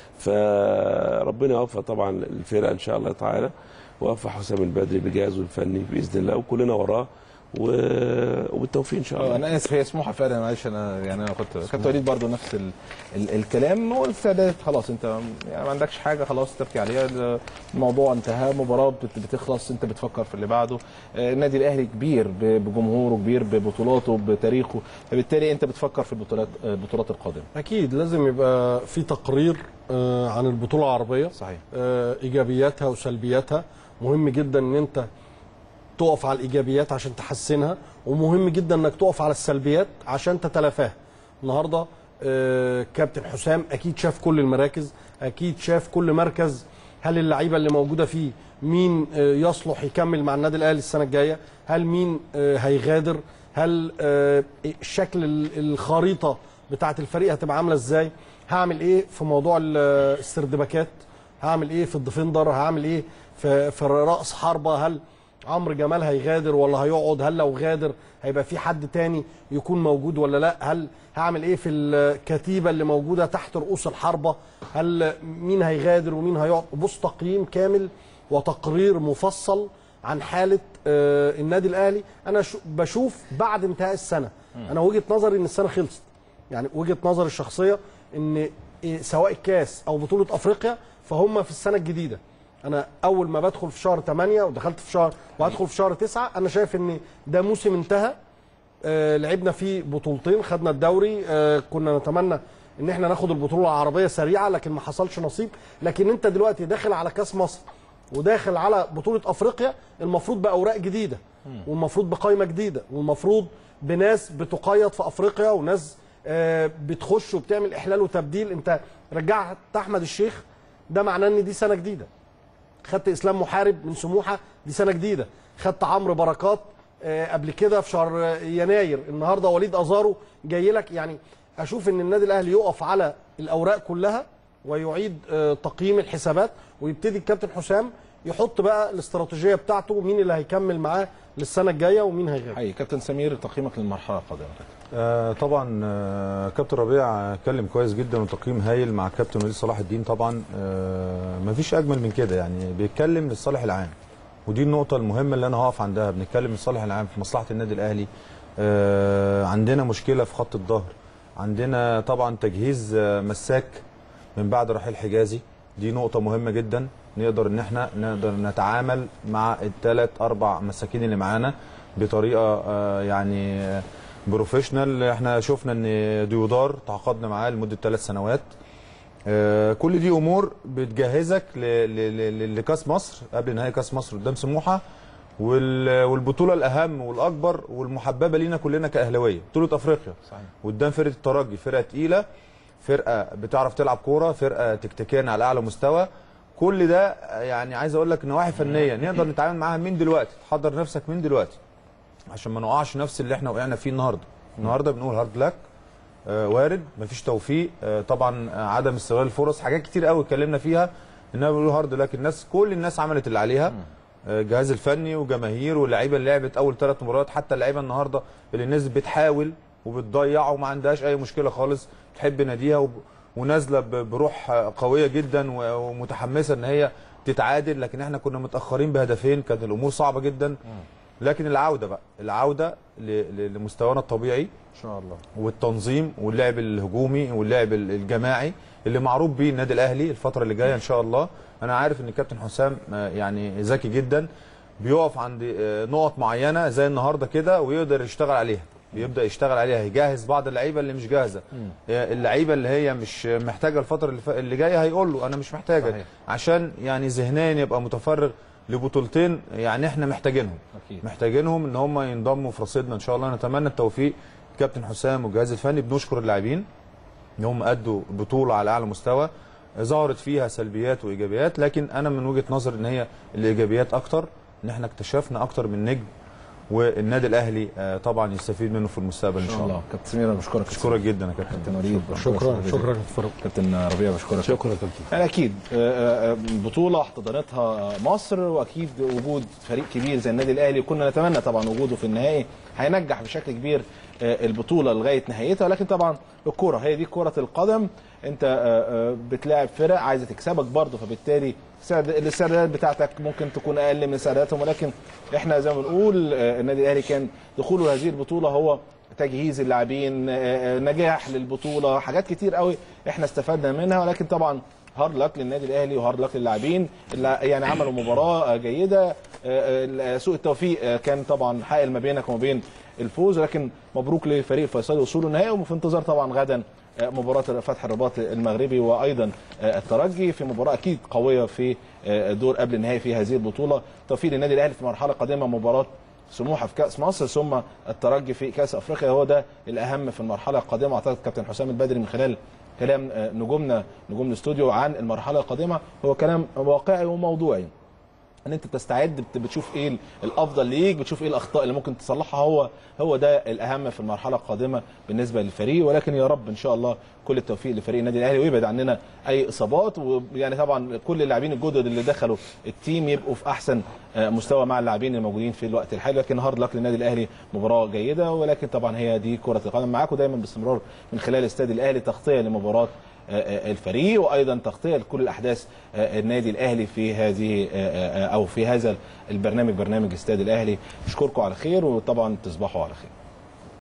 B: فربنا يوفق طبعا الفرقه ان شاء الله تعالى ويوفق حسام البدري بجهازه الفني باذن الله وكلنا وراه و... وبالتوفيق ان شاء الله
A: انا اسف هي سموحه فعلا معلش انا يعني انا كنت كابتن وليد برضو نفس ال... ال... الكلام هو الاستعداد خلاص انت يعني ما عندكش حاجه خلاص تبكي عليها الموضوع انتهى مباراه بت... بتخلص انت بتفكر في اللي بعده آه، النادي الاهلي كبير ب... بجمهوره كبير ببطولاته بتاريخه فبالتالي انت بتفكر في البطولات آه، البطولات القادمه
C: اكيد لازم يبقى في تقرير آه، عن البطوله العربيه
A: صحيح
C: آه، ايجابياتها وسلبياتها مهم جدا ان انت تقف على الايجابيات عشان تحسنها ومهم جدا انك تقف على السلبيات عشان تتلافاها النهارده آه، كابتن حسام اكيد شاف كل المراكز اكيد شاف كل مركز هل اللعيبه اللي موجوده فيه مين آه، يصلح يكمل مع النادي الاهلي السنه الجايه هل مين آه، هيغادر هل آه، شكل ال- الخريطه بتاعه الفريق هتبقى عامله ازاي هعمل ايه في موضوع ال- السردباكات هعمل ايه في الديفندر هعمل ايه في في راس حربه هل عمرو جمال هيغادر ولا هيقعد هل لو غادر هيبقى في حد تاني يكون موجود ولا لا هل هعمل ايه في الكتيبه اللي موجوده تحت رؤوس الحربه هل مين هيغادر ومين هيقعد بص تقييم كامل وتقرير مفصل عن حاله آه، النادي الاهلي انا شو- بشوف بعد انتهاء السنه انا وجهه نظري ان السنه خلصت يعني وجهه نظري الشخصيه ان إيه سواء الكاس او بطوله افريقيا فهم في السنه الجديده انا اول ما بدخل في شهر 8 ودخلت في شهر وهدخل في شهر 9 انا شايف ان ده موسم انتهى آه لعبنا فيه بطولتين خدنا الدوري آه كنا نتمنى ان احنا ناخد البطوله العربيه سريعه لكن ما حصلش نصيب لكن انت دلوقتي داخل على كاس مصر وداخل على بطوله افريقيا المفروض باوراق جديده والمفروض بقائمه جديده والمفروض بناس بتقيد في افريقيا وناس آه، بتخش وبتعمل احلال وتبديل انت رجعت احمد الشيخ ده معناه ان دي سنه جديده خدت اسلام محارب من سموحه دي سنه جديده خدت عمرو بركات آه، قبل كده في شهر آه، يناير النهارده وليد ازارو جاي لك يعني اشوف ان النادي الاهلي يقف على الاوراق كلها ويعيد آه، تقييم الحسابات ويبتدي الكابتن حسام يحط بقى الاستراتيجيه بتاعته مين اللي هيكمل معاه للسنه الجايه ومين هيغير
A: حقيقي كابتن سمير تقييمك للمرحله القادمه
D: آه طبعا آه كابتن ربيع اتكلم كويس جدا وتقييم هايل مع كابتن وليد صلاح الدين طبعا آه مفيش اجمل من كده يعني بيتكلم للصالح العام ودي النقطه المهمه اللي انا هقف عندها بنتكلم للصالح العام في مصلحه النادي الاهلي آه عندنا مشكله في خط الظهر عندنا طبعا تجهيز آه مساك من بعد رحيل حجازي دي نقطه مهمه جدا نقدر ان احنا نقدر نتعامل مع الثلاث اربع مساكين اللي معانا بطريقه آه يعني آه بروفيشنال احنا شفنا ان ديودار تعاقدنا معاه لمده ثلاث سنوات آه، كل دي امور بتجهزك ل- ل- ل- لكاس مصر قبل نهائي كاس مصر قدام سموحه وال- والبطوله الاهم والاكبر والمحببه لينا كلنا كاهلاويه بطوله افريقيا
A: صحيح.
D: قدام فرقه الترجي فرقه تقيله فرقه بتعرف تلعب كوره فرقه تكتيكيا على اعلى مستوى كل ده يعني عايز اقول لك نواحي فنيه نقدر نتعامل معاها من دلوقتي تحضر نفسك من دلوقتي عشان ما نقعش نفس اللي احنا وقعنا فيه النهارده النهارده بنقول هارد لك آه وارد مفيش توفيق آه طبعا آه عدم استغلال الفرص حاجات كتير قوي اتكلمنا فيها انها بيقولوا هارد لك الناس كل الناس عملت اللي عليها آه، الجهاز الفني وجماهير واللعيبه اللي لعبت اول ثلاث مباريات حتى اللعيبه النهارده اللي نزلت بتحاول وبتضيع وما عندهاش اي مشكله خالص تحب ناديها وب... ونازله ب- بروح آه، قويه جدا و- ومتحمسه ان هي تتعادل لكن احنا كنا متاخرين بهدفين كانت الامور صعبه جدا لكن العوده بقى العوده ل... ل- لمستوانا الطبيعي
A: ان شاء الله
D: والتنظيم واللعب الهجومي واللعب ال- الجماعي اللي معروف بيه النادي الاهلي الفتره اللي جايه ان شاء الله انا عارف ان الكابتن حسام آه، يعني ذكي جدا بيقف عند آه، نقط معينه زي النهارده كده ويقدر يشتغل عليها بيبدا يشتغل عليها يجهز بعض اللعيبه اللي مش جاهزه آه، اللعيبه اللي هي مش محتاجه الفتره اللي, ف... اللي جايه هيقول له انا مش محتاجه
A: صحيح.
D: عشان يعني ذهنيا يبقى متفرغ لبطولتين يعني احنا محتاجينهم
A: أكيد.
D: محتاجينهم ان هم ينضموا في رصيدنا ان شاء الله نتمنى التوفيق كابتن حسام والجهاز الفني بنشكر اللاعبين ان هم ادوا بطوله على اعلى مستوى ظهرت فيها سلبيات وايجابيات لكن انا من وجهه نظري ان هي الايجابيات اكتر ان احنا اكتشفنا اكتر من نجم والنادي الاهلي آه، طبعا يستفيد منه في المستقبل ان شاء الله
A: كابتن سمير انا بشكرك
D: اشكرك جدا يا كابتن
A: كابتن وليد
C: شكرا
A: بشكرك.
C: شكرا شكرا
A: كابتن ربيع بشكرك
B: شكرا يا كابتن
A: يعني اكيد آه، آه، بطوله احتضنتها مصر واكيد وجود فريق كبير زي النادي الاهلي وكنا نتمنى طبعا وجوده في النهائي هينجح بشكل كبير آه، البطوله لغايه نهايتها ولكن طبعا الكوره هي دي كره القدم انت آه، آه، بتلاعب فرق عايزه تكسبك برضه فبالتالي استعد- الاستعدادات بتاعتك ممكن تكون اقل من استعداداتهم ولكن احنا زي ما بنقول آه، النادي الاهلي كان دخوله هذه البطوله هو تجهيز اللاعبين آه، آه، نجاح للبطوله حاجات كتير قوي احنا استفدنا منها ولكن طبعا هارد لك للنادي الاهلي وهارد لك للاعبين اللي يعني عملوا مباراه آه، جيده آه، آه، سوء التوفيق آه، كان طبعا حائل ما بينك وما بين الفوز لكن مبروك لفريق الفيصلي وصوله النهائي وفي انتظار طبعا غدا آه، مباراه فتح الرباط المغربي وايضا آه، الترجي في مباراه اكيد قويه في آه، دور قبل النهائي في هذه البطوله توفيق للنادي الاهلي في مرحله قادمه مباراه سموحه في كاس مصر ثم الترجي في كاس افريقيا هو ده الاهم في المرحله القادمه اعتقد كابتن حسام البدري من خلال كلام آه، نجومنا نجوم الاستوديو عن المرحله القادمه هو كلام واقعي وموضوعي ان انت تستعد بت- بتشوف ايه الافضل ليك بتشوف ايه الاخطاء اللي ممكن تصلحها هو هو ده الاهم في المرحله القادمه بالنسبه للفريق ولكن يا رب ان شاء الله كل التوفيق لفريق النادي الاهلي ويبعد عننا اي اصابات ويعني طبعا كل اللاعبين الجدد اللي دخلوا التيم يبقوا في احسن آه، مستوى مع اللاعبين الموجودين في الوقت الحالي لكن هارد لك للنادي الاهلي مباراه جيده ولكن طبعا هي دي كره القدم معاكم دايما باستمرار من خلال استاد الاهلي تغطيه لمباراه آه، آه، الفريق وايضا تغطيه لكل الاحداث آه، النادي الاهلي في هذه آه، آه، او في هذا البرنامج برنامج استاد الاهلي اشكركم على خير وطبعا تصبحوا على خير